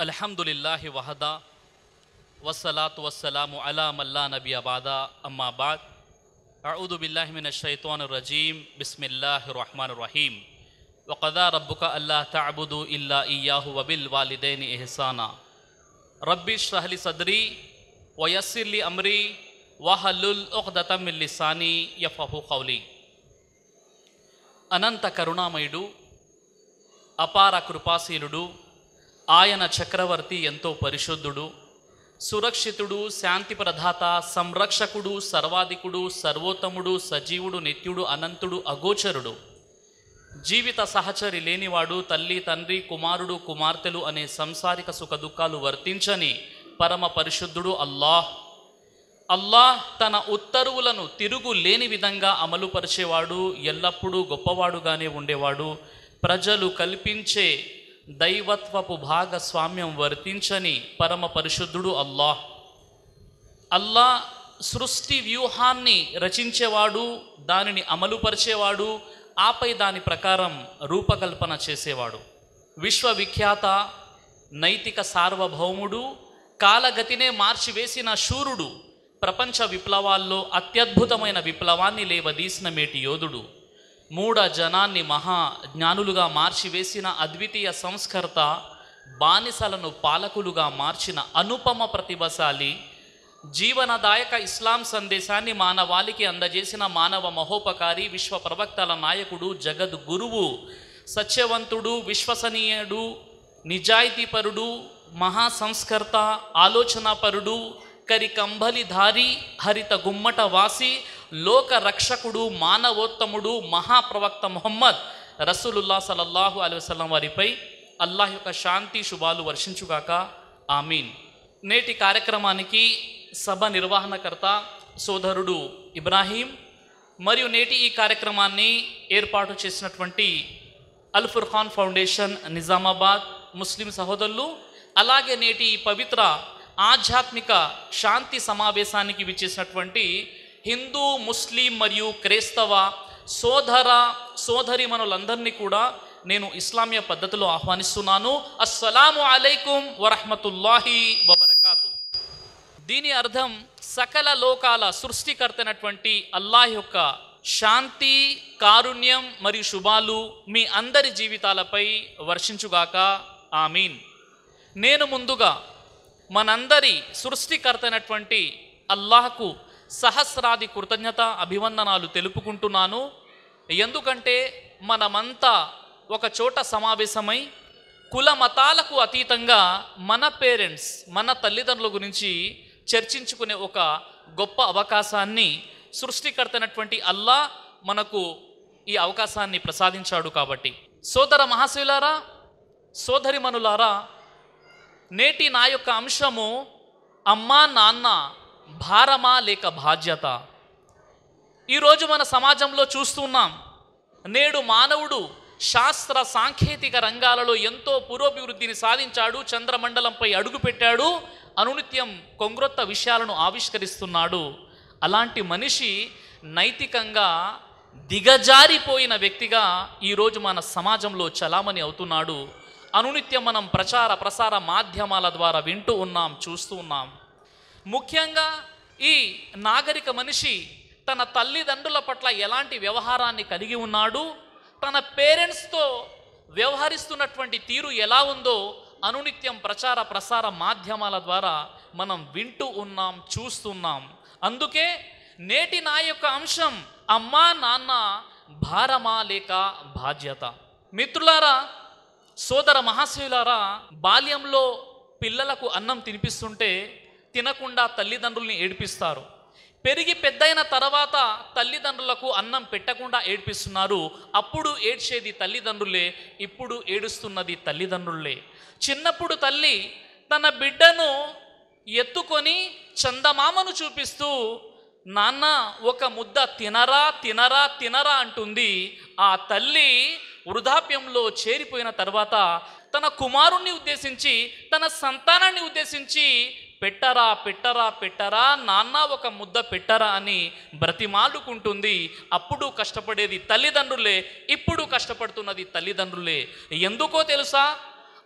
అల్హమ్దులిల్లాహి వహదా వస్సలాతు వస్సలాము అలా మల్లా నబీ అబాదా అమ్మా బాద్ అఊదు బిల్లాహి మిన షైతాన్ రజీం బిస్మిల్లాహి రహమాన్ రహీం వకదా రబ్బుక అల్లా తఅబుదు ఇల్లా ఇయ్యాహు వబిల్ వాలిదైని ఇహసానా రబ్బి ష్రహలి సద్రి వయస్సిర్లి అమ్రి వహల్లుల్ ఉఖ్దతం మిన్ లిసాని యఫహు కౌలి అనంత కరుణామయుడు అపార కృపాశీలుడు ఆయన చక్రవర్తి ఎంతో పరిశుద్ధుడు సురక్షితుడు శాంతి ప్రదాత సంరక్షకుడు సర్వాధికుడు సర్వోత్తముడు సజీవుడు నిత్యుడు అనంతుడు అగోచరుడు జీవిత సహచరి లేనివాడు తల్లి తండ్రి కుమారుడు కుమార్తెలు అనే సంసారిక సుఖ దుఃఖాలు వర్తించని పరమ పరిశుద్ధుడు అల్లాహ్ అల్లాహ్ తన ఉత్తర్వులను తిరుగు లేని విధంగా అమలుపరిచేవాడు ఎల్లప్పుడూ గొప్పవాడుగానే ఉండేవాడు ప్రజలు కల్పించే దైవత్వపు భాగస్వామ్యం వర్తించని పరమ పరిశుద్ధుడు అల్లాహ్ అల్లా సృష్టి వ్యూహాన్ని రచించేవాడు దానిని అమలుపరిచేవాడు ఆపై దాని ప్రకారం రూపకల్పన చేసేవాడు విశ్వవిఖ్యాత నైతిక సార్వభౌముడు కాలగతినే మార్చివేసిన శూరుడు ప్రపంచ విప్లవాల్లో అత్యద్భుతమైన విప్లవాన్ని లేవదీసిన మేటి యోధుడు మూఢ జనాన్ని మహా జ్ఞానులుగా మార్చివేసిన అద్వితీయ సంస్కర్త బానిసలను పాలకులుగా మార్చిన అనుపమ ప్రతిభశాలి జీవనదాయక ఇస్లాం సందేశాన్ని మానవాళికి అందజేసిన మానవ మహోపకారి విశ్వ ప్రవక్తల నాయకుడు జగద్ గురువు సత్యవంతుడు విశ్వసనీయుడు నిజాయితీపరుడు మహా సంస్కర్త ఆలోచనాపరుడు కరికంబలిధారి హరిత గుమ్మట వాసి లోక రక్షకుడు మానవోత్తముడు మహాప్రవక్త ముహమ్మద్ రసూలుల్లా సలల్లాహు అలైహి వసల్లం వారిపై అల్లాహ్ యొక్క శాంతి శుభాలు వర్షించుగాక ఆమీన్ నేటి కార్యక్రమానికి సభ నిర్వహణకర్త సోదరుడు ఇబ్రాహీం మరియు నేటి ఈ కార్యక్రమాన్ని ఏర్పాటు చేసినటువంటి అల్ ఫుర్ఖాన్ ఫౌండేషన్ నిజామాబాద్ ముస్లిం సహోదరులు అలాగే నేటి ఈ పవిత్ర ఆధ్యాత్మిక శాంతి సమావేశానికి విచ్చేసినటువంటి హిందూ ముస్లిం మరియు క్రైస్తవ సోదర సోదరిమనులందరినీ కూడా నేను ఇస్లామీయ పద్ధతిలో ఆహ్వానిస్తున్నాను అస్సలాము అలైకుం వరహమతుల్లాహి వబర్కాతు దీని అర్థం సకల లోకాల సృష్టికర్తైనటువంటి అల్లాహ్ యొక్క శాంతి కారుణ్యం మరియు శుభాలు మీ అందరి జీవితాలపై వర్షించుగాక ఆమీన్ నేను ముందుగా మనందరి సృష్టికర్తైనటువంటి అల్లాహకు సహస్రాది కృతజ్ఞత అభివందనాలు తెలుపుకుంటున్నాను ఎందుకంటే మనమంతా ఒక చోట సమావేశమై కుల మతాలకు అతీతంగా మన పేరెంట్స్ మన తల్లిదండ్రుల గురించి చర్చించుకునే ఒక గొప్ప అవకాశాన్ని సృష్టికర్తైనటువంటి అల్లా మనకు ఈ అవకాశాన్ని ప్రసాదించాడు కాబట్టి సోదర మహాశివులారా సోదరిమనులారా నేటి నా యొక్క అంశము అమ్మా నాన్న భారమా లేక బాధ్యత ఈరోజు మన సమాజంలో చూస్తున్నాం నేడు మానవుడు శాస్త్ర సాంకేతిక రంగాలలో ఎంతో పురోభివృద్ధిని సాధించాడు చంద్రమండలంపై అడుగుపెట్టాడు అనునిత్యం కొంగ్రొత్త విషయాలను ఆవిష్కరిస్తున్నాడు అలాంటి మనిషి నైతికంగా దిగజారిపోయిన వ్యక్తిగా ఈరోజు మన సమాజంలో చలామణి అవుతున్నాడు అనునిత్యం మనం ప్రచార ప్రసార మాధ్యమాల ద్వారా వింటూ ఉన్నాం చూస్తూ ఉన్నాం ముఖ్యంగా ఈ నాగరిక మనిషి తన తల్లిదండ్రుల పట్ల ఎలాంటి వ్యవహారాన్ని కలిగి ఉన్నాడు తన పేరెంట్స్తో వ్యవహరిస్తున్నటువంటి తీరు ఎలా ఉందో అనునిత్యం ప్రచార ప్రసార మాధ్యమాల ద్వారా మనం వింటూ ఉన్నాం చూస్తున్నాం అందుకే నేటి నా యొక్క అంశం అమ్మా నాన్న భారమా లేక బాధ్యత మిత్రులారా సోదర మహాశయులారా బాల్యంలో పిల్లలకు అన్నం తినిపిస్తుంటే తినకుండా తల్లిదండ్రుల్ని ఏడిపిస్తారు పెరిగి పెద్దయిన తర్వాత తల్లిదండ్రులకు అన్నం పెట్టకుండా ఏడిపిస్తున్నారు అప్పుడు ఏడ్చేది తల్లిదండ్రులే ఇప్పుడు ఏడుస్తున్నది తల్లిదండ్రులే చిన్నప్పుడు తల్లి తన బిడ్డను ఎత్తుకొని చందమామను చూపిస్తూ నాన్న ఒక ముద్ద తినరా తినరా తినరా అంటుంది ఆ తల్లి వృధాప్యంలో చేరిపోయిన తర్వాత తన కుమారుణ్ణి ఉద్దేశించి తన సంతానాన్ని ఉద్దేశించి పెట్టరా పెట్టరా పెట్టరా నాన్న ఒక ముద్ద పెట్టరా అని బ్రతిమాలుకుంటుంది అప్పుడు కష్టపడేది తల్లిదండ్రులే ఇప్పుడు కష్టపడుతున్నది తల్లిదండ్రులే ఎందుకో తెలుసా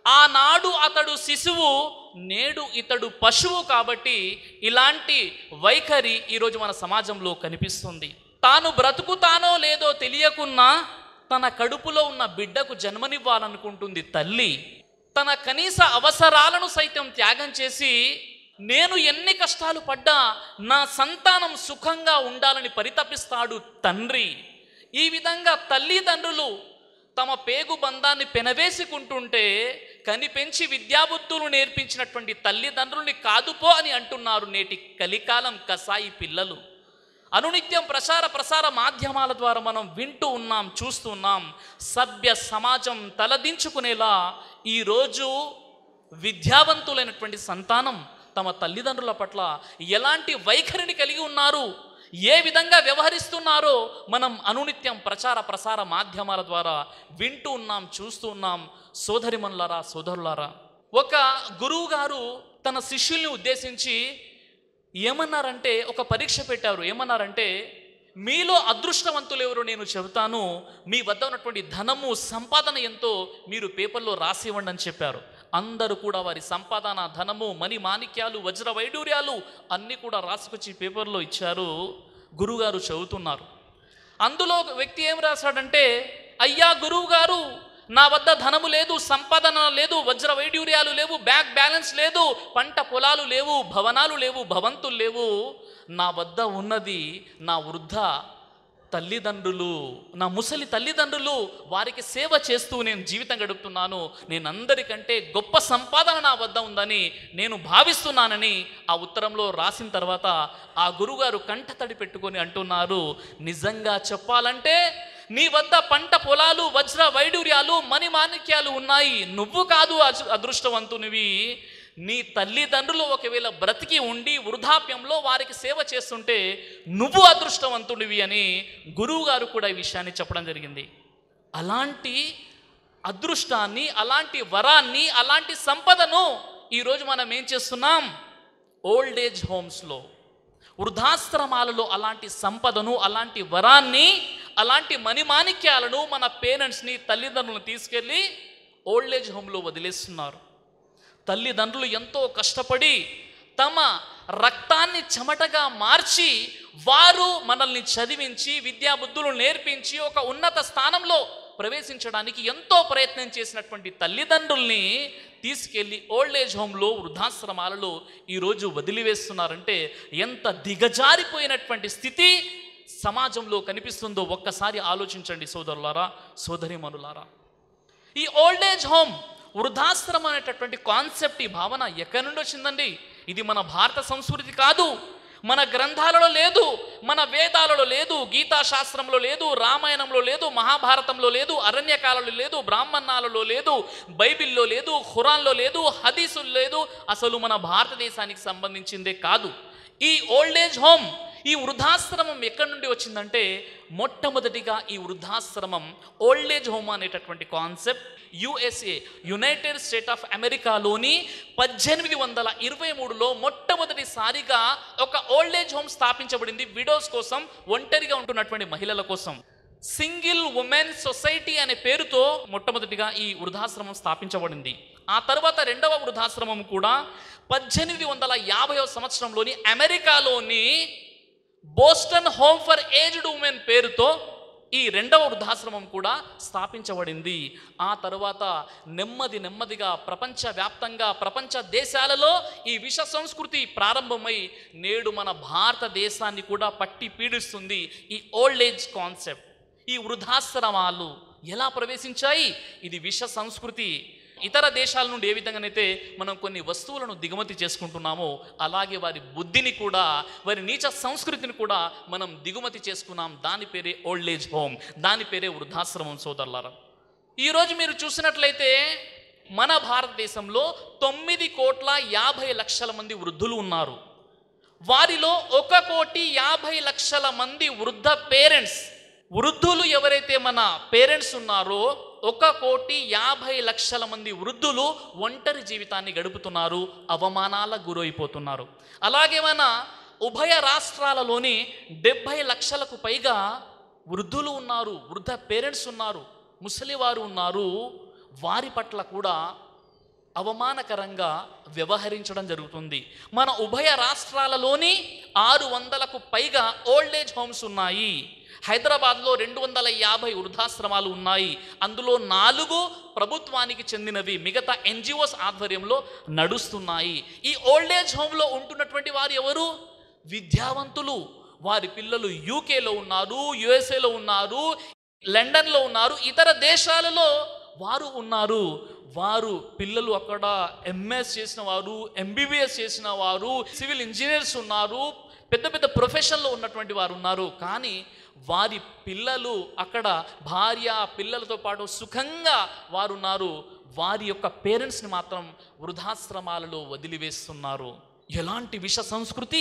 ఆనాడు అతడు శిశువు నేడు ఇతడు పశువు కాబట్టి ఇలాంటి వైఖరి ఈరోజు మన సమాజంలో కనిపిస్తుంది తాను బ్రతుకుతానో లేదో తెలియకున్నా తన కడుపులో ఉన్న బిడ్డకు జన్మనివ్వాలనుకుంటుంది తల్లి తన కనీస అవసరాలను సైతం త్యాగం చేసి నేను ఎన్ని కష్టాలు పడ్డా నా సంతానం సుఖంగా ఉండాలని పరితపిస్తాడు తండ్రి ఈ విధంగా తల్లిదండ్రులు తమ పేగు బంధాన్ని పెనవేసుకుంటుంటే కనిపెంచి విద్యాబుద్ధులు నేర్పించినటువంటి తల్లిదండ్రుల్ని కాదుపో అని అంటున్నారు నేటి కలికాలం కసాయి పిల్లలు అనునిత్యం ప్రసార ప్రసార మాధ్యమాల ద్వారా మనం వింటూ ఉన్నాం చూస్తూ ఉన్నాం సభ్య సమాజం తలదించుకునేలా ఈరోజు విద్యావంతులైనటువంటి సంతానం తమ తల్లిదండ్రుల పట్ల ఎలాంటి వైఖరిని కలిగి ఉన్నారు ఏ విధంగా వ్యవహరిస్తున్నారో మనం అనునిత్యం ప్రచార ప్రసార మాధ్యమాల ద్వారా వింటూ ఉన్నాం చూస్తూ ఉన్నాం సోదరిమనులారా సోదరులారా ఒక గురువు గారు తన శిష్యుల్ని ఉద్దేశించి ఏమన్నారంటే ఒక పరీక్ష పెట్టారు ఏమన్నారంటే మీలో అదృష్టవంతులు ఎవరో నేను చెబుతాను మీ వద్ద ఉన్నటువంటి ధనము సంపాదన ఎంతో మీరు పేపర్లో రాసి ఇవ్వండి అని చెప్పారు అందరూ కూడా వారి సంపాదన ధనము మణి మాణిక్యాలు వజ్ర వైడూర్యాలు అన్నీ కూడా రాసుకొచ్చి పేపర్లో ఇచ్చారు గురువుగారు చదువుతున్నారు అందులో ఒక వ్యక్తి ఏం రాశాడంటే అయ్యా గురువు గారు నా వద్ద ధనము లేదు సంపాదన లేదు వజ్ర వైడ్యూర్యాలు లేవు బ్యాంక్ బ్యాలెన్స్ లేదు పంట పొలాలు లేవు భవనాలు లేవు భవంతులు లేవు నా వద్ద ఉన్నది నా వృద్ధ తల్లిదండ్రులు నా ముసలి తల్లిదండ్రులు వారికి సేవ చేస్తూ నేను జీవితం గడుపుతున్నాను నేను అందరికంటే గొప్ప సంపాదన నా వద్ద ఉందని నేను భావిస్తున్నానని ఆ ఉత్తరంలో రాసిన తర్వాత ఆ గురుగారు కంట తడి పెట్టుకొని అంటున్నారు నిజంగా చెప్పాలంటే నీ వద్ద పంట పొలాలు వజ్ర వైడూర్యాలు మణి మాణిక్యాలు ఉన్నాయి నువ్వు కాదు అదృ- అదృష్టవంతునివి నీ తల్లిదండ్రులు ఒకవేళ బ్రతికి ఉండి వృద్ధాప్యంలో వారికి సేవ చేస్తుంటే నువ్వు అదృష్టవంతుడివి అని గురువు గారు కూడా ఈ విషయాన్ని చెప్పడం జరిగింది అలాంటి అదృష్టాన్ని అలాంటి వరాన్ని అలాంటి సంపదను ఈరోజు మనం ఏం చేస్తున్నాం ఓల్డ్ ఏజ్ హోమ్స్లో వృద్ధాశ్రమాలలో అలాంటి సంపదను అలాంటి వరాన్ని అలాంటి మణిమాణిక్యాలను మన పేరెంట్స్ని తల్లిదండ్రులను తీసుకెళ్ళి ఓల్డ్ ఏజ్ హోమ్లో వదిలేస్తున్నారు తల్లిదండ్రులు ఎంతో కష్టపడి తమ రక్తాన్ని చెమటగా మార్చి వారు మనల్ని చదివించి విద్యాబుద్ధులు నేర్పించి ఒక ఉన్నత స్థానంలో ప్రవేశించడానికి ఎంతో ప్రయత్నం చేసినటువంటి తల్లిదండ్రుల్ని తీసుకెళ్ళి ఓల్డ్ ఏజ్ హోమ్లో వృద్ధాశ్రమాలలో ఈరోజు వదిలివేస్తున్నారంటే ఎంత దిగజారిపోయినటువంటి స్థితి సమాజంలో కనిపిస్తుందో ఒక్కసారి ఆలోచించండి సోదరులారా సోదరిమనులారా ఈ ఓల్డ్ ఏజ్ హోమ్ వృద్ధాశ్రమం అనేటటువంటి కాన్సెప్ట్ ఈ భావన ఎక్కడి నుండి వచ్చిందండి ఇది మన భారత సంస్కృతి కాదు మన గ్రంథాలలో లేదు మన వేదాలలో లేదు గీతా శాస్త్రంలో లేదు రామాయణంలో లేదు మహాభారతంలో లేదు అరణ్యకాలలో లేదు బ్రాహ్మణాలలో లేదు బైబిల్లో లేదు ఖురాన్లో లేదు హదీసులు లేదు అసలు మన భారతదేశానికి సంబంధించిందే కాదు ఈ ఓల్డ్ ఏజ్ హోమ్ ఈ వృద్ధాశ్రమం ఎక్కడి నుండి వచ్చిందంటే మొట్టమొదటిగా ఈ వృద్ధాశ్రమం ఓల్డ్ ఏజ్ హోమ్ అనేటటువంటి concept USA united state of అమెరికాలోని పద్దెనిమిది వందల ఇరవై మూడులో మొట్టమొదటిసారిగా ఒక ఓల్డ్ ఏజ్ హోమ్ స్థాపించబడింది విడోస్ కోసం ఒంటరిగా ఉంటున్నటువంటి మహిళల కోసం సింగిల్ ఉమెన్ సొసైటీ అనే పేరుతో మొట్టమొదటిగా ఈ వృద్ధాశ్రమం స్థాపించబడింది ఆ తర్వాత రెండవ వృద్ధాశ్రమం కూడా పద్దెనిమిది వందల యాభైవ సంవత్సరంలోని అమెరికాలోని Boston home for aged women పేరుతో ఈ రెండవ వృద్ధాశ్రమం కూడా స్థాపించబడింది ఆ తరువాత నెమ్మది నెమ్మదిగా ప్రపంచవ్యాప్తంగా ప్రపంచ దేశాలలో ఈ విష సంస్కృతి ప్రారంభమై నేడు మన భారతదేశాన్ని కూడా పట్టి పీడిస్తుంది ఈ ఓల్డ్ ఏజ్ కాన్సెప్ట్ ఈ వృద్ధాశ్రమాలు ఎలా ప్రవేశించాయి ఇది విష సంస్కృతి ఇతర దేశాల నుండి ఏ విధంగానైతే మనం కొన్ని వస్తువులను దిగుమతి చేసుకుంటున్నామో అలాగే వారి బుద్ధిని కూడా వారి నీచ సంస్కృతిని కూడా మనం దిగుమతి చేసుకున్నాం దాని పేరే ఓల్డ్ ఏజ్ హోమ్ దాని పేరే వృద్ధాశ్రమం సోదరులారా ఈరోజు మీరు చూసినట్లయితే మన భారతదేశంలో తొమ్మిది కోట్ల యాభై లక్షల మంది వృద్ధులు ఉన్నారు వారిలో ఒక కోటి యాభై లక్షల మంది వృద్ధ పేరెంట్స్ వృద్ధులు ఎవరైతే మన పేరెంట్స్ ఉన్నారో ఒక కోటి యాభై లక్షల మంది వృద్ధులు ఒంటరి జీవితాన్ని గడుపుతున్నారు అవమానాలకు గురైపోతున్నారు అలాగే మన ఉభయ రాష్ట్రాలలోని డెబ్భై లక్షలకు పైగా వృద్ధులు ఉన్నారు వృద్ధ పేరెంట్స్ ఉన్నారు ముసలివారు ఉన్నారు వారి పట్ల కూడా అవమానకరంగా వ్యవహరించడం జరుగుతుంది మన ఉభయ రాష్ట్రాలలోని ఆరు వందలకు పైగా ఓల్డ్ ఏజ్ హోమ్స్ ఉన్నాయి హైదరాబాద్లో రెండు వందల యాభై వృద్ధాశ్రమాలు ఉన్నాయి అందులో నాలుగు ప్రభుత్వానికి చెందినవి మిగతా ఎన్జిఓస్ ఆధ్వర్యంలో నడుస్తున్నాయి ఈ ఓల్డ్ ఏజ్ హోమ్లో ఉంటున్నటువంటి వారు ఎవరు విద్యావంతులు వారి పిల్లలు యూకేలో ఉన్నారు యుఎస్ఏలో ఉన్నారు లండన్లో ఉన్నారు ఇతర దేశాలలో వారు ఉన్నారు వారు పిల్లలు అక్కడ ఎంఎస్ చేసిన వారు ఎంబీబీఎస్ చేసిన వారు సివిల్ ఇంజనీర్స్ ఉన్నారు పెద్ద పెద్ద ప్రొఫెషన్లో ఉన్నటువంటి వారు ఉన్నారు కానీ వారి పిల్లలు అక్కడ భార్య పిల్లలతో పాటు సుఖంగా వారు ఉన్నారు వారి యొక్క పేరెంట్స్ని మాత్రం వృద్ధాశ్రమాలలో వదిలివేస్తున్నారు ఎలాంటి విష సంస్కృతి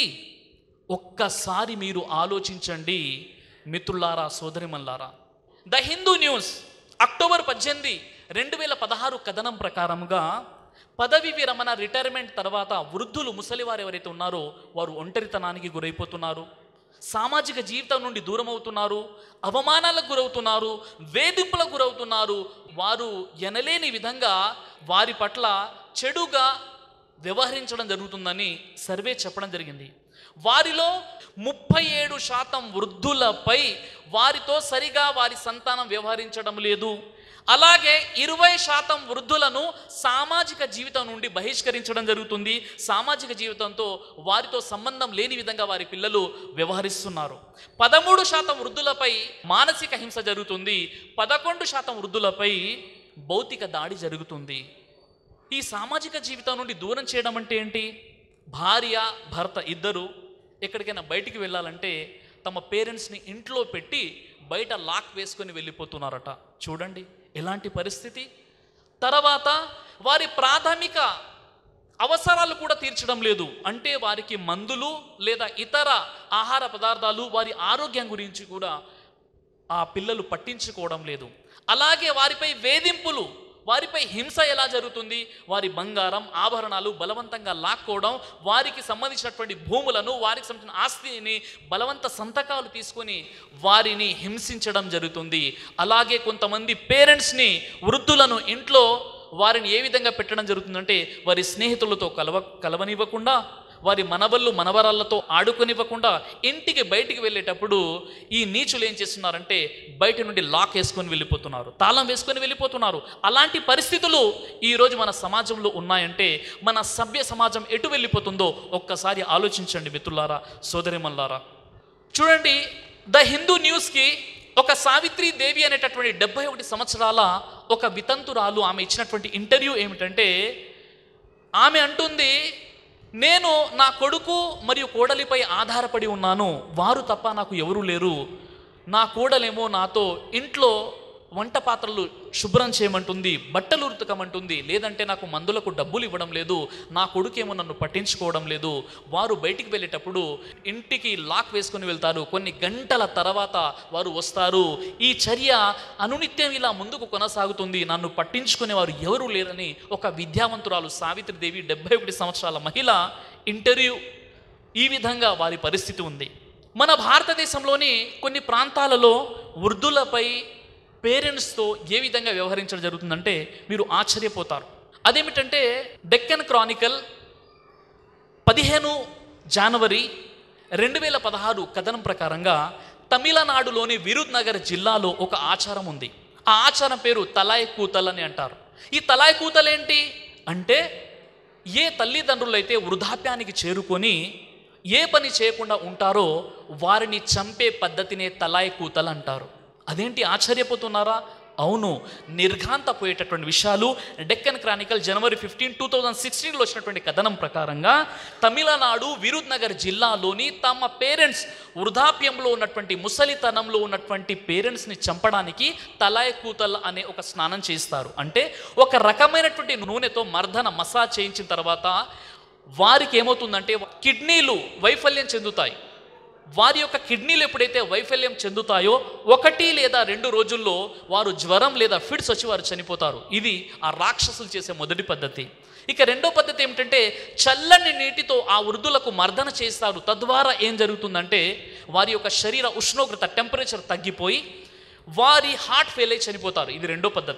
ఒక్కసారి మీరు ఆలోచించండి మిత్రులారా సోదరిమల్లారా ద హిందూ న్యూస్ అక్టోబర్ పద్దెనిమిది రెండు వేల పదహారు కథనం ప్రకారంగా పదవి విరమణ రిటైర్మెంట్ తర్వాత వృద్ధులు ముసలివారు ఎవరైతే ఉన్నారో వారు ఒంటరితనానికి గురైపోతున్నారు సామాజిక జీవితం నుండి దూరం అవుతున్నారు అవమానాలకు గురవుతున్నారు వేధింపులకు గురవుతున్నారు వారు ఎనలేని విధంగా వారి పట్ల చెడుగా వ్యవహరించడం జరుగుతుందని సర్వే చెప్పడం జరిగింది వారిలో ముప్పై ఏడు శాతం వృద్ధులపై వారితో సరిగా వారి సంతానం వ్యవహరించడం లేదు అలాగే ఇరవై శాతం వృద్ధులను సామాజిక జీవితం నుండి బహిష్కరించడం జరుగుతుంది సామాజిక జీవితంతో వారితో సంబంధం లేని విధంగా వారి పిల్లలు వ్యవహరిస్తున్నారు పదమూడు శాతం వృద్ధులపై మానసిక హింస జరుగుతుంది పదకొండు శాతం వృద్ధులపై భౌతిక దాడి జరుగుతుంది ఈ సామాజిక జీవితం నుండి దూరం చేయడం అంటే ఏంటి భార్య భర్త ఇద్దరు ఎక్కడికైనా బయటికి వెళ్ళాలంటే తమ పేరెంట్స్ని ఇంట్లో పెట్టి బయట లాక్ వేసుకొని వెళ్ళిపోతున్నారట చూడండి ఎలాంటి పరిస్థితి తర్వాత వారి ప్రాథమిక అవసరాలు కూడా తీర్చడం లేదు అంటే వారికి మందులు లేదా ఇతర ఆహార పదార్థాలు వారి ఆరోగ్యం గురించి కూడా ఆ పిల్లలు పట్టించుకోవడం లేదు అలాగే వారిపై వేధింపులు వారిపై హింస ఎలా జరుగుతుంది వారి బంగారం ఆభరణాలు బలవంతంగా లాక్కోవడం వారికి సంబంధించినటువంటి భూములను వారికి సంబంధించిన ఆస్తిని బలవంత సంతకాలు తీసుకొని వారిని హింసించడం జరుగుతుంది అలాగే కొంతమంది పేరెంట్స్ని వృద్ధులను ఇంట్లో వారిని ఏ విధంగా పెట్టడం జరుగుతుందంటే వారి స్నేహితులతో కలవ కలవనివ్వకుండా వారి మనవళ్ళు మనవరాళ్ళతో ఆడుకొనివ్వకుండా ఇంటికి బయటికి వెళ్ళేటప్పుడు ఈ నీచులు ఏం చేస్తున్నారంటే బయట నుండి లాక్ వేసుకొని వెళ్ళిపోతున్నారు తాళం వేసుకొని వెళ్ళిపోతున్నారు అలాంటి పరిస్థితులు ఈరోజు మన సమాజంలో ఉన్నాయంటే మన సభ్య సమాజం ఎటు వెళ్ళిపోతుందో ఒక్కసారి ఆలోచించండి మిత్రులారా సోదరిమల్లారా చూడండి ద హిందూ న్యూస్కి ఒక సావిత్రి దేవి అనేటటువంటి డెబ్బై ఒకటి సంవత్సరాల ఒక వితంతురాలు ఆమె ఇచ్చినటువంటి ఇంటర్వ్యూ ఏమిటంటే ఆమె అంటుంది నేను నా కొడుకు మరియు కోడలిపై ఆధారపడి ఉన్నాను వారు తప్ప నాకు ఎవరూ లేరు నా కోడలేమో నాతో ఇంట్లో వంట పాత్రలు శుభ్రం చేయమంటుంది బట్టలు ఉతకమంటుంది లేదంటే నాకు మందులకు డబ్బులు ఇవ్వడం లేదు నా కొడుకేమో నన్ను పట్టించుకోవడం లేదు వారు బయటికి వెళ్ళేటప్పుడు ఇంటికి లాక్ వేసుకొని వెళ్తారు కొన్ని గంటల తర్వాత వారు వస్తారు ఈ చర్య అనునిత్యం ఇలా ముందుకు కొనసాగుతుంది నన్ను పట్టించుకునే వారు ఎవరు లేరని ఒక విద్యావంతురాలు సావిత్రిదేవి డెబ్బై ఒకటి సంవత్సరాల మహిళ ఇంటర్వ్యూ ఈ విధంగా వారి పరిస్థితి ఉంది మన భారతదేశంలోని కొన్ని ప్రాంతాలలో వృద్ధులపై పేరెంట్స్తో ఏ విధంగా వ్యవహరించడం జరుగుతుందంటే మీరు ఆశ్చర్యపోతారు అదేమిటంటే డెక్కన్ క్రానికల్ పదిహేను జనవరి రెండు వేల పదహారు కథనం ప్రకారంగా తమిళనాడులోని విరుద్ నగర్ జిల్లాలో ఒక ఆచారం ఉంది ఆ ఆచారం పేరు తలాయ్ కూతల్ అని అంటారు ఈ తలాయ్ కూతల్ ఏంటి అంటే ఏ తల్లిదండ్రులైతే వృద్ధాప్యానికి చేరుకొని ఏ పని చేయకుండా ఉంటారో వారిని చంపే పద్ధతినే తలాయ్ కూతల్ అంటారు అదేంటి ఆశ్చర్యపోతున్నారా అవును నిర్ఘాంతపోయేటటువంటి విషయాలు Deccan Chronicle January fifteen two thousand సిక్స్టీన్లో వచ్చినటువంటి కథనం ప్రకారంగా తమిళనాడు విరుద్ నగర్ జిల్లాలోని తమ పేరెంట్స్ వృద్ధాప్యంలో ఉన్నటువంటి ముసలితనంలో ఉన్నటువంటి పేరెంట్స్ని చంపడానికి తలాయ్ కూతల్ అనే ఒక స్నానం చేస్తారు అంటే ఒక రకమైనటువంటి నూనెతో మర్దన మసాజ్ చేయించిన తర్వాత వారికి ఏమవుతుందంటే కిడ్నీలు వైఫల్యం చెందుతాయి వారి యొక్క కిడ్నీలు ఎప్పుడైతే వైఫల్యం చెందుతాయో ఒకటి లేదా రెండు రోజుల్లో వారు జ్వరం లేదా ఫిడ్స్ వచ్చి వారు చనిపోతారు ఇది ఆ రాక్షసులు చేసే మొదటి పద్ధతి ఇక రెండో పద్ధతి ఏమిటంటే చల్లని నీటితో ఆ వృద్ధులకు మర్దన చేస్తారు తద్వారా ఏం జరుగుతుందంటే వారి యొక్క శరీర ఉష్ణోగ్రత టెంపరేచర్ తగ్గిపోయి వారి హార్ట్ ఫెయిల్ అయి చనిపోతారు ఇది రెండో పద్ధతి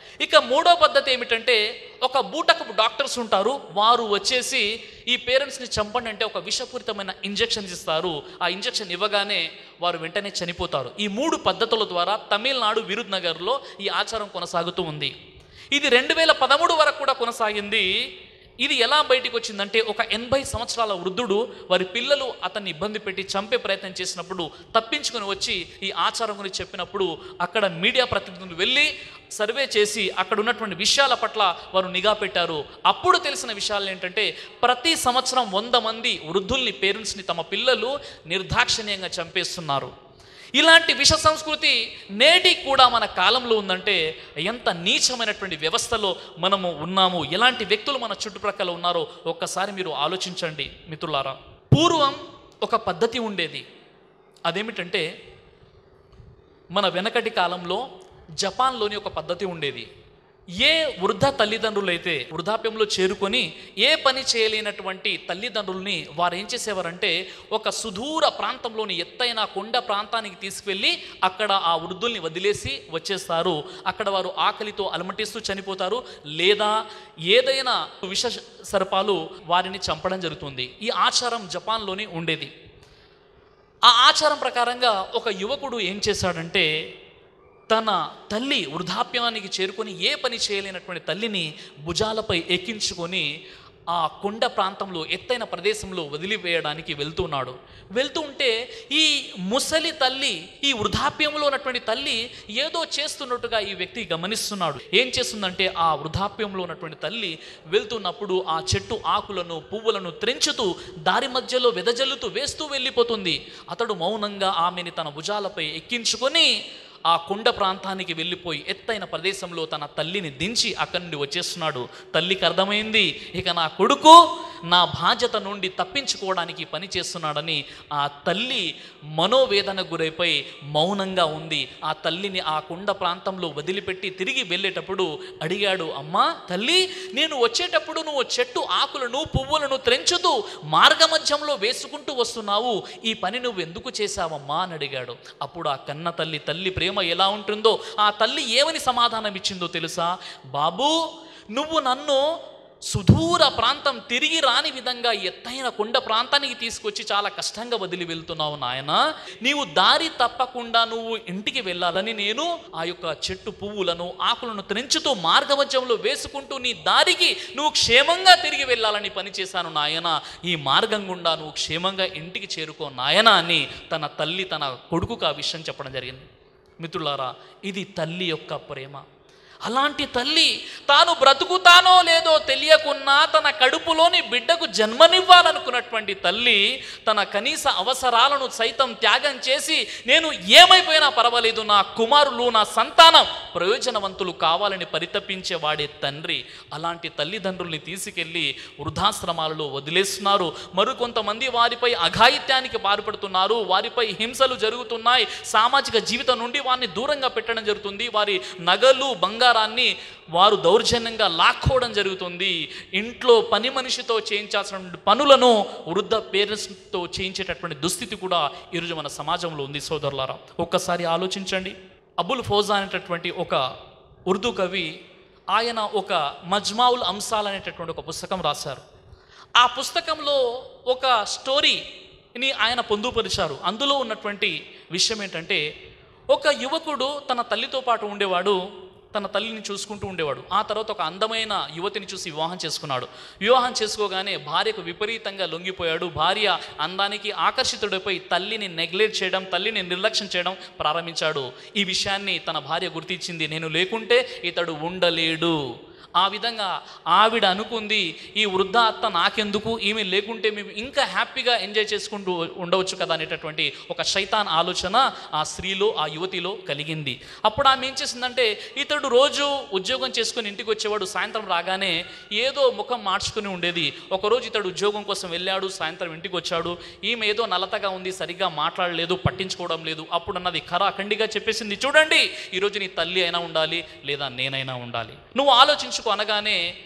ఇక మూడో పద్ధతి ఏమిటంటే ఒక బూటకపు డాక్టర్స్ ఉంటారు వారు వచ్చేసి ఈ పేరెంట్స్ని చంపండి అంటే ఒక విషపూరితమైన ఇంజెక్షన్ ఇస్తారు ఆ ఇంజెక్షన్ ఇవ్వగానే వారు వెంటనే చనిపోతారు ఈ మూడు పద్ధతుల ద్వారా తమిళనాడు విరుద్ నగర్లో ఈ ఆచారం కొనసాగుతూ ఉంది ఇది రెండు వేల పదమూడు వరకు కూడా కొనసాగింది ఇది ఎలా బయటికి వచ్చిందంటే ఒక ఎనభై సంవత్సరాల వృద్ధుడు వారి పిల్లలు అతన్ని ఇబ్బంది పెట్టి చంపే ప్రయత్నం చేసినప్పుడు తప్పించుకొని వచ్చి ఈ ఆచారం గురించి చెప్పినప్పుడు అక్కడ మీడియా ప్రతినిధులు వెళ్ళి సర్వే చేసి అక్కడ ఉన్నటువంటి విషయాల పట్ల వారు నిఘా పెట్టారు అప్పుడు తెలిసిన విషయాలు ఏంటంటే ప్రతి సంవత్సరం వంద మంది వృద్ధుల్ని పేరెంట్స్ని తమ పిల్లలు నిర్దాక్షిణ్యంగా చంపేస్తున్నారు ఇలాంటి విష సంస్కృతి నేటికి కూడా మన కాలంలో ఉందంటే ఎంత నీచమైనటువంటి వ్యవస్థలో మనము ఉన్నాము ఎలాంటి వ్యక్తులు మన చుట్టుప్రక్కల ఉన్నారో ఒక్కసారి మీరు ఆలోచించండి మిత్రులారా పూర్వం ఒక పద్ధతి ఉండేది అదేమిటంటే మన వెనకటి కాలంలో జపాన్లోని ఒక పద్ధతి ఉండేది ఏ వృద్ధ తల్లిదండ్రులైతే వృద్ధాప్యంలో చేరుకొని ఏ పని చేయలేనటువంటి తల్లిదండ్రుల్ని వారు ఏం చేసేవారంటే ఒక సుదూర ప్రాంతంలోని ఎత్తైన కొండ ప్రాంతానికి తీసుకువెళ్ళి అక్కడ ఆ వృద్ధుల్ని వదిలేసి వచ్చేస్తారు అక్కడ వారు ఆకలితో అలమటిస్తూ చనిపోతారు లేదా ఏదైనా విష సర్పాలు వారిని చంపడం జరుగుతుంది ఈ ఆచారం జపాన్లోని ఉండేది ఆ ఆచారం ప్రకారంగా ఒక యువకుడు ఏం చేశాడంటే తన తల్లి వృద్ధాప్యానికి చేరుకొని ఏ పని చేయలేనటువంటి తల్లిని భుజాలపై ఎక్కించుకొని ఆ కొండ ప్రాంతంలో ఎత్తైన ప్రదేశంలో వదిలివేయడానికి వెళ్తున్నాడు వెళ్తూ ఉంటే ఈ ముసలి తల్లి ఈ వృద్ధాప్యంలో ఉన్నటువంటి తల్లి ఏదో చేస్తున్నట్టుగా ఈ వ్యక్తి గమనిస్తున్నాడు ఏం చేస్తుందంటే ఆ వృద్ధాప్యంలో ఉన్నటువంటి తల్లి వెళ్తున్నప్పుడు ఆ చెట్టు ఆకులను పువ్వులను త్రెంచుతూ దారి మధ్యలో వెదజల్లుతూ వేస్తూ వెళ్ళిపోతుంది అతడు మౌనంగా ఆమెని తన భుజాలపై ఎక్కించుకొని ఆ కొండ ప్రాంతానికి వెళ్ళిపోయి ఎత్తైన ప్రదేశంలో తన తల్లిని దించి అక్కడి నుండి వచ్చేస్తున్నాడు తల్లికి అర్థమైంది ఇక నా కొడుకు నా బాధ్యత నుండి తప్పించుకోవడానికి పని చేస్తున్నాడని ఆ తల్లి మనోవేదన గురైపోయి మౌనంగా ఉంది ఆ తల్లిని ఆ కొండ ప్రాంతంలో వదిలిపెట్టి తిరిగి వెళ్ళేటప్పుడు అడిగాడు అమ్మా తల్లి నేను వచ్చేటప్పుడు నువ్వు చెట్టు ఆకులను పువ్వులను త్రెంచుతూ మార్గమధ్యంలో వేసుకుంటూ వస్తున్నావు ఈ పని నువ్వు ఎందుకు చేశావమ్మా అని అడిగాడు అప్పుడు ఆ కన్న తల్లి తల్లి ప్రేమ ఎలా ఉంటుందో ఆ తల్లి ఏమని సమాధానం ఇచ్చిందో తెలుసా బాబూ నువ్వు నన్ను సుదూర ప్రాంతం తిరిగి రాని విధంగా ఎత్తైన కొండ ప్రాంతానికి తీసుకొచ్చి చాలా కష్టంగా వదిలి వెళ్తున్నావు నాయన నీవు దారి తప్పకుండా నువ్వు ఇంటికి వెళ్ళాలని నేను ఆ యొక్క చెట్టు పువ్వులను ఆకులను త్రెంచుతూ మార్గమధ్యంలో వేసుకుంటూ నీ దారికి నువ్వు క్షేమంగా తిరిగి వెళ్ళాలని పనిచేశాను నాయన ఈ మార్గం గుండా నువ్వు క్షేమంగా ఇంటికి చేరుకో నాయన అని తన తల్లి తన కొడుకుకు ఆ విషయం చెప్పడం జరిగింది మిత్రులారా ఇది తల్లి యొక్క ప్రేమ అలాంటి తల్లి తాను బ్రతుకుతానో లేదో తెలియకున్నా తన కడుపులోని బిడ్డకు జన్మనివ్వాలనుకున్నటువంటి తల్లి తన కనీస అవసరాలను సైతం త్యాగం చేసి నేను ఏమైపోయినా పర్వాలేదు నా కుమారులు నా సంతానం ప్రయోజనవంతులు కావాలని పరితపించే వాడే తండ్రి అలాంటి తల్లిదండ్రుల్ని తీసుకెళ్ళి వృద్ధాశ్రమాలలో వదిలేస్తున్నారు మరికొంతమంది వారిపై అఘాయిత్యానికి పాల్పడుతున్నారు వారిపై హింసలు జరుగుతున్నాయి సామాజిక జీవితం నుండి వారిని దూరంగా పెట్టడం జరుగుతుంది వారి నగలు బంగారాన్ని వారు దౌర్జన్యంగా లాక్కోవడం జరుగుతుంది ఇంట్లో పని మనిషితో చేయించాల్సిన పనులను వృద్ధ పేరెంట్స్తో చేయించేటటువంటి దుస్థితి కూడా ఈరోజు మన సమాజంలో ఉంది సోదరులారా ఒక్కసారి ఆలోచించండి అబుల్ ఫౌజా అనేటటువంటి ఒక ఉర్దూ కవి ఆయన ఒక మజ్మావుల్ అంశాల్ అనేటటువంటి ఒక పుస్తకం రాశారు ఆ పుస్తకంలో ఒక స్టోరీని ఆయన పొందుపరిచారు అందులో ఉన్నటువంటి విషయం ఏంటంటే ఒక యువకుడు తన తల్లితో పాటు ఉండేవాడు తన తల్లిని చూసుకుంటూ ఉండేవాడు ఆ తర్వాత ఒక అందమైన యువతిని చూసి వివాహం చేసుకున్నాడు వివాహం చేసుకోగానే భార్యకు విపరీతంగా లొంగిపోయాడు భార్య అందానికి ఆకర్షితుడిపై తల్లిని నెగ్లెక్ట్ చేయడం తల్లిని నిర్లక్ష్యం చేయడం ప్రారంభించాడు ఈ విషయాన్ని తన భార్య గుర్తించింది నేను లేకుంటే ఇతడు ఉండలేడు ఆ విధంగా ఆవిడ అనుకుంది ఈ వృద్ధ అత్త నాకెందుకు ఈమె లేకుంటే మేము ఇంకా హ్యాపీగా ఎంజాయ్ చేసుకుంటూ ఉండవచ్చు కదా అనేటటువంటి ఒక శైతాన్ ఆలోచన ఆ స్త్రీలో ఆ యువతిలో కలిగింది అప్పుడు ఆమె ఏం చేసిందంటే ఇతడు రోజు ఉద్యోగం చేసుకుని ఇంటికి వచ్చేవాడు సాయంత్రం రాగానే ఏదో ముఖం మార్చుకుని ఉండేది ఒకరోజు ఇతడు ఉద్యోగం కోసం వెళ్ళాడు సాయంత్రం ఇంటికి వచ్చాడు ఈమె ఏదో నలతగా ఉంది సరిగ్గా మాట్లాడలేదు పట్టించుకోవడం లేదు అప్పుడు అన్నది ఖరాఖండిగా చెప్పేసింది చూడండి ఈరోజు నీ తల్లి అయినా ఉండాలి లేదా నేనైనా ఉండాలి నువ్వు ఆలోచించుకో అనగానే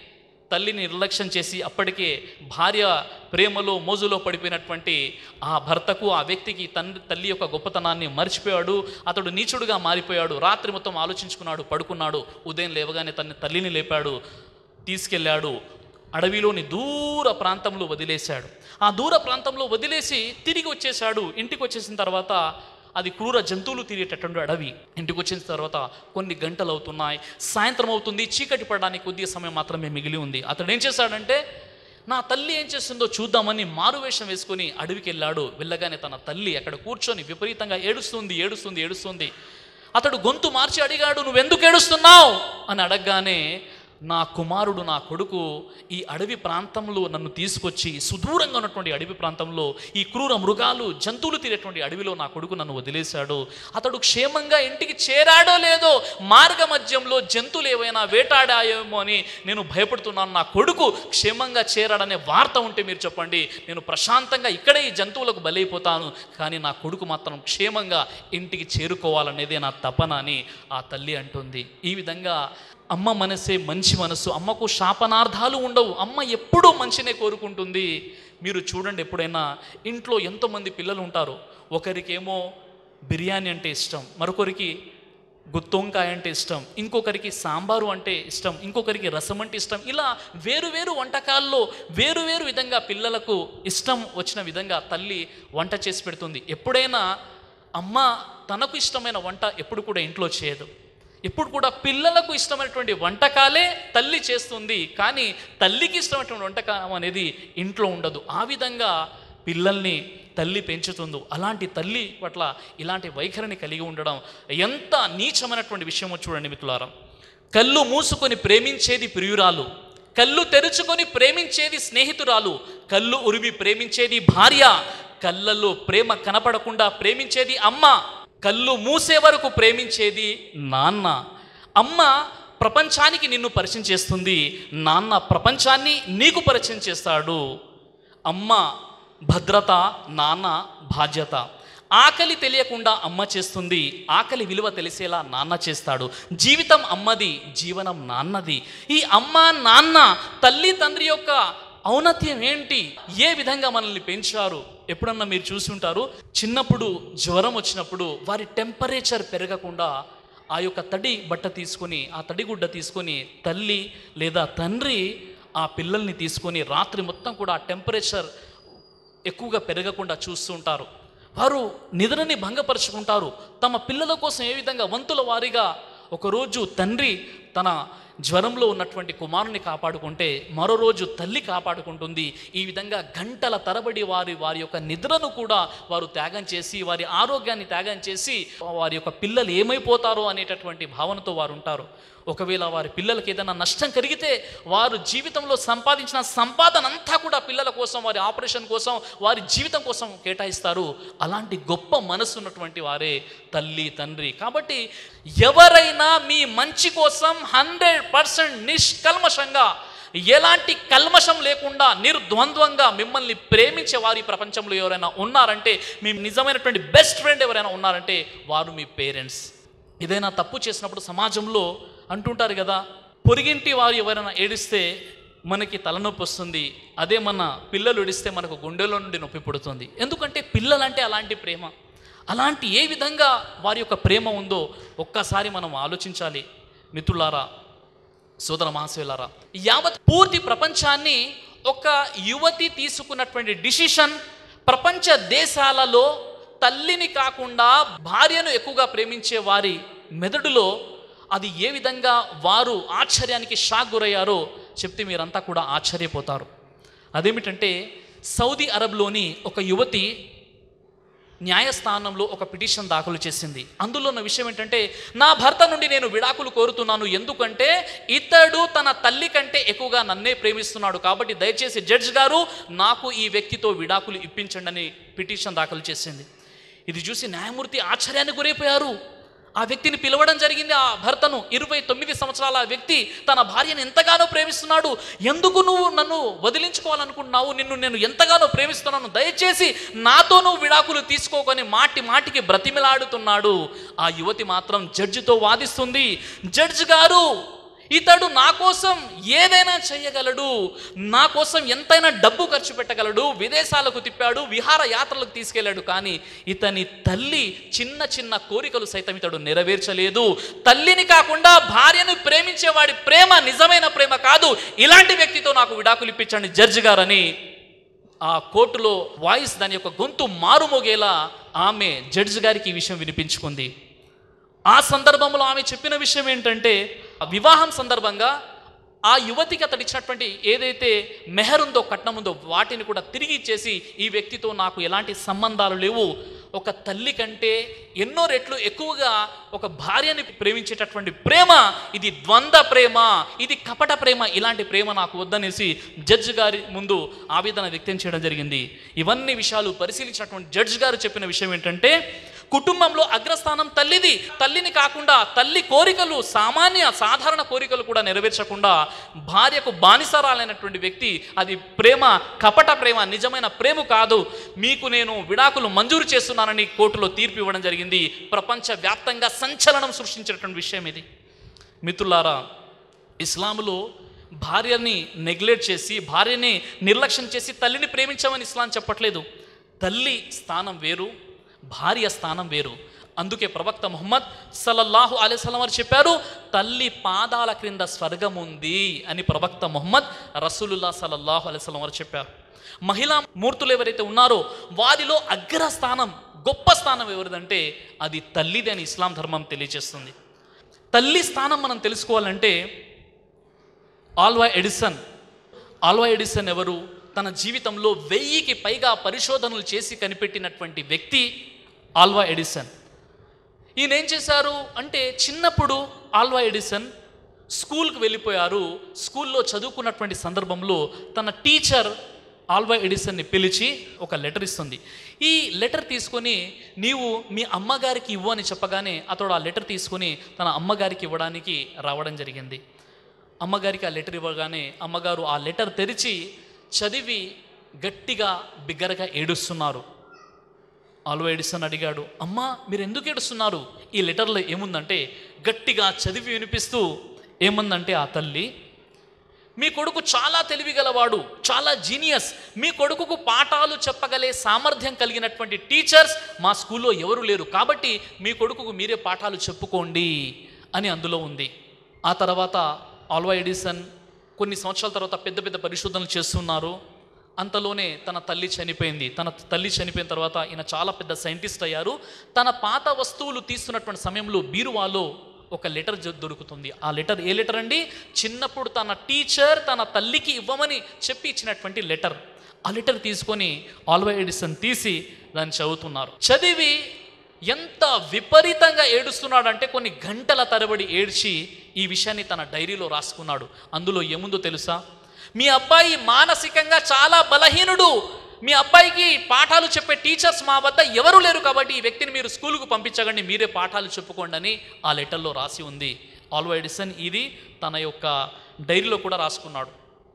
తల్లిని నిర్లక్ష్యం చేసి అప్పటికే భార్య ప్రేమలో మోజులో పడిపోయినటువంటి ఆ భర్తకు ఆ వ్యక్తికి తండ్రి తల్లి యొక్క గొప్పతనాన్ని మర్చిపోయాడు అతడు నీచుడుగా మారిపోయాడు రాత్రి మొత్తం ఆలోచించుకున్నాడు పడుకున్నాడు ఉదయం లేవగానే తన తల్లిని లేపాడు తీసుకెళ్ళాడు అడవిలోని దూర ప్రాంతంలో వదిలేశాడు ఆ దూర ప్రాంతంలో వదిలేసి తిరిగి వచ్చేశాడు ఇంటికి వచ్చేసిన తర్వాత అది క్రూర జంతువులు తిరిగేటటువంటి అడవి ఇంటికి వచ్చిన తర్వాత కొన్ని గంటలు అవుతున్నాయి సాయంత్రం అవుతుంది చీకటి పడడానికి కొద్దిగా సమయం మాత్రమే మిగిలి ఉంది అతడు ఏం చేశాడంటే నా తల్లి ఏం చేస్తుందో చూద్దామని మారువేషం వేసుకుని అడవికి వెళ్ళాడు వెళ్ళగానే తన తల్లి అక్కడ కూర్చొని విపరీతంగా ఏడుస్తుంది ఏడుస్తుంది ఏడుస్తుంది అతడు గొంతు మార్చి అడిగాడు నువ్వెందుకు ఏడుస్తున్నావు అని అడగగానే నా కుమారుడు నా కొడుకు ఈ అడవి ప్రాంతంలో నన్ను తీసుకొచ్చి సుదూరంగా ఉన్నటువంటి అడవి ప్రాంతంలో ఈ క్రూర మృగాలు జంతువులు తినేటువంటి అడవిలో నా కొడుకు నన్ను వదిలేశాడు అతడు క్షేమంగా ఇంటికి చేరాడో లేదో మార్గ మధ్యంలో జంతువులు ఏవైనా వేటాడాయేమో అని నేను భయపడుతున్నాను నా కొడుకు క్షేమంగా చేరాడనే వార్త ఉంటే మీరు చెప్పండి నేను ప్రశాంతంగా ఇక్కడే ఈ జంతువులకు బలైపోతాను కానీ నా కొడుకు మాత్రం క్షేమంగా ఇంటికి చేరుకోవాలనేదే నా తపన అని ఆ తల్లి అంటుంది ఈ విధంగా అమ్మ మనసే మంచి మనసు అమ్మకు శాపనార్థాలు ఉండవు అమ్మ ఎప్పుడూ మంచినే కోరుకుంటుంది మీరు చూడండి ఎప్పుడైనా ఇంట్లో ఎంతోమంది పిల్లలు ఉంటారు ఒకరికేమో బిర్యానీ అంటే ఇష్టం మరొకరికి గుత్తొంకాయ అంటే ఇష్టం ఇంకొకరికి సాంబారు అంటే ఇష్టం ఇంకొకరికి రసం అంటే ఇష్టం ఇలా వేరు వేరు వంటకాల్లో వేరు వేరు విధంగా పిల్లలకు ఇష్టం వచ్చిన విధంగా తల్లి వంట చేసి పెడుతుంది ఎప్పుడైనా అమ్మ తనకు ఇష్టమైన వంట ఎప్పుడు కూడా ఇంట్లో చేయదు ఎప్పుడు కూడా పిల్లలకు ఇష్టమైనటువంటి వంటకాలే తల్లి చేస్తుంది కానీ తల్లికి ఇష్టమైనటువంటి వంటకం అనేది ఇంట్లో ఉండదు ఆ విధంగా పిల్లల్ని తల్లి పెంచుతుందో అలాంటి తల్లి పట్ల ఇలాంటి వైఖరిని కలిగి ఉండడం ఎంత నీచమైనటువంటి విషయమో చూడండి మిత్రులారా కళ్ళు మూసుకొని ప్రేమించేది ప్రియురాలు కళ్ళు తెరుచుకొని ప్రేమించేది స్నేహితురాలు కళ్ళు ఉరిమి ప్రేమించేది భార్య కళ్ళల్లో ప్రేమ కనపడకుండా ప్రేమించేది అమ్మ కళ్ళు మూసే వరకు ప్రేమించేది నాన్న అమ్మ ప్రపంచానికి నిన్ను పరిచయం చేస్తుంది నాన్న ప్రపంచాన్ని నీకు పరిచయం చేస్తాడు అమ్మ భద్రత నాన్న బాధ్యత ఆకలి తెలియకుండా అమ్మ చేస్తుంది ఆకలి విలువ తెలిసేలా నాన్న చేస్తాడు జీవితం అమ్మది జీవనం నాన్నది ఈ అమ్మ నాన్న తల్లి తండ్రి యొక్క ఔన్నత్యం ఏంటి ఏ విధంగా మనల్ని పెంచారు ఎప్పుడన్నా మీరు చూసి ఉంటారు చిన్నప్పుడు జ్వరం వచ్చినప్పుడు వారి టెంపరేచర్ పెరగకుండా ఆ యొక్క తడి బట్ట తీసుకొని ఆ తడిగుడ్డ తీసుకొని తల్లి లేదా తండ్రి ఆ పిల్లల్ని తీసుకొని రాత్రి మొత్తం కూడా ఆ టెంపరేచర్ ఎక్కువగా పెరగకుండా చూస్తూ ఉంటారు వారు నిద్రని భంగపరుచుకుంటారు తమ పిల్లల కోసం ఏ విధంగా వంతుల వారీగా ఒకరోజు తండ్రి తన జ్వరంలో ఉన్నటువంటి కుమారుని కాపాడుకుంటే మరో రోజు తల్లి కాపాడుకుంటుంది ఈ విధంగా గంటల తరబడి వారి వారి యొక్క నిద్రను కూడా వారు త్యాగం చేసి వారి ఆరోగ్యాన్ని త్యాగం చేసి వారి యొక్క పిల్లలు ఏమైపోతారో అనేటటువంటి భావనతో వారు ఉంటారు ఒకవేళ వారి పిల్లలకి ఏదైనా నష్టం కలిగితే వారు జీవితంలో సంపాదించిన సంపాదన అంతా కూడా పిల్లల కోసం వారి ఆపరేషన్ కోసం వారి జీవితం కోసం కేటాయిస్తారు అలాంటి గొప్ప మనసు ఉన్నటువంటి వారే తల్లి తండ్రి కాబట్టి ఎవరైనా మీ మంచి కోసం హండ్రెడ్ పర్సెంట్ నిష్కల్మషంగా ఎలాంటి కల్మషం లేకుండా నిర్ద్వంద్వంగా మిమ్మల్ని ప్రేమించే వారి ప్రపంచంలో ఎవరైనా ఉన్నారంటే మీ నిజమైనటువంటి బెస్ట్ ఫ్రెండ్ ఎవరైనా ఉన్నారంటే వారు మీ పేరెంట్స్ ఏదైనా తప్పు చేసినప్పుడు సమాజంలో అంటుంటారు కదా పొరిగింటి వారు ఎవరైనా ఏడిస్తే మనకి తలనొప్పి వస్తుంది అదే మన పిల్లలు ఏడిస్తే మనకు గుండెలో నుండి నొప్పి పుడుతుంది ఎందుకంటే పిల్లలంటే అలాంటి ప్రేమ అలాంటి ఏ విధంగా వారి యొక్క ప్రేమ ఉందో ఒక్కసారి మనం ఆలోచించాలి మిత్రులారా సోదర మహాశయులారా యావత్ పూర్తి ప్రపంచాన్ని ఒక యువతి తీసుకున్నటువంటి డిసిషన్ ప్రపంచ దేశాలలో తల్లిని కాకుండా భార్యను ఎక్కువగా ప్రేమించే వారి మెదడులో అది ఏ విధంగా వారు ఆశ్చర్యానికి షాక్ గురయ్యారో చెప్తే మీరంతా కూడా ఆశ్చర్యపోతారు అదేమిటంటే సౌదీ అరబ్లోని ఒక యువతి న్యాయస్థానంలో ఒక పిటిషన్ దాఖలు చేసింది అందులో ఉన్న విషయం ఏంటంటే నా భర్త నుండి నేను విడాకులు కోరుతున్నాను ఎందుకంటే ఇతడు తన తల్లి కంటే ఎక్కువగా నన్నే ప్రేమిస్తున్నాడు కాబట్టి దయచేసి జడ్జ్ గారు నాకు ఈ వ్యక్తితో విడాకులు ఇప్పించండి అని పిటిషన్ దాఖలు చేసింది ఇది చూసి న్యాయమూర్తి ఆశ్చర్యానికి గురైపోయారు ఆ వ్యక్తిని పిలవడం జరిగింది ఆ భర్తను ఇరవై తొమ్మిది సంవత్సరాల ఆ వ్యక్తి తన భార్యను ఎంతగానో ప్రేమిస్తున్నాడు ఎందుకు నువ్వు నన్ను వదిలించుకోవాలనుకుంటున్నావు నిన్ను నేను ఎంతగానో ప్రేమిస్తున్నాను దయచేసి నాతో నువ్వు విడాకులు తీసుకోకొని మాటి మాటికి బ్రతిమిలాడుతున్నాడు ఆ యువతి మాత్రం జడ్జితో వాదిస్తుంది జడ్జి గారు ఇతడు నా కోసం ఏదైనా చేయగలడు నా కోసం ఎంతైనా డబ్బు ఖర్చు పెట్టగలడు విదేశాలకు తిప్పాడు విహార యాత్రలకు తీసుకెళ్ళాడు కానీ ఇతని తల్లి చిన్న చిన్న కోరికలు సైతం ఇతడు నెరవేర్చలేదు తల్లిని కాకుండా భార్యను ప్రేమించేవాడి ప్రేమ నిజమైన ప్రేమ కాదు ఇలాంటి వ్యక్తితో నాకు విడాకులు ఇప్పించండి జడ్జి గారని ఆ కోర్టులో వాయిస్ దాని యొక్క గొంతు మారుమోగేలా ఆమె జడ్జి గారికి ఈ విషయం వినిపించుకుంది ఆ సందర్భంలో ఆమె చెప్పిన విషయం ఏంటంటే ఆ వివాహం సందర్భంగా ఆ యువతికి అతడు ఇచ్చినటువంటి ఏదైతే మెహర్ ఉందో కట్నం ఉందో వాటిని కూడా తిరిగి ఇచ్చేసి ఈ వ్యక్తితో నాకు ఎలాంటి సంబంధాలు లేవు ఒక తల్లి కంటే ఎన్నో రెట్లు ఎక్కువగా ఒక భార్యని ప్రేమించేటటువంటి ప్రేమ ఇది ద్వంద్వ ప్రేమ ఇది కపట ప్రేమ ఇలాంటి ప్రేమ నాకు వద్దనేసి జడ్జి గారి ముందు ఆవేదన వ్యక్తం చేయడం జరిగింది ఇవన్నీ విషయాలు పరిశీలించినటువంటి జడ్జి గారు చెప్పిన విషయం ఏంటంటే కుటుంబంలో అగ్రస్థానం తల్లిది తల్లిని కాకుండా తల్లి కోరికలు సామాన్య సాధారణ కోరికలు కూడా నెరవేర్చకుండా భార్యకు బానిసరాలైనటువంటి వ్యక్తి అది ప్రేమ కపట ప్రేమ నిజమైన ప్రేమ కాదు మీకు నేను విడాకులు మంజూరు చేస్తున్నానని కోర్టులో తీర్పు ఇవ్వడం జరిగింది ప్రపంచ వ్యాప్తంగా సంచలనం సృష్టించినటువంటి విషయం ఇది మిత్రులారా ఇస్లాములో భార్యని నెగ్లెక్ట్ చేసి భార్యని నిర్లక్ష్యం చేసి తల్లిని ప్రేమించమని ఇస్లాం చెప్పట్లేదు తల్లి స్థానం వేరు భార్య స్థానం వేరు అందుకే ప్రవక్త ముహమ్మద్ సల్లల్లాహు అలైస్లం వారు చెప్పారు తల్లి పాదాల క్రింద స్వర్గం ఉంది అని ప్రవక్త ముహమ్మద్ రసూలుల్లా సల్లల్లాహు అలైస్లం వారు చెప్పారు మహిళా మూర్తులు ఎవరైతే ఉన్నారో వారిలో అగ్రస్థానం గొప్ప స్థానం ఎవరిదంటే అది తల్లిది అని ఇస్లాం ధర్మం తెలియజేస్తుంది తల్లి స్థానం మనం తెలుసుకోవాలంటే ఆల్వా ఎడిసన్ ఆల్వా ఎడిసన్ ఎవరు తన జీవితంలో వెయ్యికి పైగా పరిశోధనలు చేసి కనిపెట్టినటువంటి వ్యక్తి ఆల్వా ఎడిసన్ ఈయన ఏం చేశారు అంటే చిన్నప్పుడు ఆల్వా ఎడిసన్ స్కూల్కి వెళ్ళిపోయారు స్కూల్లో చదువుకున్నటువంటి సందర్భంలో తన టీచర్ ఆల్వా ఎడిసన్ని పిలిచి ఒక లెటర్ ఇస్తుంది ఈ లెటర్ తీసుకొని నీవు మీ అమ్మగారికి ఇవ్వు అని చెప్పగానే అతడు ఆ లెటర్ తీసుకొని తన అమ్మగారికి ఇవ్వడానికి రావడం జరిగింది అమ్మగారికి ఆ లెటర్ ఇవ్వగానే అమ్మగారు ఆ లెటర్ తెరిచి చదివి గట్టిగా బిగ్గరగా ఏడుస్తున్నారు ఆల్వా ఎడిసన్ అడిగాడు అమ్మా మీరు ఎందుకు ఏడుస్తున్నారు ఈ లెటర్లో ఏముందంటే గట్టిగా చదివి వినిపిస్తూ ఏముందంటే ఆ తల్లి మీ కొడుకు చాలా తెలివిగలవాడు చాలా జీనియస్ మీ కొడుకుకు పాఠాలు చెప్పగలే సామర్థ్యం కలిగినటువంటి టీచర్స్ మా స్కూల్లో ఎవరు లేరు కాబట్టి మీ కొడుకుకు మీరే పాఠాలు చెప్పుకోండి అని అందులో ఉంది ఆ తర్వాత ఆల్వా ఎడిసన్ కొన్ని సంవత్సరాల తర్వాత పెద్ద పెద్ద పరిశోధనలు చేస్తున్నారు అంతలోనే తన తల్లి చనిపోయింది తన తల్లి చనిపోయిన తర్వాత ఈయన చాలా పెద్ద సైంటిస్ట్ అయ్యారు తన పాత వస్తువులు తీస్తున్నటువంటి సమయంలో బీరువాలో ఒక లెటర్ జ- దొరుకుతుంది ఆ లెటర్ ఏ లెటర్ అండి చిన్నప్పుడు తన టీచర్ తన తల్లికి ఇవ్వమని చెప్పి ఇచ్చినటువంటి లెటర్ ఆ లెటర్ తీసుకొని ఆల్వా ఎడిసన్ తీసి దాన్ని చదువుతున్నారు చదివి ఎంత విపరీతంగా ఏడుస్తున్నాడంటే కొన్ని గంటల తరబడి ఏడ్చి ఈ విషయాన్ని తన డైరీలో రాసుకున్నాడు అందులో ఏముందో తెలుసా మీ అబ్బాయి మానసికంగా చాలా బలహీనుడు మీ అబ్బాయికి పాఠాలు చెప్పే టీచర్స్ మా వద్ద ఎవరు లేరు కాబట్టి ఈ వ్యక్తిని మీరు స్కూలుకు పంపించకండి మీరే పాఠాలు చెప్పుకోండి అని ఆ లెటర్లో రాసి ఉంది ఆల్వా ఎడిసన్ ఇది తన యొక్క డైరీలో కూడా రాసుకున్నాడు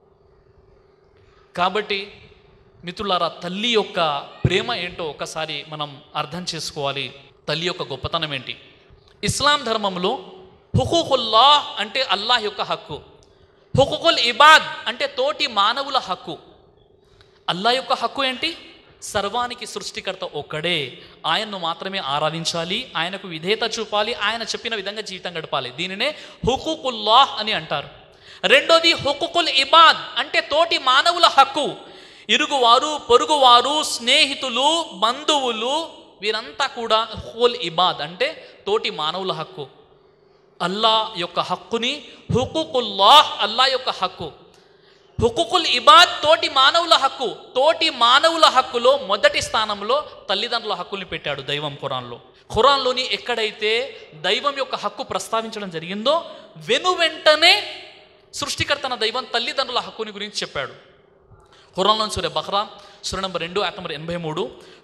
కాబట్టి మిత్రులారా తల్లి యొక్క ప్రేమ ఏంటో ఒకసారి మనం అర్థం చేసుకోవాలి తల్లి యొక్క గొప్పతనం ఏంటి ఇస్లాం ధర్మంలో హుకుకుల్లా అంటే అల్లాహ్ యొక్క హక్కు హుకుకుల్ ఇబాద్ అంటే తోటి మానవుల హక్కు అల్లా యొక్క హక్కు ఏంటి సర్వానికి సృష్టికర్త ఒక్కడే ఆయన్ను మాత్రమే ఆరాధించాలి ఆయనకు విధేయత చూపాలి ఆయన చెప్పిన విధంగా జీవితం గడపాలి దీనినే హుకుకుల్లాహ్ అని అంటారు రెండోది హుకుకుల్ ఇబాద్ అంటే తోటి మానవుల హక్కు ఇరుగువారు పొరుగువారు స్నేహితులు బంధువులు వీరంతా కూడా హుకుల్ ఇబాద్ అంటే తోటి మానవుల హక్కు అల్లా యొక్క హక్కుని హుకుకుల్లాహ్ అల్లా యొక్క హక్కు హుకుకుల్ ఇబాద్ తోటి మానవుల హక్కు తోటి మానవుల హక్కులో మొదటి స్థానంలో తల్లిదండ్రుల హక్కుల్ని పెట్టాడు దైవం ఖురాన్లో ఖురాన్లోని ఎక్కడైతే దైవం యొక్క హక్కు ప్రస్తావించడం జరిగిందో వెను వెంటనే సృష్టికర్తన దైవం తల్లిదండ్రుల హక్కుని గురించి చెప్పాడు ఖురాన్లోని సూర్య బహ్రా సూర్య నంబర్ రెండు యాక్ట్ నంబర్ ఎనభై మూడు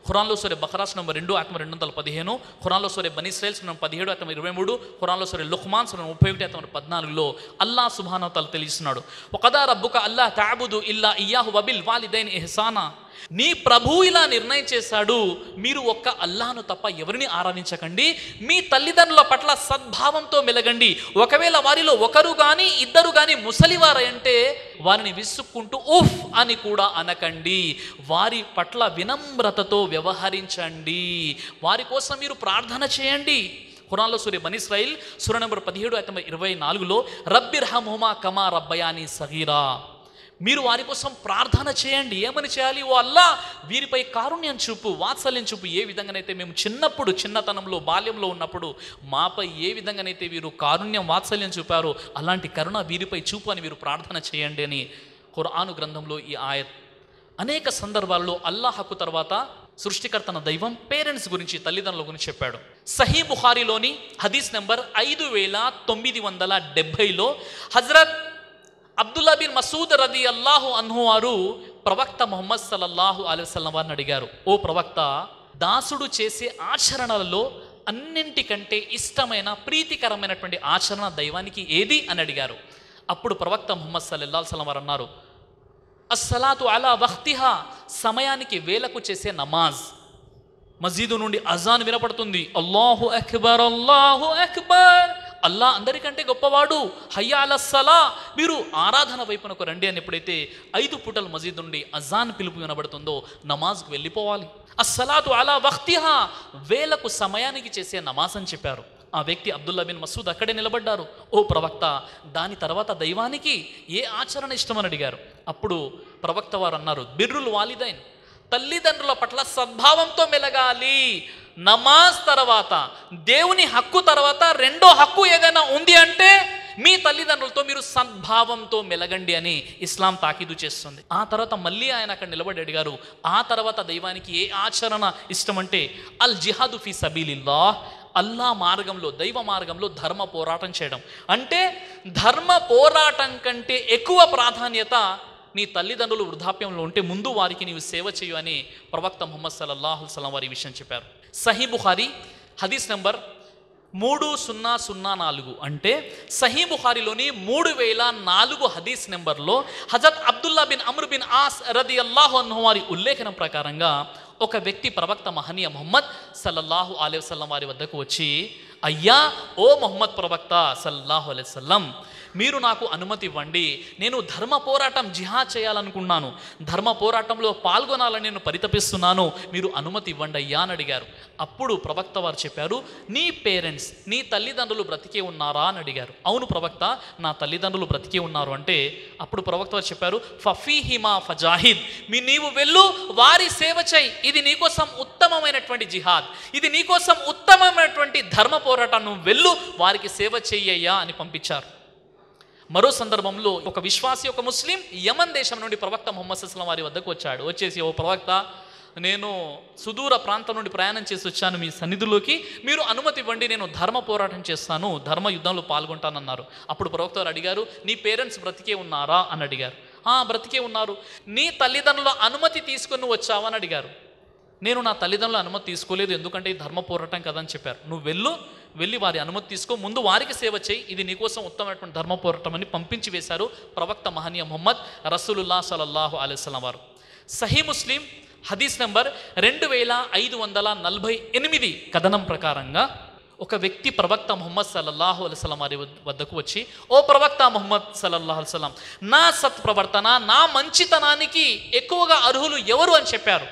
ఖురాన్లో సూర్య బకరాస్ నంబర్ రెండు ఆత్మ రెండు వందల పదిహేను ఖురాన్లో సూర్య బనిస్రైల్స్ నంబర్ పదిహేడు ఆత్మ ఇరవై మూడు ఖురాన్లో సూర్య లుహ్మాన్ సూర్య ముప్పై ఒకటి ఆత్మ పద్నాలుగులో అల్లా సుభానవతలు తెలియస్తున్నాడు ఒకదా రబ్బుక అల్లా తాబుదు ఇల్లా ఇయాహు వబిల్ వాలిదైన్ ఎహసానా నీ ప్రభు ఇలా నిర్ణయం చేశాడు మీరు ఒక్క అల్లాను తప్ప ఎవరిని ఆరాధించకండి మీ తల్లిదండ్రుల పట్ల సద్భావంతో మెలగండి ఒకవేళ వారిలో ఒకరు కానీ ఇద్దరు కానీ ముసలివారంటే వారిని విసుక్కుంటూ ఉఫ్ అని కూడా అనకండి వారి పట్ల వినమ్రతతో వ్యవహరించండి వారి కోసం మీరు ప్రార్థన చేయండి ఖురాన్లో సూర్య బనిస్రాయిల్ సూర్య నెంబర్ పదిహేడు అయితే ఇరవై నాలుగులో రబ్బిర్ హముమా కమా రబ్బయాని సగీరా మీరు వారి కోసం ప్రార్థన చేయండి ఏమని చేయాలి ఓ అల్లా వీరిపై కారుణ్యం చూపు వాత్సల్యం చూపు ఏ విధంగానైతే మేము చిన్నప్పుడు చిన్నతనంలో బాల్యంలో ఉన్నప్పుడు మాపై ఏ విధంగానైతే వీరు కారుణ్యం వాత్సల్యం చూపారో అలాంటి కరుణ వీరిపై చూపు అని వీరు ప్రార్థన చేయండి అని ఖురాను గ్రంథంలో ఈ ఆయత్ అనేక సందర్భాల్లో అల్లాహకు తర్వాత సృష్టికర్తన దైవం పేరెంట్స్ గురించి తల్లిదండ్రుల గురించి చెప్పాడు సహీ బుఖారిలోని హదీస్ నెంబర్ ఐదు వేల తొమ్మిది వందల డెబ్భైలో హజరత్ అబ్దుల్లా బిన్ మసూద్ రది అల్లాహు అన్హు వారు ప్రవక్త ముహమ్మద్ సల్లల్లాహు అలైవల్లం వారిని అడిగారు ఓ ప్రవక్త దాసుడు చేసే ఆచరణలలో అన్నింటికంటే ఇష్టమైన ప్రీతికరమైనటువంటి ఆచరణ దైవానికి ఏది అని అడిగారు అప్పుడు ప్రవక్త ముహమ్మద్ సల్లల్లా సలం వారు అన్నారు అస్సలాతు అలా వక్తిహా సమయానికి వేలకు చేసే నమాజ్ మస్జిదు నుండి అజాన్ వినపడుతుంది అల్లాహు అక్బర్ అల్లాహు అక్బర్ అల్లా అందరికంటే గొప్పవాడు హయ్యా అలస్సలా మీరు ఆరాధన వైపునకు రండి అని ఎప్పుడైతే ఐదు పూటల మస్జిద్ నుండి అజాన్ పిలుపు వినబడుతుందో నమాజ్కు వెళ్ళిపోవాలి అస్సలాతు అలా వక్తిహా వేలకు సమయానికి చేసే నమాజ్ అని చెప్పారు ఆ వ్యక్తి అబ్దుల్లా బిన్ మసూద్ అక్కడే నిలబడ్డారు ఓ ప్రవక్త దాని తర్వాత దైవానికి ఏ ఆచరణ ఇష్టమని అడిగారు అప్పుడు ప్రవక్త వారు అన్నారు బిర్రుల్ వాలిదైన్ తల్లిదండ్రుల పట్ల సద్భావంతో మెలగాలి నమాజ్ తర్వాత దేవుని హక్కు తర్వాత రెండో హక్కు ఏదైనా ఉంది అంటే మీ తల్లిదండ్రులతో మీరు సద్భావంతో మెలగండి అని ఇస్లాం తాకీదు చేస్తుంది ఆ తర్వాత మళ్ళీ ఆయన అక్కడ నిలబడి అడిగారు ఆ తర్వాత దైవానికి ఏ ఆచరణ ఇష్టమంటే అల్ జిహాదు ఫీ సబీలిల్లా అల్లా మార్గంలో దైవ మార్గంలో ధర్మ పోరాటం చేయడం అంటే ధర్మ పోరాటం కంటే ఎక్కువ ప్రాధాన్యత నీ తల్లిదండ్రులు వృద్ధాప్యంలో ఉంటే ముందు వారికి నీవు సేవ చేయు అని ప్రవక్త ముహమ్మద్ సల్లల్లాహు సలం వారి విషయం చెప్పారు సహీ బుఖారీ హదీస్ నంబర్ మూడు సున్నా సున్నా నాలుగు అంటే సహీ బుఖారిలోని మూడు వేల నాలుగు హదీస్ నెంబర్లో హజరత్ అబ్దుల్లా బిన్ అమ్ర్ బిన్ ఆస్ రది అల్లాహు అన్హు వారి ఉల్లేఖనం ప్రకారంగా ఒక వ్యక్తి ప్రవక్త మహనీయ ముహమ్మద్ సల్లల్లాహు అలైహి వసల్లం వారి వద్దకు వచ్చి అయ్యా ఓ మొహమ్మద్ ప్రవక్త సల్లల్లాహు అలైహి వసల్లం మీరు నాకు అనుమతి ఇవ్వండి నేను ధర్మ పోరాటం జిహాద్ చేయాలనుకున్నాను ధర్మ పోరాటంలో పాల్గొనాలని నేను పరితపిస్తున్నాను మీరు అనుమతి ఇవ్వండి అయ్యా అని అడిగారు అప్పుడు ప్రవక్త వారు చెప్పారు నీ పేరెంట్స్ నీ తల్లిదండ్రులు బ్రతికే ఉన్నారా అని అడిగారు అవును ప్రవక్త నా తల్లిదండ్రులు బ్రతికే ఉన్నారు అంటే అప్పుడు ప్రవక్త వారు చెప్పారు ఫఫీహిమా ఫజాహిద్ మీ నీవు వెళ్ళు వారి సేవ చేయి ఇది నీకోసం ఉత్తమమైనటువంటి జిహాద్ ఇది నీకోసం ఉత్తమమైనటువంటి ధర్మ పోరాటం నువ్వు వెళ్ళు వారికి సేవ చెయ్యయ్యా అని పంపించారు మరో సందర్భంలో ఒక విశ్వాసి ఒక ముస్లిం యమన్ దేశం నుండి ప్రవక్త ముహమ్మద్ అస్లం వారి వద్దకు వచ్చాడు వచ్చేసి ఓ ప్రవక్త నేను సుదూర ప్రాంతం నుండి ప్రయాణం చేసి వచ్చాను మీ సన్నిధిలోకి మీరు అనుమతి ఇవ్వండి నేను ధర్మ పోరాటం చేస్తాను ధర్మ యుద్ధంలో పాల్గొంటానన్నారు అప్పుడు ప్రవక్త వారు అడిగారు నీ పేరెంట్స్ బ్రతికే ఉన్నారా అని అడిగారు "ఆ, బ్రతికే ఉన్నారు నీ తల్లిదండ్రుల అనుమతి తీసుకుని వచ్చావా అని అడిగారు నేను నా తల్లిదండ్రుల అనుమతి తీసుకోలేదు ఎందుకంటే ఇది ధర్మ పోరాటం కదా అని చెప్పారు నువ్వు వెళ్ళు వెళ్ళి వారి అనుమతి తీసుకో ముందు వారికి సేవ చేయి ఇది నీకోసం ఉత్తమమైనటువంటి ధర్మ పోరాటం అని పంపించి వేశారు ప్రవక్త మహనీయ ముహమ్మద్ రసూలుల్లా సలల్లాహు అలైస్లం వారు సహీ ముస్లిం హదీస్ నెంబర్ రెండు వేల ఐదు వందల నలభై ఎనిమిది కథనం ప్రకారంగా ఒక వ్యక్తి ప్రవక్త ముహమ్మద్ సల్లల్లాహు అలైస్లం వారి వద్- వద్దకు వచ్చి ఓ ప్రవక్త ముహమ్మద్ సల్లల్లాహు అలైస్లం నా సత్ప్రవర్తన నా మంచితనానికి ఎక్కువగా అర్హులు ఎవరు అని చెప్పారు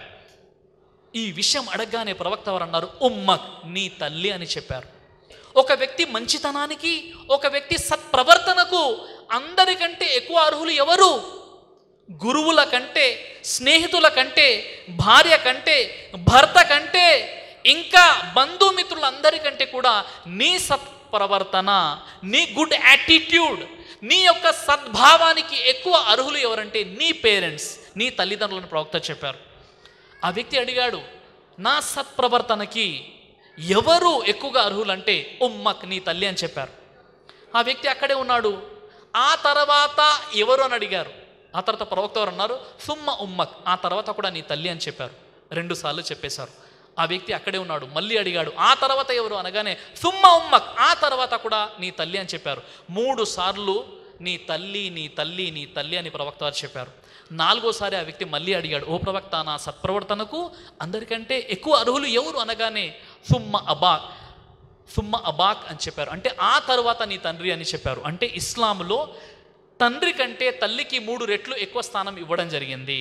ఈ విషయం అడగగానే ప్రవక్త వారు అన్నారు ఉమ్మక్ నీ తల్లి అని చెప్పారు ఒక వ్యక్తి మంచితనానికి ఒక వ్యక్తి సత్ప్రవర్తనకు అందరికంటే ఎక్కువ అర్హులు ఎవరు గురువుల కంటే స్నేహితుల కంటే భార్య కంటే భర్త కంటే ఇంకా బంధుమిత్రులందరికంటే కూడా నీ సత్ప్రవర్తన నీ గుడ్ యాటిట్యూడ్ నీ యొక్క సద్భావానికి ఎక్కువ అర్హులు ఎవరంటే నీ పేరెంట్స్ నీ తల్లిదండ్రులను ప్రవక్త చెప్పారు ఆ వ్యక్తి అడిగాడు నా సత్ప్రవర్తనకి ఎవరు ఎక్కువగా అర్హులంటే ఉమ్మక్ నీ తల్లి అని చెప్పారు ఆ వ్యక్తి అక్కడే ఉన్నాడు ఆ తర్వాత ఎవరు అని అడిగారు ఆ తర్వాత ప్రవక్త వారు అన్నారు సుమ్మ ఉమ్మక్ ఆ తర్వాత కూడా నీ తల్లి అని చెప్పారు రెండు సార్లు చెప్పేశారు ఆ వ్యక్తి అక్కడే ఉన్నాడు మళ్ళీ అడిగాడు ఆ తర్వాత ఎవరు అనగానే సుమ్మ ఉమ్మక్ ఆ తర్వాత కూడా నీ తల్లి అని చెప్పారు మూడు సార్లు నీ తల్లి నీ తల్లి నీ తల్లి అని ప్రవక్త వారు చెప్పారు నాలుగోసారి ఆ వ్యక్తి మళ్ళీ అడిగాడు ఓ ప్రవక్త నా సత్ప్రవర్తనకు అందరికంటే ఎక్కువ అర్హులు ఎవరు అనగానే సుమ్మ అబాక్ సుమ్మ అబాక్ అని చెప్పారు అంటే ఆ తర్వాత నీ తండ్రి అని చెప్పారు అంటే ఇస్లాంలో తండ్రి కంటే తల్లికి మూడు రెట్లు ఎక్కువ స్థానం ఇవ్వడం జరిగింది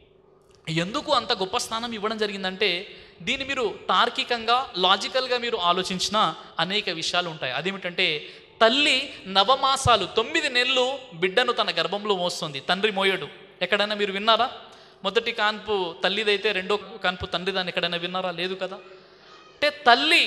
ఎందుకు అంత గొప్ప స్థానం ఇవ్వడం జరిగిందంటే దీన్ని మీరు తార్కికంగా లాజికల్గా మీరు ఆలోచించిన అనేక విషయాలు ఉంటాయి అదేమిటంటే తల్లి నవమాసాలు తొమ్మిది నెలలు బిడ్డను తన గర్భంలో మోస్తుంది తండ్రి మోయడు ఎక్కడైనా మీరు విన్నారా మొదటి కాన్పు తల్లిదైతే రెండో కాన్పు తండ్రిదాన్ని ఎక్కడైనా విన్నారా లేదు కదా అంటే తల్లి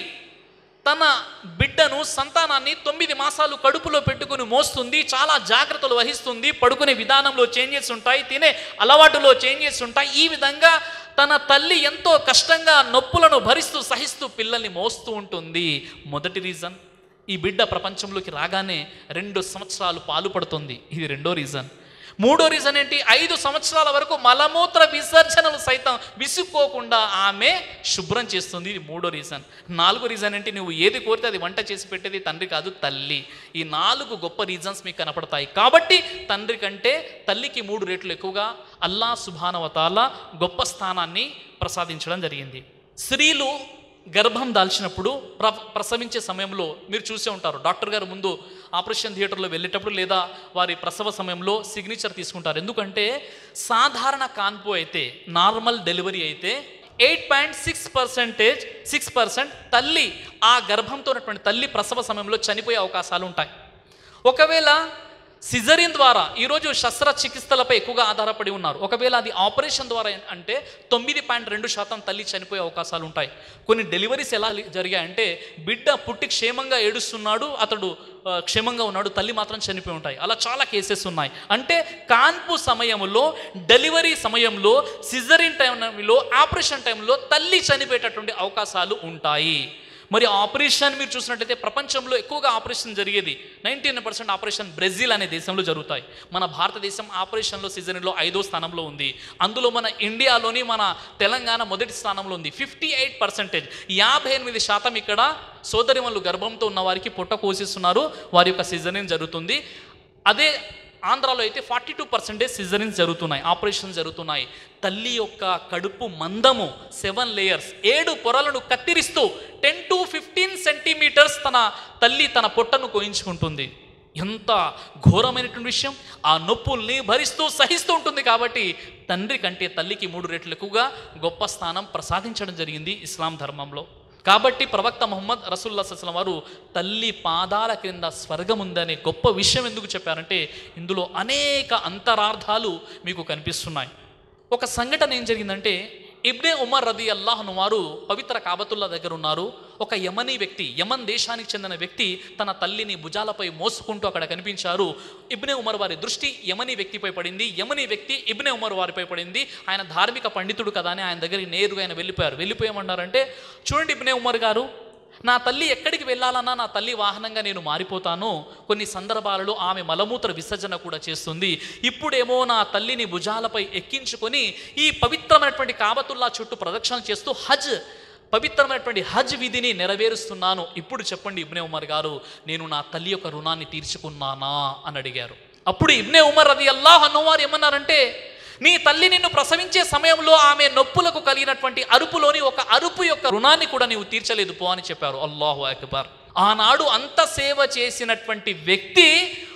తన బిడ్డను సంతానాన్ని తొమ్మిది మాసాలు కడుపులో పెట్టుకుని మోస్తుంది చాలా జాగ్రత్తలు వహిస్తుంది పడుకునే విధానంలో చేంజెస్ ఉంటాయి తినే అలవాటులో చేంజెస్ ఉంటాయి ఈ విధంగా తన తల్లి ఎంతో కష్టంగా నొప్పులను భరిస్తూ సహిస్తూ పిల్లల్ని మోస్తూ ఉంటుంది మొదటి రీజన్ ఈ బిడ్డ ప్రపంచంలోకి రాగానే రెండు సంవత్సరాలు పాలు పడుతుంది ఇది రెండో రీజన్ మూడో రీజన్ ఏంటి ఐదు సంవత్సరాల వరకు మలమూత్ర విసర్జనలు సైతం విసుక్కోకుండా ఆమె శుభ్రం చేస్తుంది ఇది మూడో రీజన్ నాలుగో రీజన్ ఏంటి నువ్వు ఏది కోరితే అది వంట చేసి పెట్టేది తండ్రి కాదు తల్లి ఈ నాలుగు గొప్ప రీజన్స్ మీకు కనపడతాయి కాబట్టి తండ్రి కంటే తల్లికి మూడు రేట్లు ఎక్కువగా అల్లా సుభానవతాల గొప్ప స్థానాన్ని ప్రసాదించడం జరిగింది స్త్రీలు గర్భం దాల్చినప్పుడు ప్ర ప్రసవించే సమయంలో మీరు చూసే ఉంటారు డాక్టర్ గారు ముందు ఆపరేషన్ థియేటర్లో వెళ్ళేటప్పుడు లేదా వారి ప్రసవ సమయంలో సిగ్నేచర్ తీసుకుంటారు ఎందుకంటే సాధారణ కాన్పు అయితే నార్మల్ డెలివరీ అయితే eight point six percentage six percent తల్లి ఆ గర్భంతో ఉన్నటువంటి తల్లి ప్రసవ సమయంలో చనిపోయే అవకాశాలు ఉంటాయి ఒకవేళ సిజరిన్ ద్వారా ఈరోజు శస్త్రచికిత్సలపై ఎక్కువగా ఆధారపడి ఉన్నారు ఒకవేళ అది ఆపరేషన్ ద్వారా అంటే తొమ్మిది పాయింట్ రెండు శాతం తల్లి చనిపోయే అవకాశాలు ఉంటాయి కొన్ని డెలివరీస్ ఎలా జరిగాయంటే బిడ్డ పుట్టి క్షేమంగా ఏడుస్తున్నాడు అతడు ఆ, క్షేమంగా ఉన్నాడు తల్లి మాత్రం చనిపోయి ఉంటాయి అలా చాలా కేసెస్ ఉన్నాయి అంటే కాన్పు సమయంలో డెలివరీ సమయంలో సిజరిన్ టైంలో ఆపరేషన్ టైంలో తల్లి చనిపోయేటటువంటి అవకాశాలు ఉంటాయి మరి ఆపరేషన్ మీరు చూసినట్టయితే ప్రపంచంలో ఎక్కువగా ఆపరేషన్ జరిగేది నైంటీన్ పర్సెంట్ ఆపరేషన్ బ్రెజిల్ అనే దేశంలో జరుగుతాయి మన భారతదేశం ఆపరేషన్లో సీజన్లో ఐదో స్థానంలో ఉంది అందులో మన ఇండియాలోని మన తెలంగాణ మొదటి స్థానంలో ఉంది ఫిఫ్టీ ఎయిట్ పర్సెంటేజ్ యాభై ఎనిమిది శాతం ఇక్కడ సోదరిమల్లు గర్భంతో ఉన్న వారికి పొట్ట కోసిస్తున్నారు వారి యొక్క సిజరిన్ జరుగుతుంది అదే ఆంధ్రాలో అయితే ఫార్టీ టూ పర్సెంటేజ్ సిజరిన్స్ జరుగుతున్నాయి ఆపరేషన్స్ జరుగుతున్నాయి తల్లి యొక్క కడుపు మందము సెవెన్ లేయర్స్ ఏడు పొరలను కత్తిరిస్తూ టెన్ టు ఫిఫ్టీన్ సెంటీమీటర్స్ తన తల్లి తన పొట్టను కోయించుకుంటుంది ఎంత ఘోరమైనటువంటి విషయం ఆ నొప్పుల్ని భరిస్తూ సహిస్తూ ఉంటుంది కాబట్టి తండ్రి కంటే తల్లికి మూడు రెట్లు ఎక్కువగా గొప్ప స్థానం ప్రసాదించడం జరిగింది ఇస్లాం ధర్మంలో కాబట్టి ప్రవక్త ముహమ్మద్ రసూల్లా సస్లం వారు తల్లి పాదాల క్రింద స్వర్గం ఉందనే గొప్ప విషయం ఎందుకు చెప్పారంటే ఇందులో అనేక అంతరార్థాలు మీకు కనిపిస్తున్నాయి ఒక సంఘటన ఏం జరిగిందంటే ఇబ్నే ఉమర్ రది అల్లాహను వారు పవిత్ర కాబతుల్లా దగ్గర ఉన్నారు ఒక యమనీ వ్యక్తి యమన్ దేశానికి చెందిన వ్యక్తి తన తల్లిని భుజాలపై మోసుకుంటూ అక్కడ కనిపించారు ఇబ్నే ఉమర్ వారి దృష్టి యమనీ వ్యక్తిపై పడింది యమనీ వ్యక్తి ఇబ్నే ఉమర్ వారిపై పడింది ఆయన ధార్మిక పండితుడు కదా అని ఆయన దగ్గరికి నేరుగా ఆయన వెళ్ళిపోయారు వెళ్ళిపోయామన్నారంటే చూడండి ఇబ్నే ఉమర్ గారు నా తల్లి ఎక్కడికి వెళ్ళాలన్నా నా తల్లి వాహనంగా నేను మారిపోతాను కొన్ని సందర్భాలలో ఆమె మలమూత్ర విసర్జన కూడా చేస్తుంది ఇప్పుడేమో నా తల్లిని భుజాలపై ఎక్కించుకొని ఈ పవిత్రమైనటువంటి కాబతుల్లా చుట్టూ ప్రదక్షిణలు చేస్తూ హజ్ పవిత్రమైనటువంటి హజ్ విధిని నెరవేరుస్తున్నాను ఇప్పుడు చెప్పండి ఇబ్నే ఉమర్ గారు నేను నా తల్లి యొక్క రుణాన్ని తీర్చుకున్నానా అని అడిగారు అప్పుడు ఇబ్నే ఉమర్ అది అల్లాహ్ అన్నవారు ఏమన్నారంటే నీ తల్లి నిన్ను ప్రసవించే సమయంలో ఆమె నొప్పులకు కలిగినటువంటి అరుపులోని ఒక అరుపు యొక్క రుణాన్ని కూడా నీవు తీర్చలేదు పో అని చెప్పారు అల్లాహు అక్బర్ ఆనాడు అంత సేవ చేసినటువంటి వ్యక్తి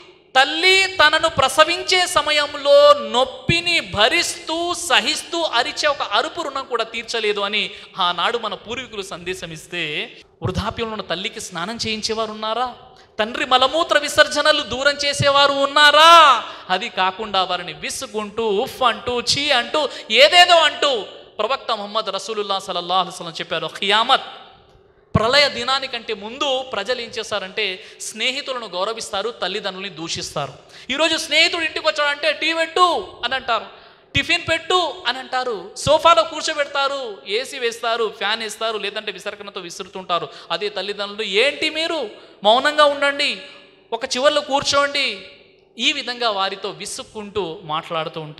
తల్లి తనను ప్రసవించే సమయంలో నొప్పిని భరిస్తూ సహిస్తూ అరిచే ఒక అరుపు రుణం కూడా తీర్చలేదు అని ఆనాడు మన పూర్వీకులు సందేశం ఇస్తే వృద్ధాప్యంలో ఉన్న తల్లికి స్నానం చేయించేవారు ఉన్నారా తండ్రి మలమూత్ర విసర్జనలు దూరం చేసేవారు ఉన్నారా అది కాకుండా వారిని విసుకుంటూ ఉఫ్ అంటూ చీ అంటూ ఏదేదో అంటూ ప్రవక్త ముహమ్మద్ రసూలుల్లా సలల్లాహు అలైహి వసల్లం చెప్పారు ఖియామత్ ప్రళయ దినానికంటే ముందు ప్రజలు ఏం చేస్తారంటే స్నేహితులను గౌరవిస్తారు తల్లిదండ్రులని దూషిస్తారు ఈరోజు స్నేహితుడు ఇంటికి వచ్చాడంటే టీ పెట్టు అని అంటారు టిఫిన్ పెట్టు అని అంటారు సోఫాలో కూర్చోబెడతారు ఏసీ వేస్తారు ఫ్యాన్ వేస్తారు లేదంటే విసర్కనతో విసురుతుంటారు అదే తల్లిదండ్రులు ఏంటి మీరు మౌనంగా ఉండండి ఒక చివర్లో కూర్చోండి ఈ విధంగా వారితో విసుక్కుంటూ మాట్లాడుతూ ఉంటారు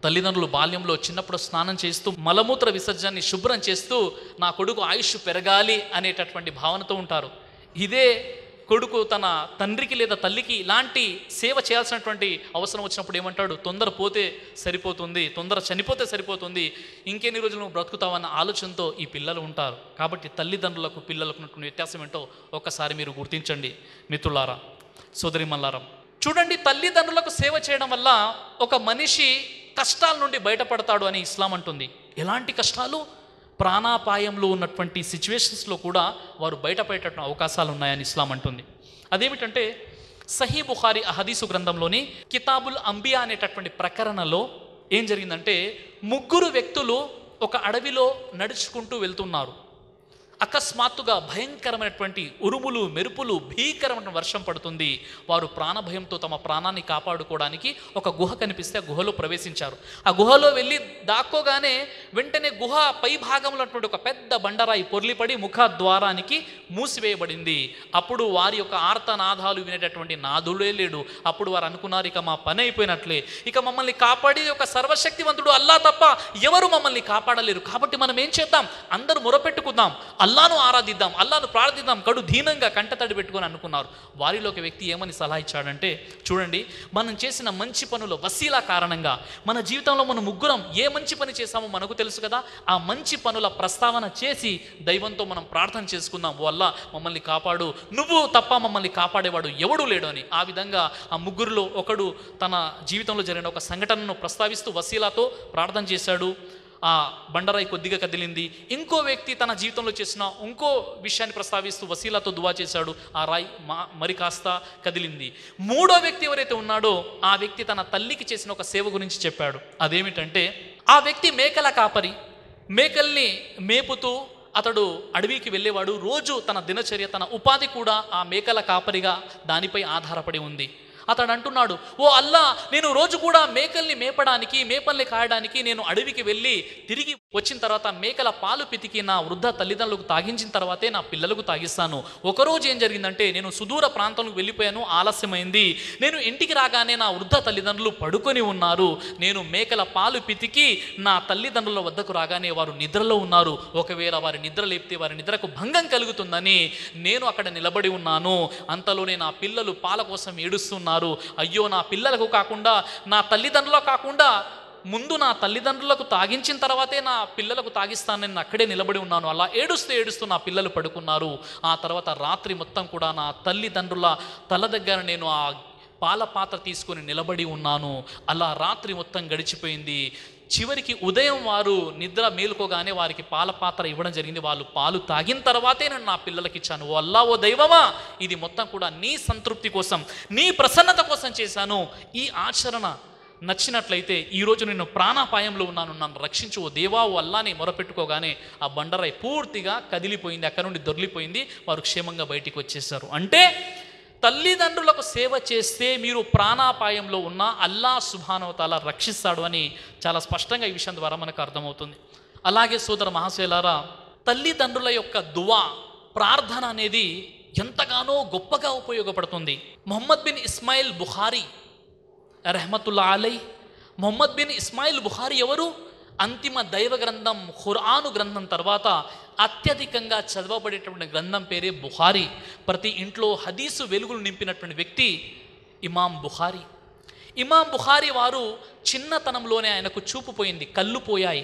తల్లిదండ్రులు బాల్యంలో చిన్నప్పుడు స్నానం చేస్తూ మలమూత్ర విసర్జనని శుభ్రం చేస్తూ నా కొడుకు ఆయుష్ పెరగాలి అనేటటువంటి భావనతో ఉంటారు ఇదే కొడుకు తన తండ్రికి లేదా తల్లికి ఇలాంటి సేవ చేయాల్సినటువంటి అవసరం వచ్చినప్పుడు ఏమంటాడు తొందర పోతే సరిపోతుంది తొందర చనిపోతే సరిపోతుంది ఇంకెన్ని రోజులు నువ్వు బ్రతుకుతావన్న ఆలోచనతో ఈ పిల్లలు ఉంటారు కాబట్టి తల్లిదండ్రులకు పిల్లలకు ఉన్నటువంటి వ్యత్యాసం ఏంటో ఒక్కసారి మీరు గుర్తించండి మిత్రులారా సోదరి మల్లారం చూడండి తల్లిదండ్రులకు సేవ చేయడం వల్ల ఒక మనిషి కష్టాల నుండి బయటపడతాడు అని ఇస్లాం అంటుంది ఎలాంటి కష్టాలు ప్రాణాపాయంలో ఉన్నటువంటి సిచ్యువేషన్స్లో కూడా వారు బయటపడేటటువంటి అవకాశాలు ఉన్నాయని ఇస్లాం అంటుంది అదేమిటంటే సహీ బుఖారి అహదీసు గ్రంథంలోని కితాబుల్ అంబియా అనేటటువంటి ప్రకరణలో ఏం జరిగిందంటే ముగ్గురు వ్యక్తులు ఒక అడవిలో నడుచుకుంటూ వెళ్తున్నారు అకస్మాత్తుగా భయంకరమైనటువంటి ఉరుములు మెరుపులు భీకరమైన వర్షం పడుతుంది వారు ప్రాణభయంతో తమ ప్రాణాన్ని కాపాడుకోవడానికి ఒక గుహ కనిపిస్తే ఆ గుహలో ప్రవేశించారు ఆ గుహలో వెళ్ళి దాక్కోగానే వెంటనే గుహ పై భాగంలో ఉన్నటువంటి ఒక పెద్ద బండరాయి పొర్లిపడి ముఖ ద్వారానికి మూసివేయబడింది అప్పుడు వారి యొక్క ఆర్తనాదాలు వినేటటువంటి నాదుడే లేడు అప్పుడు వారు అనుకున్నారు ఇక మా పని అయిపోయినట్లే ఇక మమ్మల్ని కాపాడి ఒక సర్వశక్తివంతుడు అల్లా తప్ప ఎవరు మమ్మల్ని కాపాడలేరు కాబట్టి మనం ఏం చేద్దాం అందరూ మొరపెట్టుకుందాం అల్లాను ఆరాధిద్దాం అల్లాను ప్రార్థిద్దాం కడు దీనంగా కంటతడి పెట్టుకొని అనుకున్నారు వారిలో ఒక వ్యక్తి ఏమని సలహా ఇచ్చాడంటే చూడండి మనం చేసిన మంచి పనుల వసీలా కారణంగా మన జీవితంలో మనం ముగ్గురం ఏ మంచి పని చేశామో మనకు తెలుసు కదా ఆ మంచి పనుల ప్రస్తావన చేసి దైవంతో మనం ప్రార్థన చేసుకుందాం ఓ అల్లా మమ్మల్ని కాపాడు నువ్వు తప్ప మమ్మల్ని కాపాడేవాడు ఎవడు లేడు అని ఆ విధంగా ఆ ముగ్గురులో ఒకడు తన జీవితంలో జరిగిన ఒక సంఘటనను ప్రస్తావిస్తూ వసీలాతో ప్రార్థన చేశాడు ఆ బండరాయి కొద్దిగా కదిలింది ఇంకో వ్యక్తి తన జీవితంలో చేసిన ఇంకో విషయాన్ని ప్రస్తావిస్తూ వసీలాతో దువా చేశాడు ఆ రాయి మా మరి కాస్త కదిలింది మూడో వ్యక్తి ఎవరైతే ఉన్నాడో ఆ వ్యక్తి తన తల్లికి చేసిన ఒక సేవ గురించి చెప్పాడు అదేమిటంటే ఆ వ్యక్తి మేకల కాపరి మేకల్ని మేపుతూ అతడు అడవికి వెళ్ళేవాడు రోజు తన దినచర్య తన ఉపాధి కూడా ఆ మేకల కాపరిగా దానిపై ఆధారపడి ఉంది అతడు అంటున్నాడు ఓ అల్లా నేను రోజు కూడా మేకల్ని మేపడానికి మేపల్ని కాయడానికి నేను అడవికి వెళ్ళి తిరిగి వచ్చిన తర్వాత మేకల పాలు పితికి నా వృద్ధ తల్లిదండ్రులకు తాగించిన తర్వాతే నా పిల్లలకు తాగిస్తాను ఒకరోజు ఏం జరిగిందంటే నేను సుదూర ప్రాంతంలోకి వెళ్ళిపోయాను ఆలస్యమైంది నేను ఇంటికి రాగానే నా వృద్ధ తల్లిదండ్రులు పడుకొని ఉన్నారు నేను మేకల పాలు పితికి నా తల్లిదండ్రుల వద్దకు రాగానే వారు నిద్రలో ఉన్నారు ఒకవేళ వారి నిద్ర లేపితే వారి నిద్రకు భంగం కలుగుతుందని నేను అక్కడ నిలబడి ఉన్నాను అంతలోనే నా పిల్లలు పాల కోసం ఏడుస్తున్నారు అయ్యో నా పిల్లలకు కాకుండా నా తల్లిదండ్రులకు కాకుండా ముందు నా తల్లిదండ్రులకు తాగించిన తర్వాతే నా పిల్లలకు తాగిస్తాను నేను అక్కడే నిలబడి ఉన్నాను అలా ఏడుస్తూ ఏడుస్తూ నా పిల్లలు పడుకున్నారు ఆ తర్వాత రాత్రి మొత్తం కూడా నా తల్లిదండ్రుల తల దగ్గర నేను ఆ పాల పాత్ర తీసుకొని నిలబడి ఉన్నాను అలా రాత్రి మొత్తం గడిచిపోయింది చివరికి ఉదయం వారు నిద్ర మేలుకోగానే వారికి పాల పాత్ర ఇవ్వడం జరిగింది వాళ్ళు పాలు తాగిన తర్వాతే నేను నా పిల్లలకి ఇచ్చాను ఓ అల్లా ఓ దైవమా ఇది మొత్తం కూడా నీ సంతృప్తి కోసం నీ ప్రసన్నత కోసం చేశాను ఈ ఆచరణ నచ్చినట్లయితే ఈరోజు నేను ప్రాణాపాయంలో ఉన్నాను నన్ను రక్షించు ఓ దేవా ఓ అల్లాని మొరపెట్టుకోగానే ఆ బండరాయి పూర్తిగా కదిలిపోయింది అక్కడ నుండి దొర్లిపోయింది వారు క్షేమంగా బయటికి వచ్చేసారు అంటే తల్లిదండ్రులకు సేవ చేస్తే మీరు ప్రాణాపాయంలో ఉన్న అల్లా సుభానవతాల రక్షిస్తాడు అని చాలా స్పష్టంగా ఈ విషయం ద్వారా మనకు అర్థమవుతుంది అలాగే సోదర మహాశైలారా తల్లిదండ్రుల యొక్క దువా ప్రార్థన అనేది ఎంతగానో గొప్పగా ఉపయోగపడుతుంది మొహమ్మద్ బిన్ ఇస్మాయిల్ బుఖారీ రెహమతుల్లా అలై మొహమ్మద్ బిన్ ఇస్మాయిల్ బుఖారీ ఎవరు అంతిమ దైవ గ్రంథం ఖురాను గ్రంథం తర్వాత అత్యధికంగా చదవబడేటువంటి గ్రంథం పేరే బుఖారీ ప్రతి ఇంట్లో హదీసు వెలుగులు నింపినటువంటి వ్యక్తి ఇమాం బుఖారీ ఇమాం బుఖారీ వారు చిన్నతనంలోనే ఆయనకు చూపు పోయింది కళ్ళు పోయాయి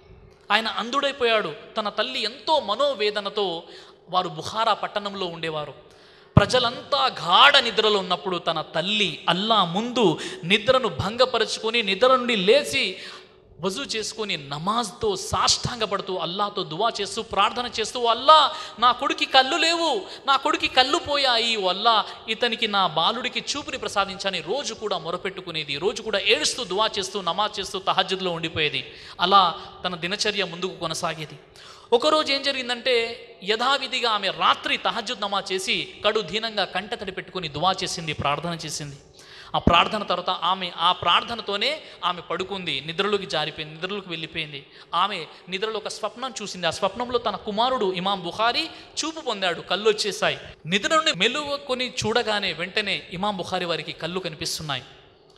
ఆయన అంధుడైపోయాడు తన తల్లి ఎంతో మనోవేదనతో వారు బుఖారా పట్టణంలో ఉండేవారు ప్రజలంతా గాఢ నిద్రలో ఉన్నప్పుడు తన తల్లి అల్లా ముందు నిద్రను భంగపరుచుకొని నిద్ర నుండి లేచి వజూ చేసుకొని నమాజ్తో సాష్టాంగపడుతూ అల్లాతో దువా చేస్తూ ప్రార్థన చేస్తూ "ఓ అల్లా నా కొడుకి కళ్ళు లేవు నా కొడుకి కళ్ళు పోయాయి ఓ అల్లా ఇతనికి నా బాలుడికి చూపుని ప్రసాదించని రోజు కూడా మొరపెట్టుకునేది రోజు కూడా ఏడుస్తూ దువా చేస్తూ నమాజ్ చేస్తూ తహజ్జుద్లో ఉండిపోయేది అలా తన దినచర్య ముందుకు కొనసాగేది ఒకరోజు ఏం జరిగిందంటే యథావిధిగా ఆమె రాత్రి తహజ్జుద్ నమాజ్ చేసి కడు దీనంగా కంటతడి పెట్టుకుని దువా చేసింది ప్రార్థన చేసింది ఆ ప్రార్థన తర్వాత ఆమె ఆ ప్రార్థనతోనే ఆమె పడుకుంది నిద్రలోకి జారిపోయింది నిద్రలోకి వెళ్ళిపోయింది ఆమె నిద్రలో ఒక స్వప్నం చూసింది ఆ స్వప్నంలో తన కుమారుడు ఇమాం బుఖారీ చూపు పొందాడు కళ్ళు వచ్చేసాయి నిద్ర నుండి మెలుకొని చూడగానే వెంటనే ఇమాం బుఖారీ వారికి కళ్ళు కనిపిస్తున్నాయి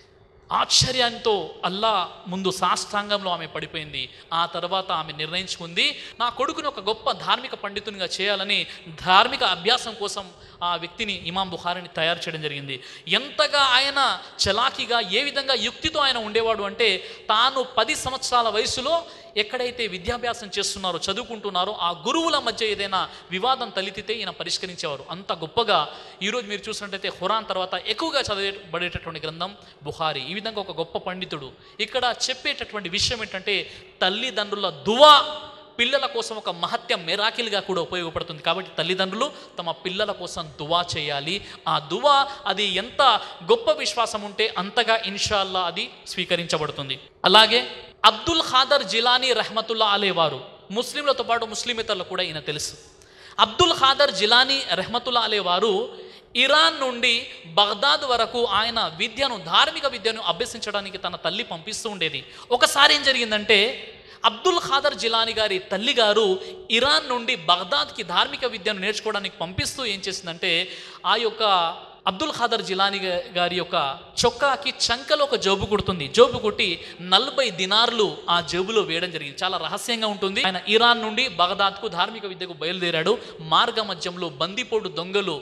ఆశ్చర్యంతో అల్లా ముందు సాష్టాంగంలో ఆమె పడిపోయింది ఆ తర్వాత ఆమె నిర్ణయించుకుంది నా కొడుకుని ఒక గొప్ప ధార్మిక పండితునిగా చేయాలని ధార్మిక అభ్యాసం కోసం ఆ వ్యక్తిని ఇమాం బుఖారిని తయారు చేయడం జరిగింది ఎంతగా ఆయన చలాకీగా ఏ విధంగా యుక్తితో ఆయన ఉండేవాడు అంటే తాను పది సంవత్సరాల వయసులో ఎక్కడైతే విద్యాభ్యాసం చేస్తున్నారో చదువుకుంటున్నారో ఆ గురువుల మధ్య ఏదైనా వివాదం తలెత్తితే ఈయన పరిష్కరించేవారు అంత గొప్పగా ఈరోజు మీరు చూసినట్టయితే ఖురాన్ తర్వాత ఎక్కువగా చదివేబడేటటువంటి గ్రంథం బుహారి ఈ విధంగా ఒక గొప్ప పండితుడు ఇక్కడ చెప్పేటటువంటి విషయం ఏంటంటే తల్లిదండ్రుల దువా పిల్లల కోసం ఒక మహత్య మెరాకిల్గా కూడా ఉపయోగపడుతుంది కాబట్టి తల్లిదండ్రులు తమ పిల్లల కోసం దువా చేయాలి ఆ దువా అది ఎంత గొప్ప విశ్వాసం ఉంటే అంతగా ఇన్షాల్లా అది స్వీకరించబడుతుంది అలాగే అబ్దుల్ ఖాదర్ జిలానీ రహమతుల్లా అలే వారు ముస్లింలతో పాటు ముస్లిమేతరులు కూడా ఈయన తెలుసు అబ్దుల్ ఖాదర్ జిలానీ రెహమతుల్లా అలే వారు ఇరాన్ నుండి బగ్దాద్ వరకు ఆయన విద్యను ధార్మిక విద్యను అభ్యసించడానికి తన తల్లి పంపిస్తూ ఉండేది ఒకసారి ఏం జరిగిందంటే అబ్దుల్ ఖాదర్ జిలానీ గారి తల్లి గారు ఇరాన్ నుండి బగ్దాద్కి ధార్మిక విద్యను నేర్చుకోవడానికి పంపిస్తూ ఏం చేసిందంటే ఆ యొక్క అబ్దుల్ ఖాదర్ జిలానీ గా- గారి యొక్క చొక్కాకి చంకలో ఒక జోబు కుడుతుంది జోబు కుట్టి నలభై దినార్లు ఆ జేబులో వేయడం జరిగింది చాలా రహస్యంగా ఉంటుంది ఆయన ఇరాన్ నుండి బగదాద్కు ధార్మిక విద్యకు బయలుదేరాడు మార్గ మధ్యంలో బందిపోటు దొంగలు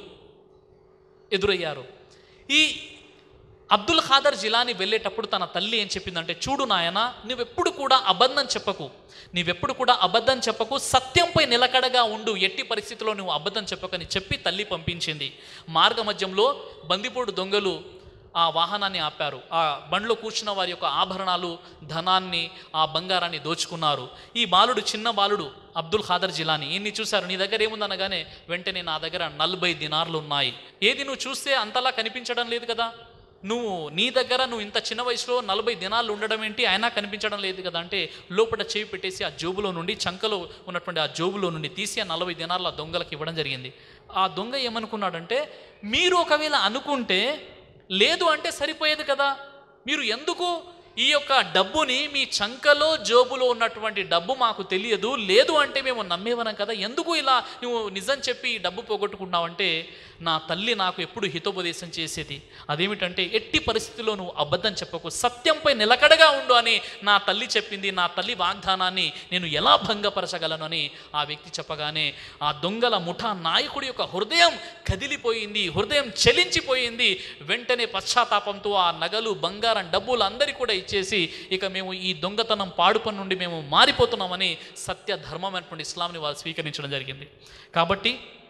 ఎదురయ్యారు ఈ అబ్దుల్ ఖాదర్ జిలాని వెళ్ళేటప్పుడు తన తల్లి ఏం చెప్పిందంటే చూడు నాయన నువ్వెప్పుడు కూడా అబద్ధం చెప్పకు నీవెప్పుడు కూడా అబద్ధం చెప్పకు సత్యంపై నిలకడగా ఉండు ఎట్టి పరిస్థితిలో నువ్వు అబద్ధం చెప్పకని చెప్పి తల్లి పంపించింది మార్గ మధ్యంలో బందిపోటు దొంగలు ఆ వాహనాన్ని ఆపారు ఆ బండ్లో కూర్చున్న వారి యొక్క ఆభరణాలు ధనాన్ని ఆ బంగారాన్ని దోచుకున్నారు ఈ బాలుడు చిన్న బాలుడు అబ్దుల్ ఖాదర్ జిలాని ఈయన్ని చూశారు నీ దగ్గర ఏముందనగానే వెంటనే నా దగ్గర నలభై దినార్లు ఉన్నాయి ఏది నువ్వు చూస్తే అంతలా కనిపించడం లేదు కదా నువ్వు నీ దగ్గర నువ్వు ఇంత చిన్న వయసులో నలభై దినాలు ఉండడం ఏంటి అయినా కనిపించడం లేదు కదా అంటే లోపల చేయి పెట్టేసి ఆ జోబులో నుండి చంకలో ఉన్నటువంటి ఆ జోబులో నుండి తీసి ఆ నలభై దినాలు ఆ దొంగలకు ఇవ్వడం జరిగింది ఆ దొంగ ఏమనుకున్నాడంటే మీరు ఒకవేళ అనుకుంటే లేదు అంటే సరిపోయేది కదా మీరు ఎందుకు ఈ యొక్క డబ్బుని మీ చంకలో జోబులో ఉన్నటువంటి డబ్బు మాకు తెలియదు లేదు అంటే మేము నమ్మేవనం కదా ఎందుకు ఇలా నువ్వు నిజం చెప్పి ఈ డబ్బు పోగొట్టుకున్నావంటే నా తల్లి నాకు ఎప్పుడు హితోపదేశం చేసేది అదేమిటంటే ఎట్టి పరిస్థితుల్లో నువ్వు అబద్ధం చెప్పకు సత్యంపై నిలకడగా ఉండు అని నా తల్లి చెప్పింది నా తల్లి వాగ్దానాన్ని నేను ఎలా భంగపరచగలను అని ఆ వ్యక్తి చెప్పగానే ఆ దొంగల ముఠా నాయకుడి యొక్క హృదయం కదిలిపోయింది హృదయం చెలించిపోయింది వెంటనే పశ్చాత్తాపంతో ఆ నగలు బంగారం డబ్బులు అందరి కూడా ఇచ్చేసి ఇక మేము ఈ దొంగతనం పాడుపని నుండి మేము మారిపోతున్నామని సత్య ధర్మమైనటువంటి ఇస్లాంని వారు స్వీకరించడం జరిగింది కాబట్టి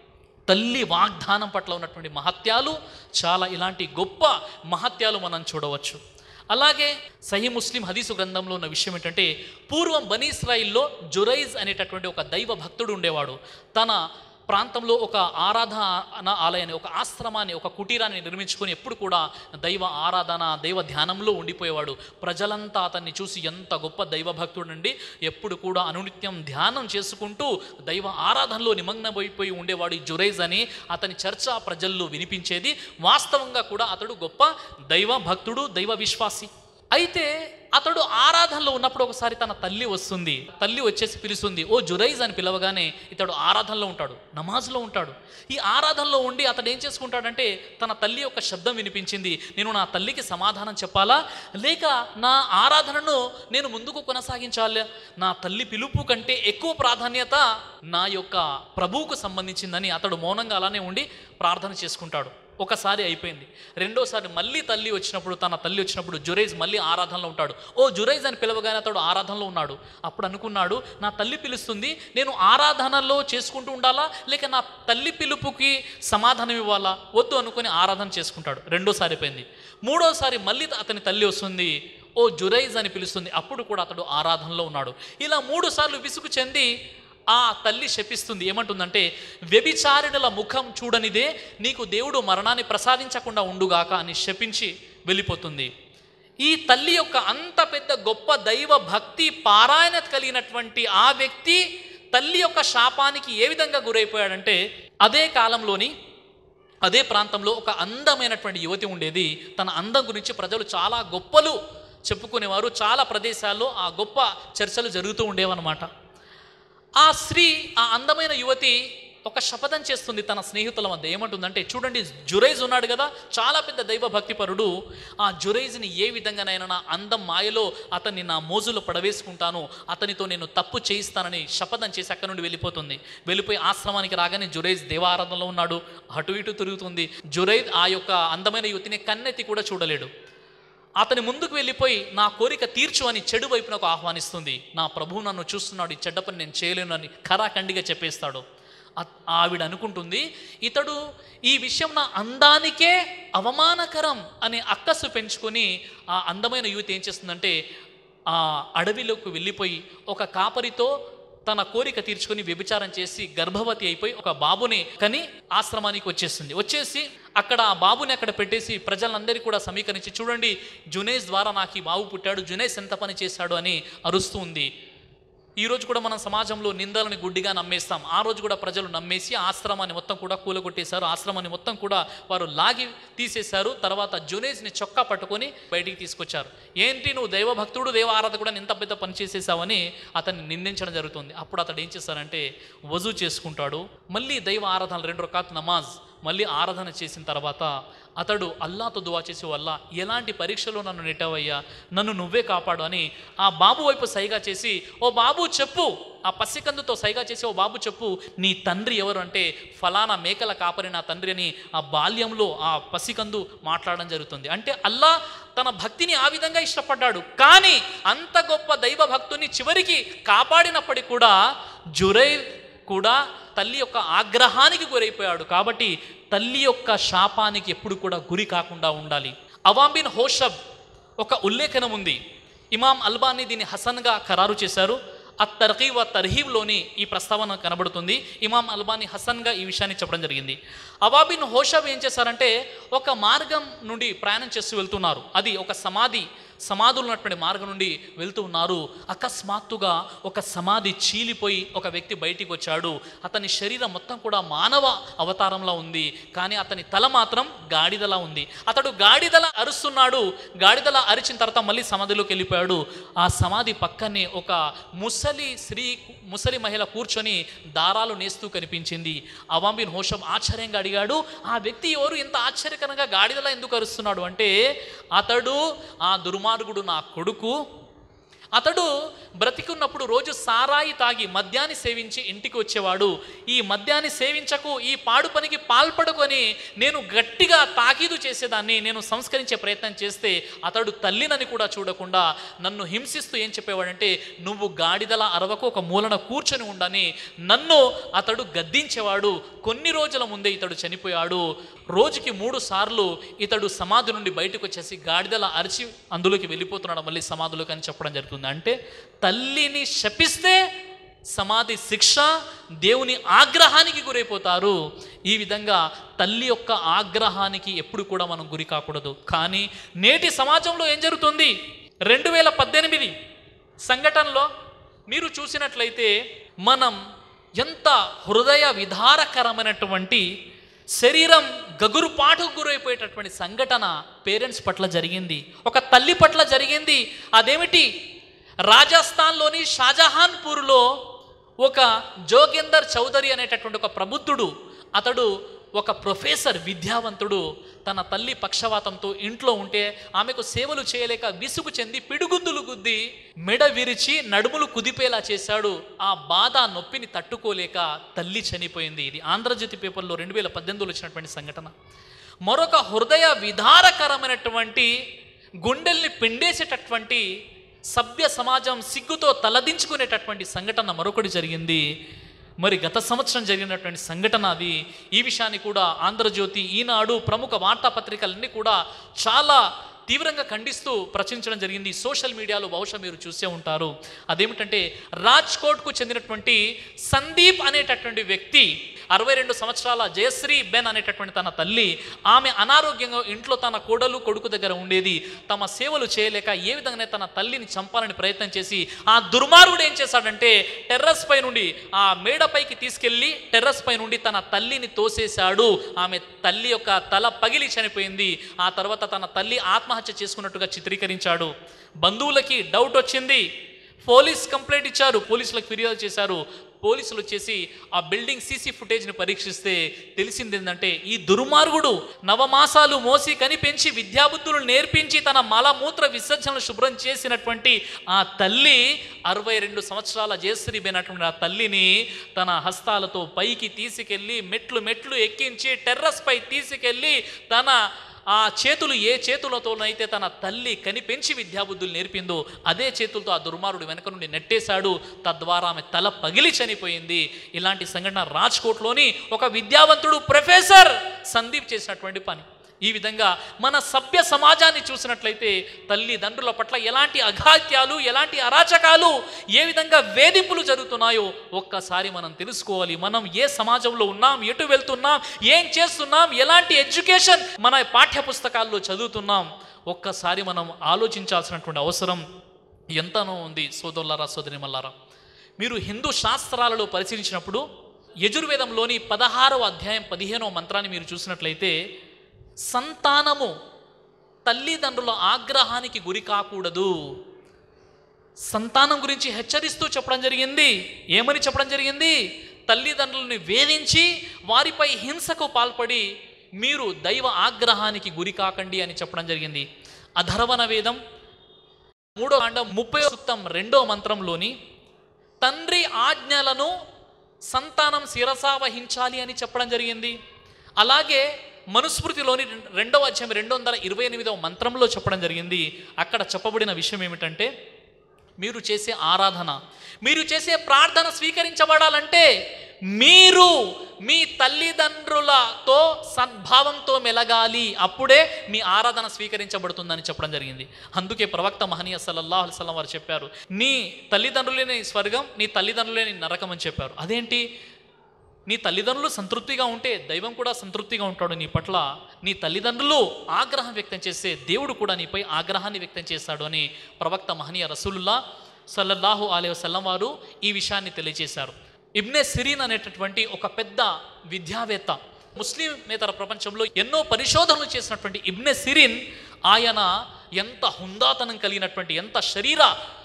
తల్లి వాగ్దానం పట్ల ఉన్నటువంటి మహత్యాలు చాలా ఇలాంటి గొప్ప మహత్యాలు మనం చూడవచ్చు అలాగే సహీ ముస్లిం హదీసు గ్రంథంలో ఉన్న విషయం ఏంటంటే పూర్వం బనీ ఇస్రాయిల్లో జురైజ్ అనేటటువంటి ఒక దైవ భక్తుడు ఉండేవాడు తన ప్రాంతంలో ఒక ఆరాధన ఆలయాన్ని ఒక ఆశ్రమాన్ని ఒక కుటీరాన్ని నిర్మించుకొని ఎప్పుడు కూడా దైవ ఆరాధన దైవ ధ్యానంలో ఉండిపోయేవాడు ప్రజలంతా అతన్ని చూసి ఎంత గొప్ప దైవ భక్తుడండి ఎప్పుడు కూడా అనునిత్యం ధ్యానం చేసుకుంటూ దైవ ఆరాధనలో నిమగ్నమైపోయి ఉండేవాడు ఈ జురైజ్ అని అతని చర్చ ప్రజల్లో వినిపించేది వాస్తవంగా కూడా అతడు గొప్ప దైవ భక్తుడు దైవ విశ్వాసి అయితే అతడు ఆరాధనలో ఉన్నప్పుడు ఒకసారి తన తల్లి వస్తుంది తల్లి వచ్చేసి పిలుస్తుంది ఓ జురైజ్ అని పిలవగానే ఇతడు ఆరాధనలో ఉంటాడు నమాజ్లో ఉంటాడు ఈ ఆరాధనలో ఉండి అతడు ఏం చేసుకుంటాడంటే తన తల్లి యొక్క శబ్దం వినిపించింది నేను నా తల్లికి సమాధానం చెప్పాలా లేక నా ఆరాధనను నేను ముందుకు కొనసాగించాలా నా తల్లి పిలుపు కంటే ఎక్కువ ప్రాధాన్యత నా యొక్క ప్రభువుకు సంబంధించిందని అతడు మౌనంగా అలానే ఉండి ప్రార్థన చేసుకుంటాడు ఒకసారి అయిపోయింది రెండోసారి మళ్ళీ తల్లి వచ్చినప్పుడు తన తల్లి వచ్చినప్పుడు జురైజ్ మళ్ళీ ఆరాధనలో ఉంటాడు ఓ జురైజ్ అని పిలవగానే అతడు ఆరాధనలో ఉన్నాడు అప్పుడు అనుకున్నాడు నా తల్లి పిలుస్తుంది నేను ఆరాధనలో చేసుకుంటూ ఉండాలా లేక నా తల్లి పిలుపుకి సమాధానం ఇవ్వాలా వద్దు అనుకుని ఆరాధన చేసుకుంటాడు రెండోసారి అయిపోయింది మూడోసారి మళ్ళీ అతని తల్లి వస్తుంది ఓ జురైజ్ అని పిలుస్తుంది అప్పుడు కూడా అతడు ఆరాధనలో ఉన్నాడు ఇలా మూడు సార్లు విసుగు చెంది ఆ తల్లి శపిస్తుంది ఏమంటుందంటే వ్యభిచారిణుల ముఖం చూడనిదే నీకు దేవుడు మరణాన్ని ప్రసాదించకుండా ఉండుగాక అని శపించి వెళ్ళిపోతుంది ఈ తల్లి యొక్క అంత పెద్ద గొప్ప దైవ భక్తి పారాయణత కలిగినటువంటి ఆ వ్యక్తి తల్లి యొక్క శాపానికి ఏ విధంగా గురైపోయాడంటే అదే కాలంలోని అదే ప్రాంతంలో ఒక అందమైనటువంటి యువతి ఉండేది తన అందం గురించి ప్రజలు చాలా గొప్పలు చెప్పుకునేవారు చాలా ప్రదేశాల్లో ఆ గొప్ప చర్చలు జరుగుతూ ఉండేవన్నమాట ఆ స్త్రీ ఆ అందమైన యువతి ఒక శపథం చేస్తుంది తన స్నేహితుల మధ్య ఏమంటుందంటే చూడండి జురైజ్ ఉన్నాడు కదా చాలా పెద్ద దైవ భక్తిపరుడు ఆ జురైజ్ని ఏ విధంగానైనా నా అందం మాయలో అతన్ని నా మోజులో పడవేసుకుంటాను అతనితో నేను తప్పు చేయిస్తానని శపథం చేసి అక్కడి నుండి వెళ్ళిపోతుంది వెళ్ళిపోయి ఆశ్రమానికి రాగానే జురైజ్ దేవారాధనలో ఉన్నాడు అటు ఇటు తిరుగుతుంది జురైజ్ ఆ యొక్క అందమైన యువతిని కన్నెత్తి కూడా చూడలేడు అతని ముందుకు వెళ్ళిపోయి నా కోరిక తీర్చు అని చెడు వైపునకు ఆహ్వానిస్తుంది నా ప్రభువు నన్ను చూస్తున్నాడు ఈ చెడ్డ పని నేను చేయలేను అని ఖరాఖండిగా చెప్పేస్తాడు అ- ఆవిడ అనుకుంటుంది ఇతడు ఈ విషయం నా అందానికే అవమానకరం అని అక్కసు పెంచుకొని ఆ అందమైన యువతి ఏం చేస్తుందంటే ఆ అడవిలోకి వెళ్ళిపోయి ఒక కాపరితో తన కోరిక తీర్చుకొని వ్యభిచారం చేసి గర్భవతి అయిపోయి ఒక బాబుని కని ఆశ్రమానికి వచ్చేస్తుంది వచ్చేసి అక్కడ ఆ బాబుని అక్కడ పెట్టేసి ప్రజలందరికీ కూడా సమీకరించి చూడండి జునేజ్ ద్వారా నాకు ఈ బాబు పుట్టాడు జునేజ్ ఎంత పని చేశాడు అని అరుస్తూ ఉంది ఈ రోజు కూడా మనం సమాజంలో నిందలని గుడ్డిగా నమ్మేస్తాం ఆ రోజు కూడా ప్రజలు నమ్మేసి ఆశ్రమాన్ని మొత్తం కూడా కూలగొట్టేశారు ఆశ్రమాన్ని మొత్తం కూడా వారు లాగి తీసేశారు తర్వాత జునేజ్ని చొక్కా పట్టుకొని బయటికి తీసుకొచ్చారు ఏంటి నువ్వు దైవభక్తుడు దైవ ఆరాధకుడు అని ఇంత పెద్ద పని చేసేసావని అతన్ని నిందించడం జరుగుతుంది అప్పుడు అతడు ఏం చేస్తారంటే వజూ చేసుకుంటాడు మళ్ళీ దైవ ఆరాధన రెండు రకాల నమాజ్ మళ్ళీ ఆరాధన చేసిన తర్వాత అతడు అల్లాతో దువా చేసే వల్ల ఎలాంటి పరీక్షలో నన్ను నెట్టవయ్యా నన్ను నువ్వే కాపాడు అని ఆ బాబు వైపు సైగా చేసి ఓ బాబు చెప్పు ఆ పసికందుతో సైగా చేసి ఓ బాబు చెప్పు నీ తండ్రి ఎవరు అంటే ఫలానా మేకల కాపరి నా తండ్రి అని ఆ బాల్యంలో ఆ పసికందు మాట్లాడడం జరుగుతుంది అంటే అల్లా తన భక్తిని ఆ విధంగా ఇష్టపడ్డాడు కానీ అంత గొప్ప దైవ భక్తుని చివరికి కాపాడినప్పటికీ కూడా జురై కూడా తల్లి యొక్క ఆగ్రహానికి గురైపోయాడు కాబట్టి తల్లి యొక్క శాపానికి ఎప్పుడు కూడా గురి కాకుండా ఉండాలి అవాంబిన్ హోషబ్ ఒక ఉల్లేఖనం ఉంది ఇమాం అల్బానీ దీన్ని హసన్గా ఖరారు చేశారు ఆ తర్హీవ్ ఆ తర్హీవ్లోని ఈ ప్రస్తావన కనబడుతుంది ఇమాం అల్బానీ హసన్గా ఈ విషయాన్ని చెప్పడం జరిగింది అవాబిన్ హోషబ్ ఏం చేశారంటే ఒక మార్గం నుండి ప్రయాణం చేస్తూ వెళ్తున్నారు అది ఒక సమాధి సమాధులు ఉన్నటువంటి మార్గం నుండి వెళ్తూ ఉన్నారు అకస్మాత్తుగా ఒక సమాధి చీలిపోయి ఒక వ్యక్తి బయటికి వచ్చాడు అతని శరీరం మొత్తం కూడా మానవ అవతారంలో ఉంది కానీ అతని తల మాత్రం గాడిదలా ఉంది అతడు గాడిదల అరుస్తున్నాడు గాడిదల అరిచిన తర్వాత మళ్ళీ సమాధిలోకి వెళ్ళిపోయాడు ఆ సమాధి పక్కనే ఒక ముసలి స్త్రీ ముసలి మహిళ కూర్చొని దారాలు నేస్తూ కనిపించింది అవాంబిన్ హోషం ఆశ్చర్యంగా అడిగాడు ఆ వ్యక్తి ఎవరు ఇంత ఆశ్చర్యకరంగా గాడిదలా ఎందుకు అరుస్తున్నాడు అంటే అతడు ఆ దుర్మార్గుడు నా కొడుకు అతడు బ్రతికున్నప్పుడు రోజు సారాయి తాగి మద్యాన్ని సేవించి ఇంటికి వచ్చేవాడు ఈ మద్యాన్ని సేవించకు ఈ పాడు పనికి పాల్పడుకొని నేను గట్టిగా తాకీదు చేసేదాన్ని నేను సంస్కరించే ప్రయత్నం చేస్తే అతడు తల్లినని కూడా చూడకుండా నన్ను హింసిస్తూ ఏం చెప్పేవాడంటే నువ్వు గాడిదల అరవకు ఒక మూలన కూర్చొని ఉండని నన్ను అతడు గద్దించేవాడు కొన్ని రోజుల ముందే ఇతడు చనిపోయాడు రోజుకి మూడు సార్లు ఇతడు సమాధి నుండి బయటకు వచ్చేసి గాడిదల అరిచి అందులోకి వెళ్ళిపోతున్నాడు మళ్ళీ సమాధిలోకి అని చెప్పడం జరుగుతుంది అంటే తల్లిని శపిస్తే సమాధి శిక్ష దేవుని ఆగ్రహానికి గురైపోతారు ఈ విధంగా తల్లి యొక్క ఆగ్రహానికి ఎప్పుడు కూడా మనం గురి కాకూడదు కానీ నేటి సమాజంలో ఏం జరుగుతుంది రెండు వేల పద్దెనిమిది సంఘటనలో మీరు చూసినట్లయితే మనం ఎంత హృదయ విధారకరమైనటువంటి శరీరం గగురుపాటుకు గురైపోయేటటువంటి సంఘటన పేరెంట్స్ పట్ల జరిగింది ఒక తల్లి పట్ల జరిగింది అదేమిటి రాజస్థాన్లోని షాజహాన్పూర్లో ఒక జోగేందర్ చౌదరి అనేటటువంటి ఒక ప్రబుద్ధుడు అతడు ఒక ప్రొఫెసర్ విద్యావంతుడు తన తల్లి పక్షవాతంతో ఇంట్లో ఉంటే ఆమెకు సేవలు చేయలేక విసుగు చెంది పిడుగుద్దులు గుద్ది మెడ విరిచి నడుములు కుదిపేలా చేశాడు ఆ బాధ నొప్పిని తట్టుకోలేక తల్లి చనిపోయింది ఇది ఆంధ్రజ్యోతి పేపర్లో రెండు వేల పద్దెనిమిదిలో వచ్చినటువంటి సంఘటన మరొక హృదయ విధారకరమైనటువంటి గుండెల్ని పిండేసేటటువంటి సభ్య సమాజం సిగ్గుతో తలదించుకునేటటువంటి సంఘటన మరొకటి జరిగింది మరి గత సంవత్సరం జరిగినటువంటి సంఘటన అది ఈ విషయాన్ని కూడా ఆంధ్రజ్యోతి ఈనాడు ప్రముఖ వార్తాపత్రికలన్నీ కూడా చాలా తీవ్రంగా ఖండిస్తూ ప్రచురించడం జరిగింది సోషల్ మీడియాలో బహుశా మీరు చూసే ఉంటారు అదేమిటంటే రాజ్కోట్కు చెందినటువంటి సందీప్ అనేటటువంటి వ్యక్తి అరవై రెండు సంవత్సరాల జయశ్రీ బెన్ అనేటటువంటి తన తల్లి ఆమె అనారోగ్యంగా ఇంట్లో తన కోడలు కొడుకు దగ్గర ఉండేది తమ సేవలు చేయలేక ఏ విధంగానే తన తల్లిని చంపాలని ప్రయత్నం చేసి ఆ దుర్మార్గుడు ఏం చేశాడంటే టెర్రస్ పై నుండి ఆ మేడపైకి తీసుకెళ్లి టెర్రస్ పై నుండి తన తల్లిని తోసేశాడు ఆమె తల్లి యొక్క తల పగిలి చనిపోయింది ఆ తర్వాత తన తల్లి ఆత్మహత్య చేసుకున్నట్టుగా చిత్రీకరించాడు బంధువులకి డౌట్ వచ్చింది పోలీస్ కంప్లైంట్ ఇచ్చారు పోలీసులకు ఫిర్యాదు చేశారు పోలీసులు వచ్చేసి ఆ బిల్డింగ్ సీసీ ఫుటేజ్ని పరీక్షిస్తే తెలిసింది ఏంటంటే ఈ దుర్మార్గుడు నవమాసాలు మోసి కనిపెంచి విద్యాబుద్ధులు నేర్పించి తన మలమూత్ర విసర్జనలు శుభ్రం చేసినటువంటి ఆ తల్లి అరవై రెండు సంవత్సరాల జయశ్రీపోయినటువంటి ఆ తల్లిని తన హస్తాలతో పైకి తీసుకెళ్ళి మెట్లు మెట్లు ఎక్కించి టెర్రస్ పై తీసుకెళ్ళి తన ఆ చేతులు ఏ చేతులతోనైతే తన తల్లి కనిపెంచి విద్యాబుద్ధులు నేర్పిందో అదే చేతులతో ఆ దుర్మారుడు వెనక నుండి నెట్టేశాడు తద్వారా ఆమె తల పగిలి చనిపోయింది ఇలాంటి సంఘటన రాజ్కోట్లోని ఒక విద్యావంతుడు ప్రొఫెసర్ సందీప్ చేసినటువంటి పని ఈ విధంగా మన సభ్య సమాజాన్ని చూసినట్లయితే తల్లిదండ్రుల పట్ల ఎలాంటి అఘాత్యాలు ఎలాంటి అరాచకాలు ఏ విధంగా వేధింపులు జరుగుతున్నాయో ఒక్కసారి మనం తెలుసుకోవాలి మనం ఏ సమాజంలో ఉన్నాం ఎటు వెళ్తున్నాం ఏం చేస్తున్నాం ఎలాంటి ఎడ్యుకేషన్ మన పాఠ్య పుస్తకాల్లో చదువుతున్నాం ఒక్కసారి మనం ఆలోచించాల్సినటువంటి అవసరం ఎంతనో ఉంది సోదరులారా సోదరి మల్లారా మీరు హిందూ శాస్త్రాలలో పరిశీలించినప్పుడు యజుర్వేదంలోని పదహారవ అధ్యాయం పదిహేనవ మంత్రాన్ని మీరు చూసినట్లయితే సంతానము తల్లిదండ్రుల ఆగ్రహానికి గురి కాకూడదు సంతానం గురించి హెచ్చరిస్తూ చెప్పడం జరిగింది ఏమని చెప్పడం జరిగింది తల్లిదండ్రులని వేధించి వారిపై హింసకు పాల్పడి మీరు దైవ ఆగ్రహానికి గురి కాకండి అని చెప్పడం జరిగింది అధర్వణ వేదం మూడో కాండం ముప్పై సూక్తం రెండో మంత్రంలోని తండ్రి ఆజ్ఞలను సంతానం శిరసా వహించాలి అని చెప్పడం జరిగింది అలాగే మనుస్మృతిలోని రెండవ అధ్యాయం రెండు వందల ఇరవై ఎనిమిదవ మంత్రంలో చెప్పడం జరిగింది అక్కడ చెప్పబడిన విషయం ఏమిటంటే మీరు చేసే ఆరాధన మీరు చేసే ప్రార్థన స్వీకరించబడాలంటే మీరు మీ తల్లిదండ్రులతో సద్భావంతో మెలగాలి అప్పుడే మీ ఆరాధన స్వీకరించబడుతుందని చెప్పడం జరిగింది అందుకే ప్రవక్త మహనీయ సల్లల్లాహు అలైహి వసల్లం వారు చెప్పారు నీ తల్లిదండ్రులేని స్వర్గం నీ తల్లిదండ్రులేని నరకం అని చెప్పారు అదేంటి నీ తల్లిదండ్రులు సంతృప్తిగా ఉంటే దైవం కూడా సంతృప్తిగా ఉంటాడు నీ పట్ల నీ తల్లిదండ్రులు ఆగ్రహం వ్యక్తం చేస్తే దేవుడు కూడా నీపై ఆగ్రహాన్ని వ్యక్తం చేస్తాడు అని ప్రవక్త మహనీయ రసూలుల్లా సల్లల్లాహు అలై వసల్లం వారు ఈ విషయాన్ని తెలియజేశారు ఇబ్నే సిరీన్ అనేటటువంటి ఒక పెద్ద విద్యావేత్త ముస్లిమేతర ప్రపంచంలో ఎన్నో పరిశోధనలు చేసినటువంటి ఇబ్నే సిరీన్ ఆయన ఎంత హుందాతనం కలిగినటువంటి ఎంత శరీర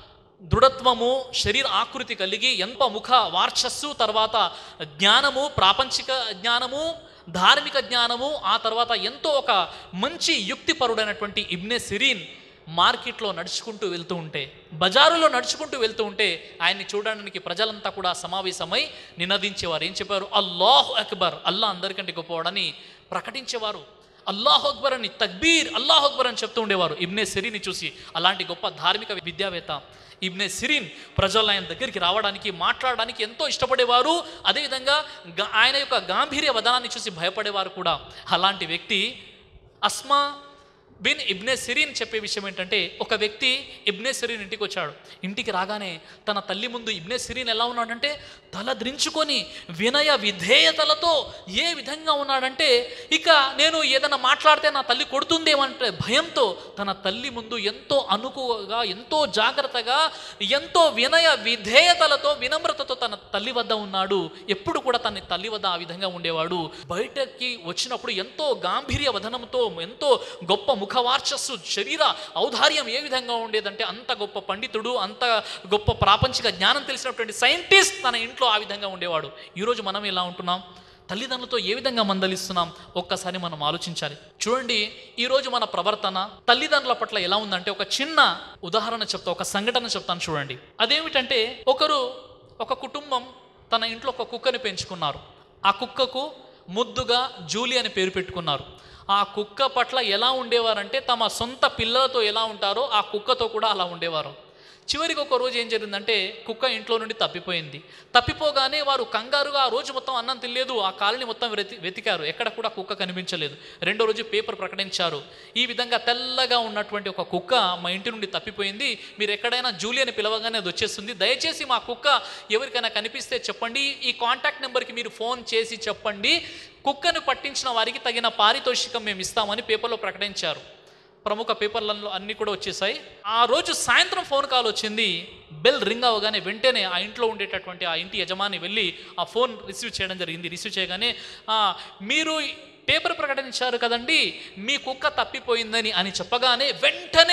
దృఢత్వము శరీర ఆకృతి కలిగి ఎంత ముఖ వార్చస్సు తర్వాత జ్ఞానము ప్రాపంచిక జ్ఞానము ధార్మిక జ్ఞానము ఆ తర్వాత ఎంతో ఒక మంచి యుక్తిపరుడైనటువంటి ఇబ్నే సిరీన్ మార్కెట్లో నడుచుకుంటూ వెళ్తూ ఉంటే బజారులో నడుచుకుంటూ వెళ్తూ ఉంటే ఆయన్ని చూడడానికి ప్రజలంతా కూడా సమావేశమై నినదించేవారు ఏం చెప్పారు అల్లాహ్ అక్బర్ అల్లా అందరికంటే గొప్పవాడని ప్రకటించేవారు అల్లాహ్ అక్బర్ అని తక్బీర్ అల్లాహ్ అక్బర్ అని చెప్తూ ఉండేవారు ఇబ్నే సిరీని చూసి అలాంటి గొప్ప ధార్మిక విద్యావేత్త ఇబ్నే సిరీన్ ప్రజలు ఆయన దగ్గరికి రావడానికి మాట్లాడడానికి ఎంతో ఇష్టపడేవారు అదేవిధంగా గా- ఆయన యొక్క గాంభీర్య వదనాన్ని చూసి భయపడేవారు కూడా అలాంటి వ్యక్తి అస్మా బిన్ ఇబ్నే సిరీన్ చెప్పే విషయం ఏంటంటే ఒక వ్యక్తి ఇబ్నే సిరీన్ ఇంటికి వచ్చాడు ఇంటికి రాగానే తన తల్లి ముందు ఇబ్నే సిరీన్ ఎలా ఉన్నాడంటే తల దించుకొని వినయ విధేయతలతో ఏ విధంగా ఉన్నాడంటే ఇక నేను ఏదైనా మాట్లాడితే నా తల్లి కొడుతుందేమంటే భయంతో తన తల్లి ముందు ఎంతో అనుకువగా ఎంతో జాగ్రత్తగా ఎంతో వినయ విధేయతలతో వినమ్రతతో తన తల్లి వద్ద ఉన్నాడు ఎప్పుడు కూడా తన తల్లి వద్ద ఆ విధంగా ఉండేవాడు బయటకి వచ్చినప్పుడు ఎంతో గాంభీర్య వదనంతో ఎంతో గొప్ప ముఖవార్చస్సు శరీర ఔదార్యం ఏ విధంగా ఉండేదంటే అంత గొప్ప పండితుడు అంత గొప్ప ప్రాపంచిక జ్ఞానం తెలిసినటువంటి సైంటిస్ట్ తన ఇంట్లో ఆ విధంగా ఉండేవాడు ఈరోజు మనం ఎలా ఉంటున్నాం తల్లిదండ్రులతో ఏ విధంగా మందలిస్తున్నాం ఒక్కసారి మనం ఆలోచించాలి చూడండి ఈరోజు మన ప్రవర్తన తల్లిదండ్రుల పట్ల ఎలా ఉందంటే ఒక చిన్న ఉదాహరణ చెప్తా ఒక సంఘటన చెప్తాను చూడండి అదేమిటంటే ఒకరు ఒక కుటుంబం తన ఇంట్లో ఒక కుక్కని పెంచుకున్నారు ఆ కుక్కకు ముద్దుగా జూలీ అని పేరు పెట్టుకున్నారు ఆ కుక్క పట్ల ఎలా ఉండేవారంటే తమ సొంత పిల్లలతో ఎలా ఉంటారో ఆ కుక్కతో కూడా అలా ఉండేవారు చివరికి ఒక రోజు ఏం జరిగిందంటే కుక్క ఇంట్లో నుండి తప్పిపోయింది తప్పిపోగానే వారు కంగారుగా ఆ రోజు మొత్తం అన్నం తినలేదు ఆ కాలనీ మొత్తం వెతి వెతికారు ఎక్కడ కూడా కుక్క కనిపించలేదు రెండో రోజు పేపర్ ప్రకటించారు ఈ విధంగా తెల్లగా ఉన్నటువంటి ఒక కుక్క మా ఇంటి నుండి తప్పిపోయింది మీరు ఎక్కడైనా జూలీ అని పిలవగానే అది వచ్చేస్తుంది దయచేసి మా కుక్క ఎవరికైనా కనిపిస్తే చెప్పండి ఈ కాంటాక్ట్ నెంబర్కి మీరు ఫోన్ చేసి చెప్పండి కుక్కను పట్టించిన వారికి తగిన పారితోషికం మేము ఇస్తామని పేపర్లో ప్రకటించారు ప్రముఖ పేపర్లలో అన్నీ కూడా వచ్చేసాయి ఆ రోజు సాయంత్రం ఫోన్ కాల్ వచ్చింది బెల్ రింగ్ అవ్వగానే వెంటనే ఆ ఇంట్లో ఉండేటటువంటి ఆ ఇంటి యజమాని వెళ్ళి ఆ ఫోన్ రిసీవ్ చేయడం జరిగింది రిసీవ్ చేయగానే "ఆ, మీరు పేపర్ ప్రకటించారు కదండి మీ కుక్క తప్పిపోయిందని అని చెప్పగానే వెంటనే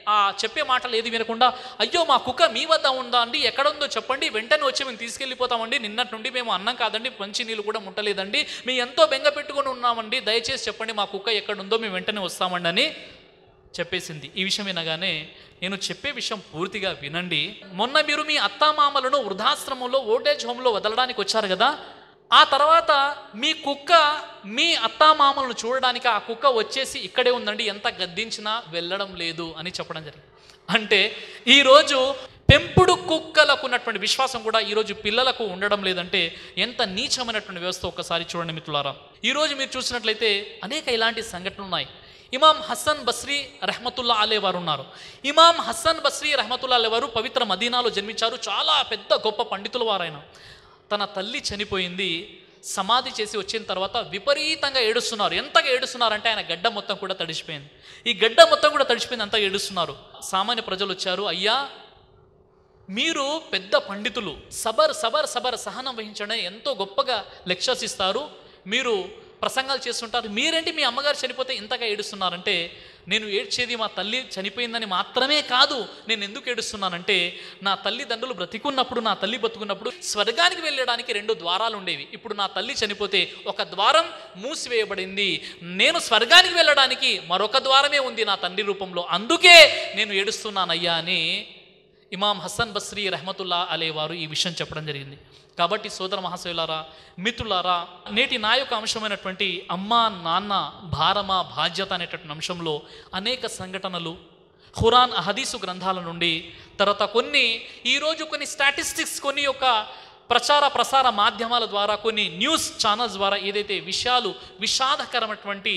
ఆ చెప్పే మాటలు ఏది వినకుండా అయ్యో మా కుక్క మీ వద్ద ఉందా అండి ఎక్కడ ఉందో చెప్పండి వెంటనే వచ్చి మేము తీసుకెళ్ళిపోతామండి నిన్నటి నుండి మేము అన్నం కాదండి మంచి నీళ్ళు కూడా ముట్టలేదండి మేము ఎంతో బెంగ పెట్టుకొని ఉన్నామండి దయచేసి చెప్పండి మా కుక్క ఎక్కడ ఉందో మేము వెంటనే వస్తామండి అని చెప్పేసింది ఈ విషయం వినగానే నేను చెప్పే విషయం పూర్తిగా వినండి మొన్న మీరు మీ అత్తామామలను వృద్ధాశ్రమంలో ఓల్డేజ్ హోమ్లో వదలడానికి వచ్చారు కదా ఆ తర్వాత మీ కుక్క మీ అత్తామామలను చూడడానికి ఆ కుక్క వచ్చేసి ఇక్కడే ఉందండి ఎంత గద్దించినా వెళ్ళడం లేదు అని చెప్పడం జరిగింది అంటే ఈరోజు పెంపుడు కుక్కలకు ఉన్నటువంటి విశ్వాసం కూడా ఈరోజు పిల్లలకు ఉండడం లేదంటే ఎంత నీచమైనటువంటి వ్యవస్థ ఒక్కసారి చూడండి మిత్రులారా ఈరోజు మీరు చూసినట్లయితే అనేక ఇలాంటి సంఘటనలు ఉన్నాయి ఇమాం హసన్ బస్రీ రహమతుల్లా అలే వారు ఉన్నారు ఇమాం హసన్ బస్రీ రహమతుల్లా అలే వారు పవిత్ర మదీనాలో జన్మించారు చాలా పెద్ద గొప్ప పండితుల వారైన తన తల్లి చనిపోయింది సమాధి చేసి వచ్చిన తర్వాత విపరీతంగా ఏడుస్తున్నారు ఎంతగా ఏడుస్తున్నారంటే ఆయన గడ్డ మొత్తం కూడా తడిసిపోయింది ఈ గడ్డ మొత్తం కూడా తడిసిపోయింది అంతగా ఏడుస్తున్నారు సామాన్య ప్రజలు వచ్చారు అయ్యా మీరు పెద్ద పండితులు సబర్ సబర్ సబర్ సహనం వహించడం ఎంతో గొప్పగా లెక్చర్స్ ఇస్తారు మీరు ప్రసంగాలు చేస్తుంటారు మీరేంటి మీ అమ్మగారు చనిపోతే ఇంతగా ఏడుస్తున్నారంటే నేను ఏడ్చేది మా తల్లి చనిపోయిందని మాత్రమే కాదు నేను ఎందుకు ఏడుస్తున్నానంటే నా తల్లిదండ్రులు బ్రతికున్నప్పుడు నా తల్లి బతుకున్నప్పుడు స్వర్గానికి వెళ్ళడానికి రెండు ద్వారాలు ఉండేవి ఇప్పుడు నా తల్లి చనిపోతే ఒక ద్వారం మూసివేయబడింది నేను స్వర్గానికి వెళ్ళడానికి మరొక ద్వారమే ఉంది నా తండ్రి రూపంలో అందుకే నేను ఏడుస్తున్నానయ్యా అని ఇమాం హసన్ బస్రీ రహమతుల్లా అలే వారు ఈ విషయం చెప్పడం జరిగింది కాబట్టి సోదర మహాశయులారా మిత్రులారా నేటి నా యొక్క అంశమైనటువంటి అమ్మ నాన్న భారమా బాధ్యత అనేటటువంటి అంశంలో అనేక సంఘటనలు ఖురాన్ హదీసు గ్రంథాల నుండి తర్వాత కొన్ని ఈరోజు కొన్ని స్టాటిస్టిక్స్ కొన్ని యొక్క ప్రచార ప్రసార మాధ్యమాల ద్వారా కొన్ని న్యూస్ ఛానల్స్ ద్వారా ఏదైతే విషయాలు విషాదకరమైనటువంటి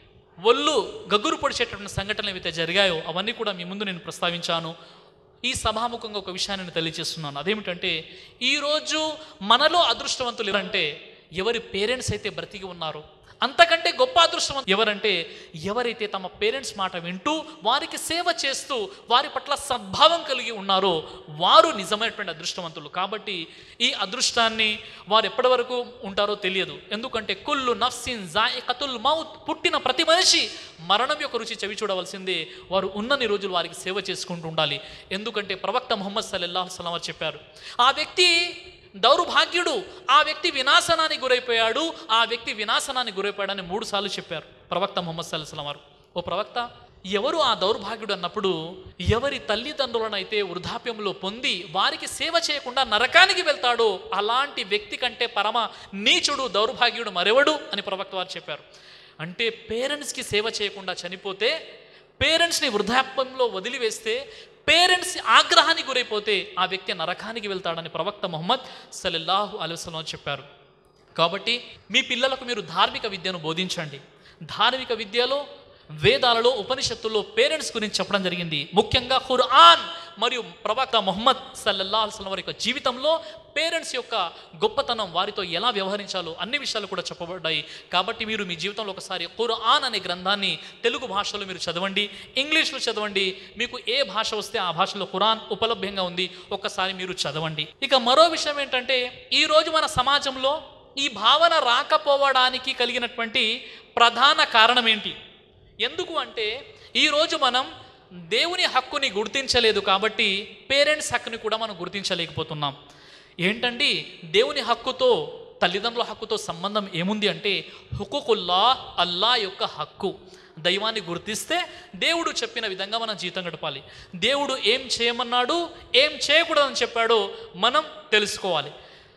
ఒళ్ళు గగురు పొడిచేటటువంటి సంఘటనలు ఏవైతే జరిగాయో అవన్నీ కూడా మీ ముందు నేను ప్రస్తావించాను ఈ సభాముఖంగా ఒక విషయాన్ని నేను తెలియజేస్తున్నాను అదేమిటంటే ఈరోజు మనలో అదృష్టవంతులు ఎవరంటే ఎవరి పేరెంట్స్ అయితే బ్రతికి ఉన్నారో అంతకంటే గొప్ప అదృష్టవంతులు ఎవరంటే ఎవరైతే తమ పేరెంట్స్ మాట వింటూ వారికి సేవ చేస్తూ వారి పట్ల సద్భావం కలిగి ఉన్నారో వారు నిజమైనటువంటి అదృష్టవంతులు కాబట్టి ఈ అదృష్టాన్ని వారు ఎప్పటి వరకు ఉంటారో తెలియదు ఎందుకంటే కుల్లు నఫ్సిన్ జాయికతుల్ మౌత్ పుట్టిన ప్రతి మనిషి మరణం యొక్క రుచి చవి చూడవలసిందే వారు ఉన్నన్ని రోజులు వారికి సేవ చేసుకుంటూ ఉండాలి ఎందుకంటే ప్రవక్త ముహమ్మద్ సల్లల్లాహు సలం వారు చెప్పారు ఆ వ్యక్తి దౌర్భాగ్యుడు ఆ వ్యక్తి వినాశనానికి గురైపోయాడు ఆ వ్యక్తి వినాశనానికి గురైపోయాడని మూడు సార్లు చెప్పారు ప్రవక్త ముహమ్మద్ సల్లాహం వారు ఓ ప్రవక్త ఎవరు ఆ దౌర్భాగ్యుడు అన్నప్పుడు ఎవరి తల్లిదండ్రులనైతే వృద్ధాప్యంలో పొంది వారికి సేవ చేయకుండా నరకానికి వెళ్తాడో అలాంటి వ్యక్తి కంటే పరమ నీచుడు దౌర్భాగ్యుడు మరెవడు అని ప్రవక్త వారు చెప్పారు అంటే పేరెంట్స్కి సేవ చేయకుండా చనిపోతే పేరెంట్స్ని వృద్ధాప్యంలో వదిలివేస్తే పేరెంట్స్ ఆగ్రహానికి గురైపోతే ఆ వ్యక్తి నరకానికి వెళ్తాడని ప్రవక్త మొహమ్మద్ సల్లల్లాహు అలైవలం చెప్పారు కాబట్టి మీ పిల్లలకు మీరు ధార్మిక విద్యను బోధించండి ధార్మిక విద్యలో వేదాలలో ఉపనిషత్తుల్లో పేరెంట్స్ గురించి చెప్పడం జరిగింది ముఖ్యంగా ఖుర్ఆన్ మరియు ప్రవక్త మొహమ్మద్ సల్లల్లా అల్సలం వారి యొక్క జీవితంలో పేరెంట్స్ యొక్క గొప్పతనం వారితో ఎలా వ్యవహరించాలో అన్ని విషయాలు కూడా చెప్పబడ్డాయి కాబట్టి మీరు మీ జీవితంలో ఒకసారి ఖుర్ఆన్ అనే గ్రంథాన్ని తెలుగు భాషలో మీరు చదవండి ఇంగ్లీష్లో చదవండి మీకు ఏ భాష వస్తే ఆ భాషలో ఖురాన్ ఉపలభ్యంగా ఉంది ఒక్కసారి మీరు చదవండి ఇక మరో విషయం ఏంటంటే ఈరోజు మన సమాజంలో ఈ భావన రాకపోవడానికి కలిగినటువంటి ప్రధాన కారణం ఏంటి ఎందుకు అంటే ఈరోజు మనం దేవుని హక్కుని గుర్తించలేదు కాబట్టి పేరెంట్స్ హక్కుని కూడా మనం గుర్తించలేకపోతున్నాం ఏంటండి దేవుని హక్కుతో తల్లిదండ్రుల హక్కుతో సంబంధం ఏముంది అంటే హుకుకుల్లా అల్లా యొక్క హక్కు దైవాన్ని గుర్తిస్తే దేవుడు చెప్పిన విధంగా మనం జీతం గడపాలి దేవుడు ఏం చేయమన్నాడు ఏం చేయకూడదని చెప్పాడో మనం తెలుసుకోవాలి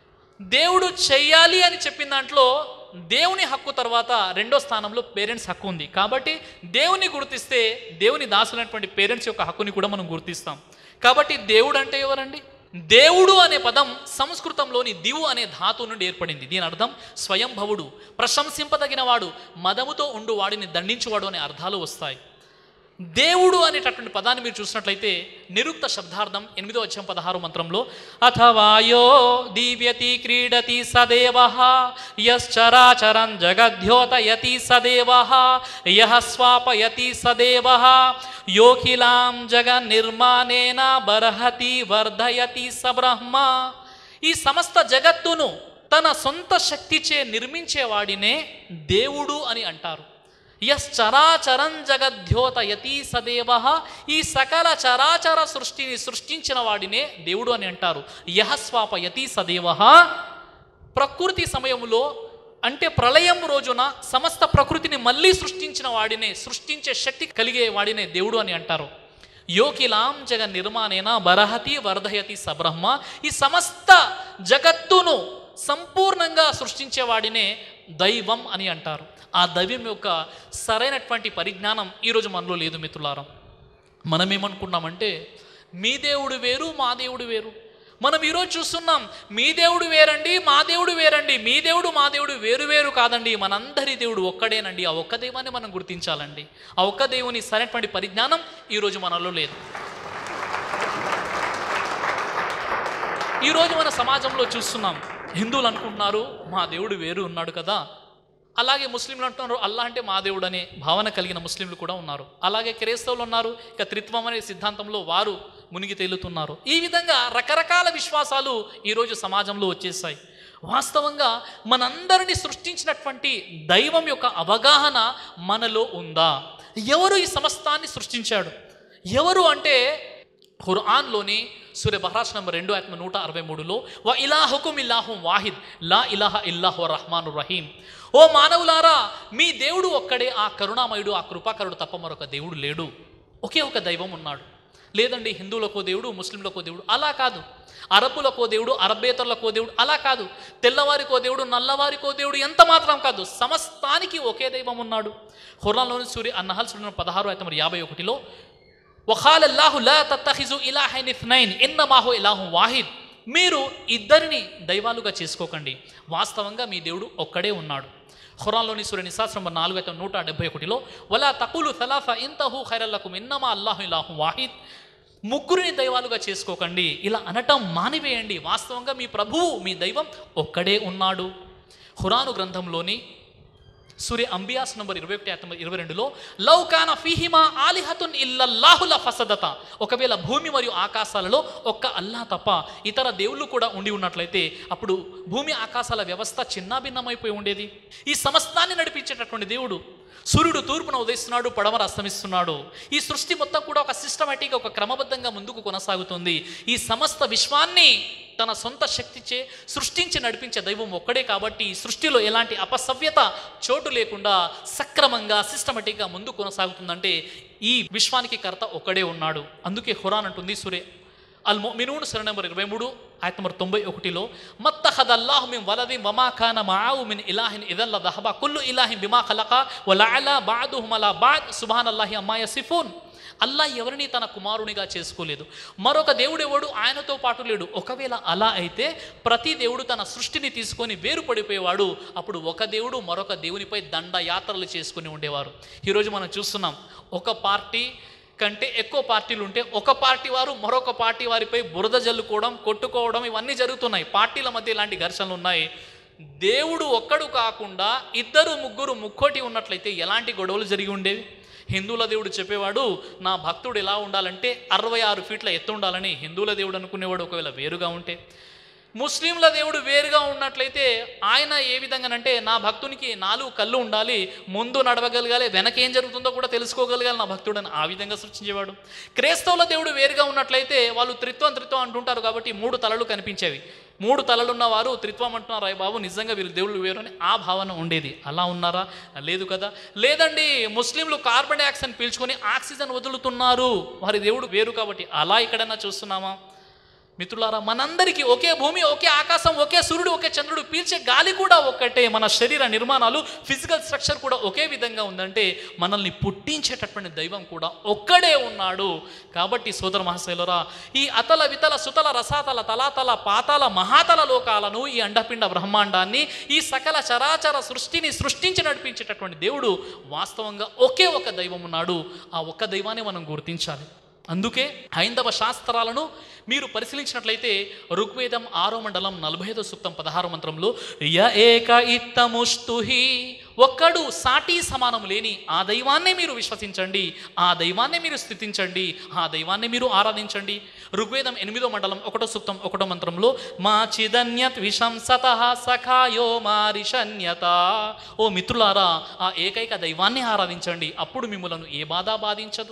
దేవుడు చెయ్యాలి అని చెప్పిన దాంట్లో దేవుని హక్కు తర్వాత రెండో స్థానంలో పేరెంట్స్ హక్కు ఉంది కాబట్టి దేవుని గుర్తిస్తే దేవుని దాసులైనటువంటి పేరెంట్స్ యొక్క హక్కుని కూడా మనం గుర్తిస్తాం కాబట్టి దేవుడు అంటే ఎవరండి దేవుడు అనే పదం సంస్కృతంలోని దివు అనే ధాతు నుండి ఏర్పడింది దీని అర్థం స్వయంభవుడు ప్రశంసింపదగినవాడు మదముతో ఉండు వాడిని దండించువాడు అనే అర్థాలు వస్తాయి దేవుడు అనేటటువంటి పదాన్ని మీరు చూసినట్లయితే నిరుక్త శబ్దార్థం ఎనిమిదో అధ్యాయం పదహారు మంత్రంలో అథవాయో దివ్యతి క్రీడతి సదేవ యశ్చరాచరం జగద్యోతయతి సదేవ యహ స్వాపయతి సదేవ యోఖిలాం జగ నిర్మాణేన బర్హతి వర్ధయతి సబ్రహ్మ ఈ సమస్త జగత్తును తన సొంత శక్తిచే నిర్మించేవాడినే దేవుడు అని అంటారు యశ్చరాచరం జగద్యోత యతీ సదేవ ఈ సకల చరాచర సృష్టిని సృష్టించిన వాడినే దేవుడు అని అంటారు యహస్వాప యతీ సదేవ ప్రకృతి సమయంలో అంటే ప్రళయం రోజున సమస్త ప్రకృతిని మళ్ళీ సృష్టించిన వాడినే సృష్టించే శక్తి కలిగే వాడినే దేవుడు అని అంటారు యోకిలాం జగ నిర్మాణేన బరహతి వర్ధయతి సబ్రహ్మ ఈ సమస్త జగత్తును సంపూర్ణంగా సృష్టించే వాడినే దైవం అని అంటారు ఆ దైవం యొక్క సరైనటువంటి పరిజ్ఞానం ఈరోజు మనలో లేదు మిత్రులారా మనం ఏమనుకున్నామంటే మీ దేవుడు వేరు మా దేవుడు వేరు మనం ఈరోజు చూస్తున్నాం మీ దేవుడు వేరండి మా దేవుడు వేరండి మీ దేవుడు మా దేవుడు వేరు వేరు కాదండి మనందరి దేవుడు ఒక్కడేనండి ఆ ఒక్క దైవాన్ని మనం గుర్తించాలండి ఆ ఒక్క దేవుని సరైనటువంటి పరిజ్ఞానం ఈరోజు మనలో లేదు ఈరోజు మన సమాజంలో చూస్తున్నాం హిందువులు అనుకుంటున్నారు మా దేవుడు వేరు ఉన్నాడు కదా అలాగే ముస్లింలు అంటున్నారు అల్లా అంటే మా దేవుడు అనే భావన కలిగిన ముస్లింలు కూడా ఉన్నారు అలాగే క్రైస్తవులు ఉన్నారు ఇక త్రిత్వం అనే సిద్ధాంతంలో వారు మునిగి తేలుతున్నారు ఈ విధంగా రకరకాల విశ్వాసాలు ఈరోజు సమాజంలో వచ్చేసాయి వాస్తవంగా మనందరిని సృష్టించినటువంటి దైవం యొక్క అవగాహన మనలో ఉందా ఎవరు ఈ సమస్తాన్ని సృష్టించాడు ఎవరు అంటే ఖుర్ఆన్లోని సూర్య బహరాజ్ నంబర్ రెండు ఆత్మ నూట అరవై మూడులో వ ఇలాహుకుం ఇల్లాహుం వాహిద్ లా ఇలాహ ఇల్లాహు రహమాను రహీం ఓ మానవులారా మీ దేవుడు ఒక్కడే ఆ కరుణామయుడు ఆ కృపాకరుడు తప్ప మరొక దేవుడు లేడు ఒకే ఒక దైవం ఉన్నాడు లేదండి హిందువులకో దేవుడు ముస్లింలకో దేవుడు అలా కాదు అరబ్బులకో దేవుడు అరబ్బేతరులకో దేవుడు అలా కాదు తెల్లవారికో దేవుడు నల్లవారికో దేవుడు ఎంత మాత్రం కాదు సమస్తానికి ఒకే దైవం ఉన్నాడు హుర్రాన్లోని సూర్య అన్నహల్ సూర్య పదహారు అయితే మరి యాభై ఒకటిలో వఖాల్ అల్లాహు లా తత్తఖిజు ఇలాహైన్ ఇథ్నైన్ ఇన్నమాహు ఇలాహు వాహిద్ మీరు ఇద్దరిని దైవాలుగా చేసుకోకండి వాస్తవంగా మీ దేవుడు ఒక్కడే ఉన్నాడు ఖురాన్లోని సూర్య నిసాస్ నంబర్ నాలుగు అయితే నూట డెబ్బై ఒకటిలో వలా తకులు సలాఫ ఇంతహు ఖైరల్లకు ఇన్నమా అల్లాహు ఇలాహు వాహిద్ ముగ్గురిని దైవాలుగా చేసుకోకండి ఇలా అనటం మానివేయండి వాస్తవంగా మీ ప్రభువు మీ దైవం ఒక్కడే ఉన్నాడు ఖురాను గ్రంథంలోని సూర్య అంబియాస్ నంబర్ ఇరవై ఒకటి అతను ఇరవై రెండులో లవ్ కాన ఫీహిమా ఆలిహతున్ ఇల్లల్లాహుల ఫసదత ఒకవేళ భూమి మరియు ఆకాశాలలో ఒక్క అల్లా తప్ప ఇతర దేవుళ్ళు కూడా ఉండి ఉన్నట్లయితే అప్పుడు భూమి ఆకాశాల వ్యవస్థ చిన్నాభిన్నమైపోయి ఉండేది ఈ సమస్తాన్ని నడిపించేటటువంటి దేవుడు సూర్యుడు తూర్పున ఉదయిస్తున్నాడు పడమర అస్తమిస్తున్నాడు ఈ సృష్టి మొత్తం కూడా ఒక సిస్టమేటిక్గా ఒక క్రమబద్ధంగా ముందుకు కొనసాగుతుంది ఈ సమస్త విశ్వాన్ని తన సొంత శక్తిచే సృష్టించి నడిపించే దైవం ఒక్కడే కాబట్టి ఈ సృష్టిలో ఎలాంటి అపసవ్యత చోటు లేకుండా సక్రమంగా సిస్టమేటిక్గా ముందు కొనసాగుతుందంటే ఈ విశ్వానికి కర్త ఒక్కడే ఉన్నాడు అందుకే హురాన్ అంటుంది సూర్య అల్ మినూన్ సర నెంబర్ ఇరవై మూడు ఆయత నెంబర్ తొంభై ఒకటిలో మత్తహద్ అల్లాహు మిన్ వలది వమా ఖాన మావు మిన్ ఇలాహిన్ ఇదల్ల దహబా కుల్లు ఇలాహిన్ బిమా ఖలక వలఅలా బాదుహుమ్ అలా బాద్ సుబ్హాన్ అల్లాహి అమ్మా యసిఫూన్ అల్లా ఎవరిని తన కుమారునిగా చేసుకోలేదు మరొక దేవుడు ఎవడు ఆయనతో పాటు లేడు ఒకవేళ అలా అయితే ప్రతి దేవుడు తన సృష్టిని తీసుకొని వేరు పడిపోయేవాడు అప్పుడు ఒక దేవుడు మరొక దేవునిపై దండయాత్రలు చేసుకుని ఉండేవారు ఈరోజు మనం చూస్తున్నాం ఒక పార్టీ కంటే ఎక్కువ పార్టీలు ఉంటే ఒక పార్టీ వారు మరొక పార్టీ వారిపై బురద జల్లుకోవడం కొట్టుకోవడం ఇవన్నీ జరుగుతున్నాయి పార్టీల మధ్య ఇలాంటి ఘర్షణలు ఉన్నాయి దేవుడు ఒక్కడు కాకుండా ఇద్దరు ముగ్గురు ముక్కోటి ఉన్నట్లయితే ఎలాంటి గొడవలు జరిగి ఉండేవి హిందువుల దేవుడు చెప్పేవాడు నా భక్తుడు ఎలా ఉండాలంటే అరవై ఆరు ఫీట్ల ఎత్తు ఉండాలని హిందువుల దేవుడు అనుకునేవాడు ఒకవేళ వేరుగా ఉంటే ముస్లింల దేవుడు వేరుగా ఉన్నట్లయితే ఆయన ఏ విధంగానంటే నా భక్తునికి నాలుగు కళ్ళు ఉండాలి ముందు నడవగలగాలి వెనక ఏం జరుగుతుందో కూడా తెలుసుకోగలగాలి నా భక్తుడని ఆ విధంగా సృష్టించేవాడు క్రైస్తవుల దేవుడు వేరుగా ఉన్నట్లయితే వాళ్ళు త్రిత్వం త్రిత్వం అంటుంటారు కాబట్టి మూడు తలలు కనిపించేవి మూడు తలలున్న వారు త్రిత్వం అంటున్నారు అయ్య బాబు నిజంగా వీరు దేవుళ్ళు వేరు అని ఆ భావన ఉండేది అలా ఉన్నారా లేదు కదా లేదండి ముస్లింలు కార్బన్ డైఆక్సైడ్ పీల్చుకొని ఆక్సిజన్ వదులుతున్నారు వారి దేవుడు వేరు కాబట్టి అలా ఎక్కడైనా చూస్తున్నామా మిత్రులారా మనందరికీ ఒకే భూమి ఒకే ఆకాశం ఒకే సూర్యుడు ఒకే చంద్రుడు పీల్చే గాలి కూడా ఒక్కటే మన శరీర నిర్మాణాలు ఫిజికల్ స్ట్రక్చర్ కూడా ఒకే విధంగా ఉందంటే మనల్ని పుట్టించేటటువంటి దైవం కూడా ఒక్కడే ఉన్నాడు కాబట్టి సోదర మహాశైలరా ఈ అతల వితల సుతల రసాతల తలాతల పాతాల మహాతల లోకాలను ఈ అండపిండ బ్రహ్మాండాన్ని ఈ సకల చరాచర సృష్టిని సృష్టించి నడిపించేటటువంటి దేవుడు వాస్తవంగా ఒకే ఒక దైవం ఉన్నాడు ఆ ఒక్క దైవాన్ని మనం గుర్తించాలి అందుకే హైందవ శాస్త్రాలను మీరు పరిశీలించినట్లయితే ఋగ్వేదం ఆరో మండలం నలభై ఐదో సూక్తం పదహారు మంత్రంలో య ఏక ఇత్తముస్తుహి ఒక్కడు సాటి సమానం లేని ఆ దైవాన్నే మీరు విశ్వసించండి ఆ దైవాన్నే మీరు స్థితించండి ఆ దైవాన్నే మీరు ఆరాధించండి ఋగ్వేదం ఎనిమిదో మండలం ఒకటో సూక్తం ఒకటో మంత్రంలో మా చిదన్యత్ విశంసత సఖాయో మారిషన్యత ఓ మిత్రులారా ఆ ఏకైక దైవాన్ని ఆరాధించండి అప్పుడు మిమ్మలను ఏ బాధ బాధించదు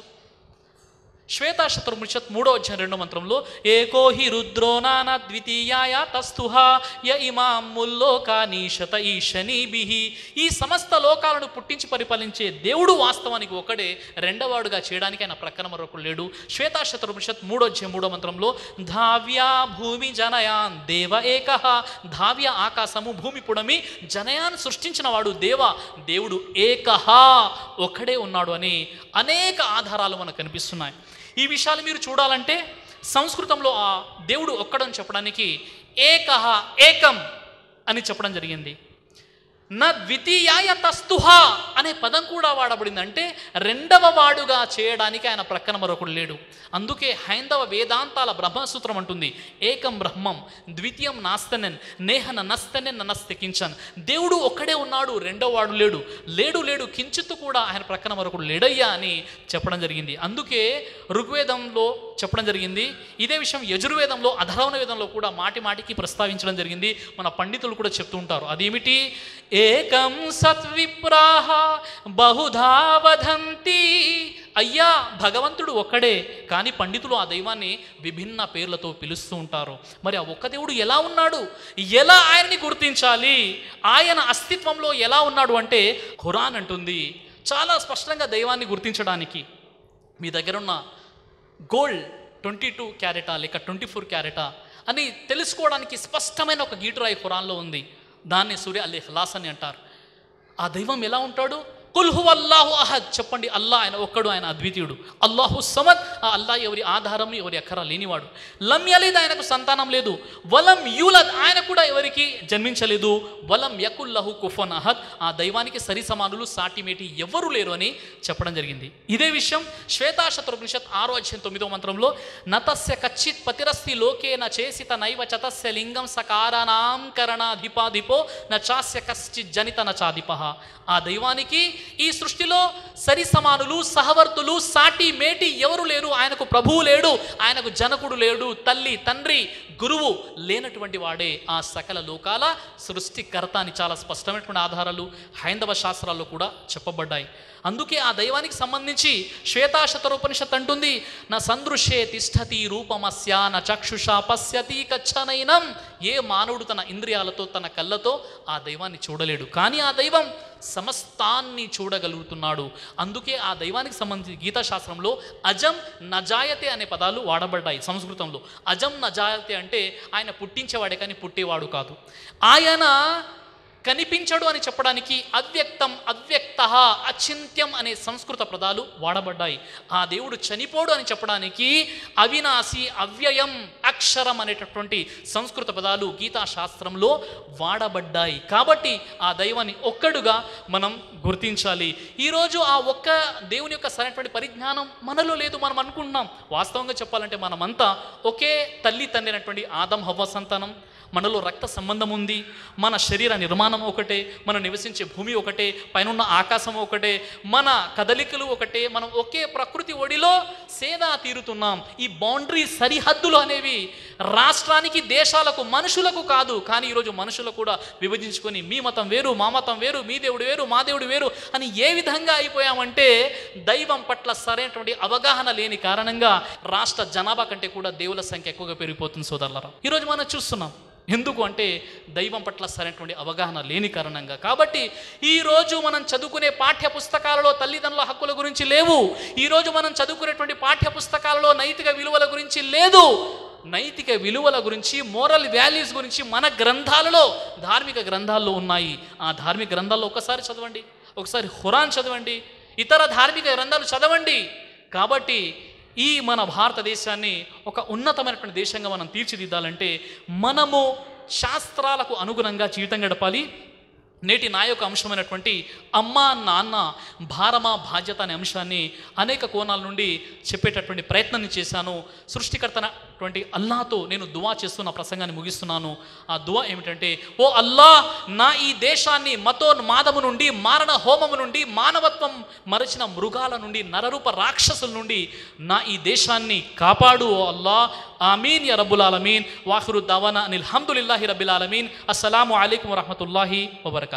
శ్వేతా శత్రుమృషత్ మూడో అధ్యాయం రెండో మంత్రంలో ఏకో హి రుద్రో నాన ద్వితీయాయ తస్తుహ య ఇమాం ముల్లోకానీశత ఈశనీభిహి ఈ సమస్త లోకాలను పుట్టించి పరిపాలించే దేవుడు వాస్తవానికి ఒకడే రెండవాడుగా చేయడానికి ఆయన ప్రక్కన మరొకడు లేడు శ్వేతా శత్రుమృషత్ మూడో అధ్యాయం మూడో మంత్రంలో ధావ్యా భూమి జనయాన్ దేవ ఏక ధావ్య ఆకాశము భూమి పుడమి జనయాన్ సృష్టించిన వాడు దేవ దేవుడు ఏకహ ఒక్కడే ఉన్నాడు అని అనేక ఆధారాలు మనకు కనిపిస్తున్నాయి ఈ విషయాలు మీరు చూడాలంటే సంస్కృతంలో ఆ దేవుడు ఒక్కడని చెప్పడానికి ఏకహ ఏకం అని చెప్పడం జరిగింది నా ద్వితీయాయ తస్తుహ అనే పదం కూడా వాడబడింది అంటే రెండవ వాడుగా చేయడానికి ఆయన ప్రక్కన మరొకడు లేడు అందుకే హైందవ వేదాంతాల బ్రహ్మసూత్రం అంటుంది ఏకం బ్రహ్మం ద్వితీయం నాస్తనెన్ నేహన నస్తనెన్ నస్తెకించన్ దేవుడు ఒక్కడే ఉన్నాడు రెండవ వాడు లేడు లేడు లేడు కించిత్తు కూడా ఆయన ప్రక్కన మరొకడు లేడయ్యా అని చెప్పడం జరిగింది అందుకే ఋగ్వేదంలో చెప్పడం జరిగింది ఇదే విషయం యజుర్వేదంలో అధర్వణ వేదంలో కూడా మాటి మాటికి ప్రస్తావించడం జరిగింది మన పండితులు కూడా చెప్తూ ఉంటారు అదేమిటి ఏకం సత్విప్రాహ బహుధా వదంతి అయ్యా భగవంతుడు ఒక్కడే కానీ పండితులు ఆ దైవాన్ని విభిన్న పేర్లతో పిలుస్తూ ఉంటారు మరి ఆ ఒక్క దేవుడు ఎలా ఉన్నాడు ఎలా ఆయన్ని గుర్తించాలి ఆయన అస్తిత్వంలో ఎలా ఉన్నాడు అంటే ఖురాన్ అంటుంది చాలా స్పష్టంగా దైవాన్ని గుర్తించడానికి మీ దగ్గర ఉన్న గోల్డ్ ట్వంటీ టూ క్యారెటా లేక ట్వంటీ ఫోర్ క్యారెటా అని తెలుసుకోవడానికి స్పష్టమైన ఒక గీటురాయి ఖురాన్లో ఉంది దాన్ని సూర్య అల్ ఇఖ్లాస్ అని అంటారు ఆ దైవం ఎలా ఉంటాడు కుల్హు అల్లాహు అహద్ చెప్పండి అల్లా ఆయన ఒక్కడు ఆయన అద్వితీయుడు అల్లాహు సమద్ ఆ అల్లా ఎవరి ఆధారం ఎవరి అక్కర లేనివాడు లం యలిద్ ఆయనకు సంతానం లేదు వలం యూలద్ ఆయన కూడా ఎవరికి జన్మించలేదు వలం యకుల్లహు కుఫన్ అహద్ ఆ దైవానికి సరి సమానులు సాటిమేటి ఎవరు లేరు అని చెప్పడం జరిగింది ఇదే విషయం శ్వేతాశత్రుపనిషత్ ఆరో అధ్యాయం తొమ్మిదో మంత్రంలో నతస్య కచ్చిత్ పతిరస్తి లోకేన చేసిత నైవ చతస్య లింగం సకారానాంకరణాధిపాధిపో న చాస్య కశ్చిత్ జనిత న చాధిప ఆ దైవానికి ఈ సృష్టిలో సరి సమానులు సహవర్తులు సాటి మేటి ఎవరు లేరు ఆయనకు ప్రభువు లేడు ఆయనకు జనకుడు లేడు తల్లి తండ్రి గురువు లేనటువంటి వాడే ఆ సకల లోకాల సృష్టికర్త అని చాలా స్పష్టమైనటువంటి ఆధారాలు హైందవ శాస్త్రాల్లో కూడా చెప్పబడ్డాయి అందుకే ఆ దైవానికి సంబంధించి శ్వేతాశతరోపనిషత్ అంటుంది నా సందృశ్యే తిష్టతి రూపమస్య నా చక్షుష పశ్యతి కచ్చనైనం ఏ మానవుడు తన ఇంద్రియాలతో తన కళ్ళతో ఆ దైవాన్ని చూడలేడు కానీ ఆ దైవం సమస్తాన్ని చూడగలుగుతున్నాడు అందుకే ఆ దైవానికి సంబంధించి గీతాశాస్త్రంలో అజం నజాయతే అనే పదాలు వాడబడ్డాయి సంస్కృతంలో అజం నజాయతే అంటే ఆయన పుట్టించేవాడే కానీ పుట్టేవాడు కాదు ఆయన కనిపించడు అని చెప్పడానికి అవ్యక్తం అవ్యక్త అచింత్యం అనే సంస్కృత పదాలు వాడబడ్డాయి ఆ దేవుడు చనిపోడు అని చెప్పడానికి అవినాశి అవ్యయం అక్షరం అనేటటువంటి సంస్కృత పదాలు గీతా శాస్త్రంలో వాడబడ్డాయి కాబట్టి ఆ దైవాన్ని ఒక్కడుగా మనం గుర్తించాలి ఈరోజు ఆ ఒక్క దేవుని యొక్క సరైనటువంటి పరిజ్ఞానం మనలో లేదు మనం అనుకుంటున్నాం వాస్తవంగా చెప్పాలంటే మనమంతా ఒకే తల్లి తండ్రి అయినటువంటి ఆదం హవ్వ సంతానం మనలో రక్త సంబంధం ఉంది మన శరీర నిర్మాణం ఒకటే మనం నివసించే భూమి ఒకటే పైనున్న ఆకాశం ఒకటే మన కదలికలు ఒకటే మనం ఒకే ప్రకృతి ఒడిలో సేదా తీరుతున్నాం ఈ బౌండరీ సరిహద్దులు అనేవి రాష్ట్రానికి దేశాలకు మనుషులకు కాదు కానీ ఈరోజు మనుషులు కూడా విభజించుకొని మీ మతం వేరు మా మతం వేరు మీ దేవుడు వేరు మా దేవుడు వేరు అని ఏ విధంగా అయిపోయామంటే దైవం పట్ల సరైనటువంటి అవగాహన లేని కారణంగా రాష్ట్ర జనాభా కంటే కూడా దేవుల సంఖ్య ఎక్కువగా పెరిగిపోతుంది సోదరులరా ఈరోజు మనం చూస్తున్నాం ఎందుకు అంటే దైవం పట్ల సరైనటువంటి అవగాహన లేని కారణంగా కాబట్టి ఈరోజు మనం చదువుకునే పాఠ్య పుస్తకాలలో తల్లిదండ్రుల హక్కుల గురించి లేవు ఈరోజు మనం చదువుకునేటువంటి పాఠ్య పుస్తకాలలో నైతిక విలువల గురించి లేదు నైతిక విలువల గురించి మోరల్ వాల్యూస్ గురించి మన గ్రంథాలలో ధార్మిక గ్రంథాల్లో ఉన్నాయి ఆ ధార్మిక గ్రంథాల్లో ఒకసారి చదవండి ఒకసారి హురాన్ చదవండి ఇతర ధార్మిక గ్రంథాలు చదవండి కాబట్టి ఈ మన భారతదేశాన్ని ఒక ఉన్నతమైనటువంటి దేశంగా మనం తీర్చిదిద్దాలంటే మనము శాస్త్రాలకు అనుగుణంగా జీవితం గడపాలి నేటి నా యొక్క అంశమైనటువంటి అమ్మ నాన్న భారమా బాధ్యత అనే అంశాన్ని అనేక కోణాల నుండి చెప్పేటటువంటి ప్రయత్నాన్ని చేశాను సృష్టికర్తనటువంటి అల్లాతో నేను దువా చేస్తూ నా ప్రసంగాన్ని ముగిస్తున్నాను ఆ దువా ఏమిటంటే ఓ అల్లా నా ఈ దేశాన్ని మతోన్మాదము నుండి మారణ హోమము నుండి మానవత్వం మరచిన మృగాల నుండి నరరూప రాక్షసుల నుండి నా ఈ దేశాన్ని కాపాడు ఓ అల్లా ఆమీన్ యా రబ్బుల్ ఆలమీన్ వాఖిరు దవానా అనిల్ హమ్దులిల్లాహి రబ్బిల్ ఆలమీన్ అస్సలాము అలైకుం వరహమతుల్లాహి వబర్కాతు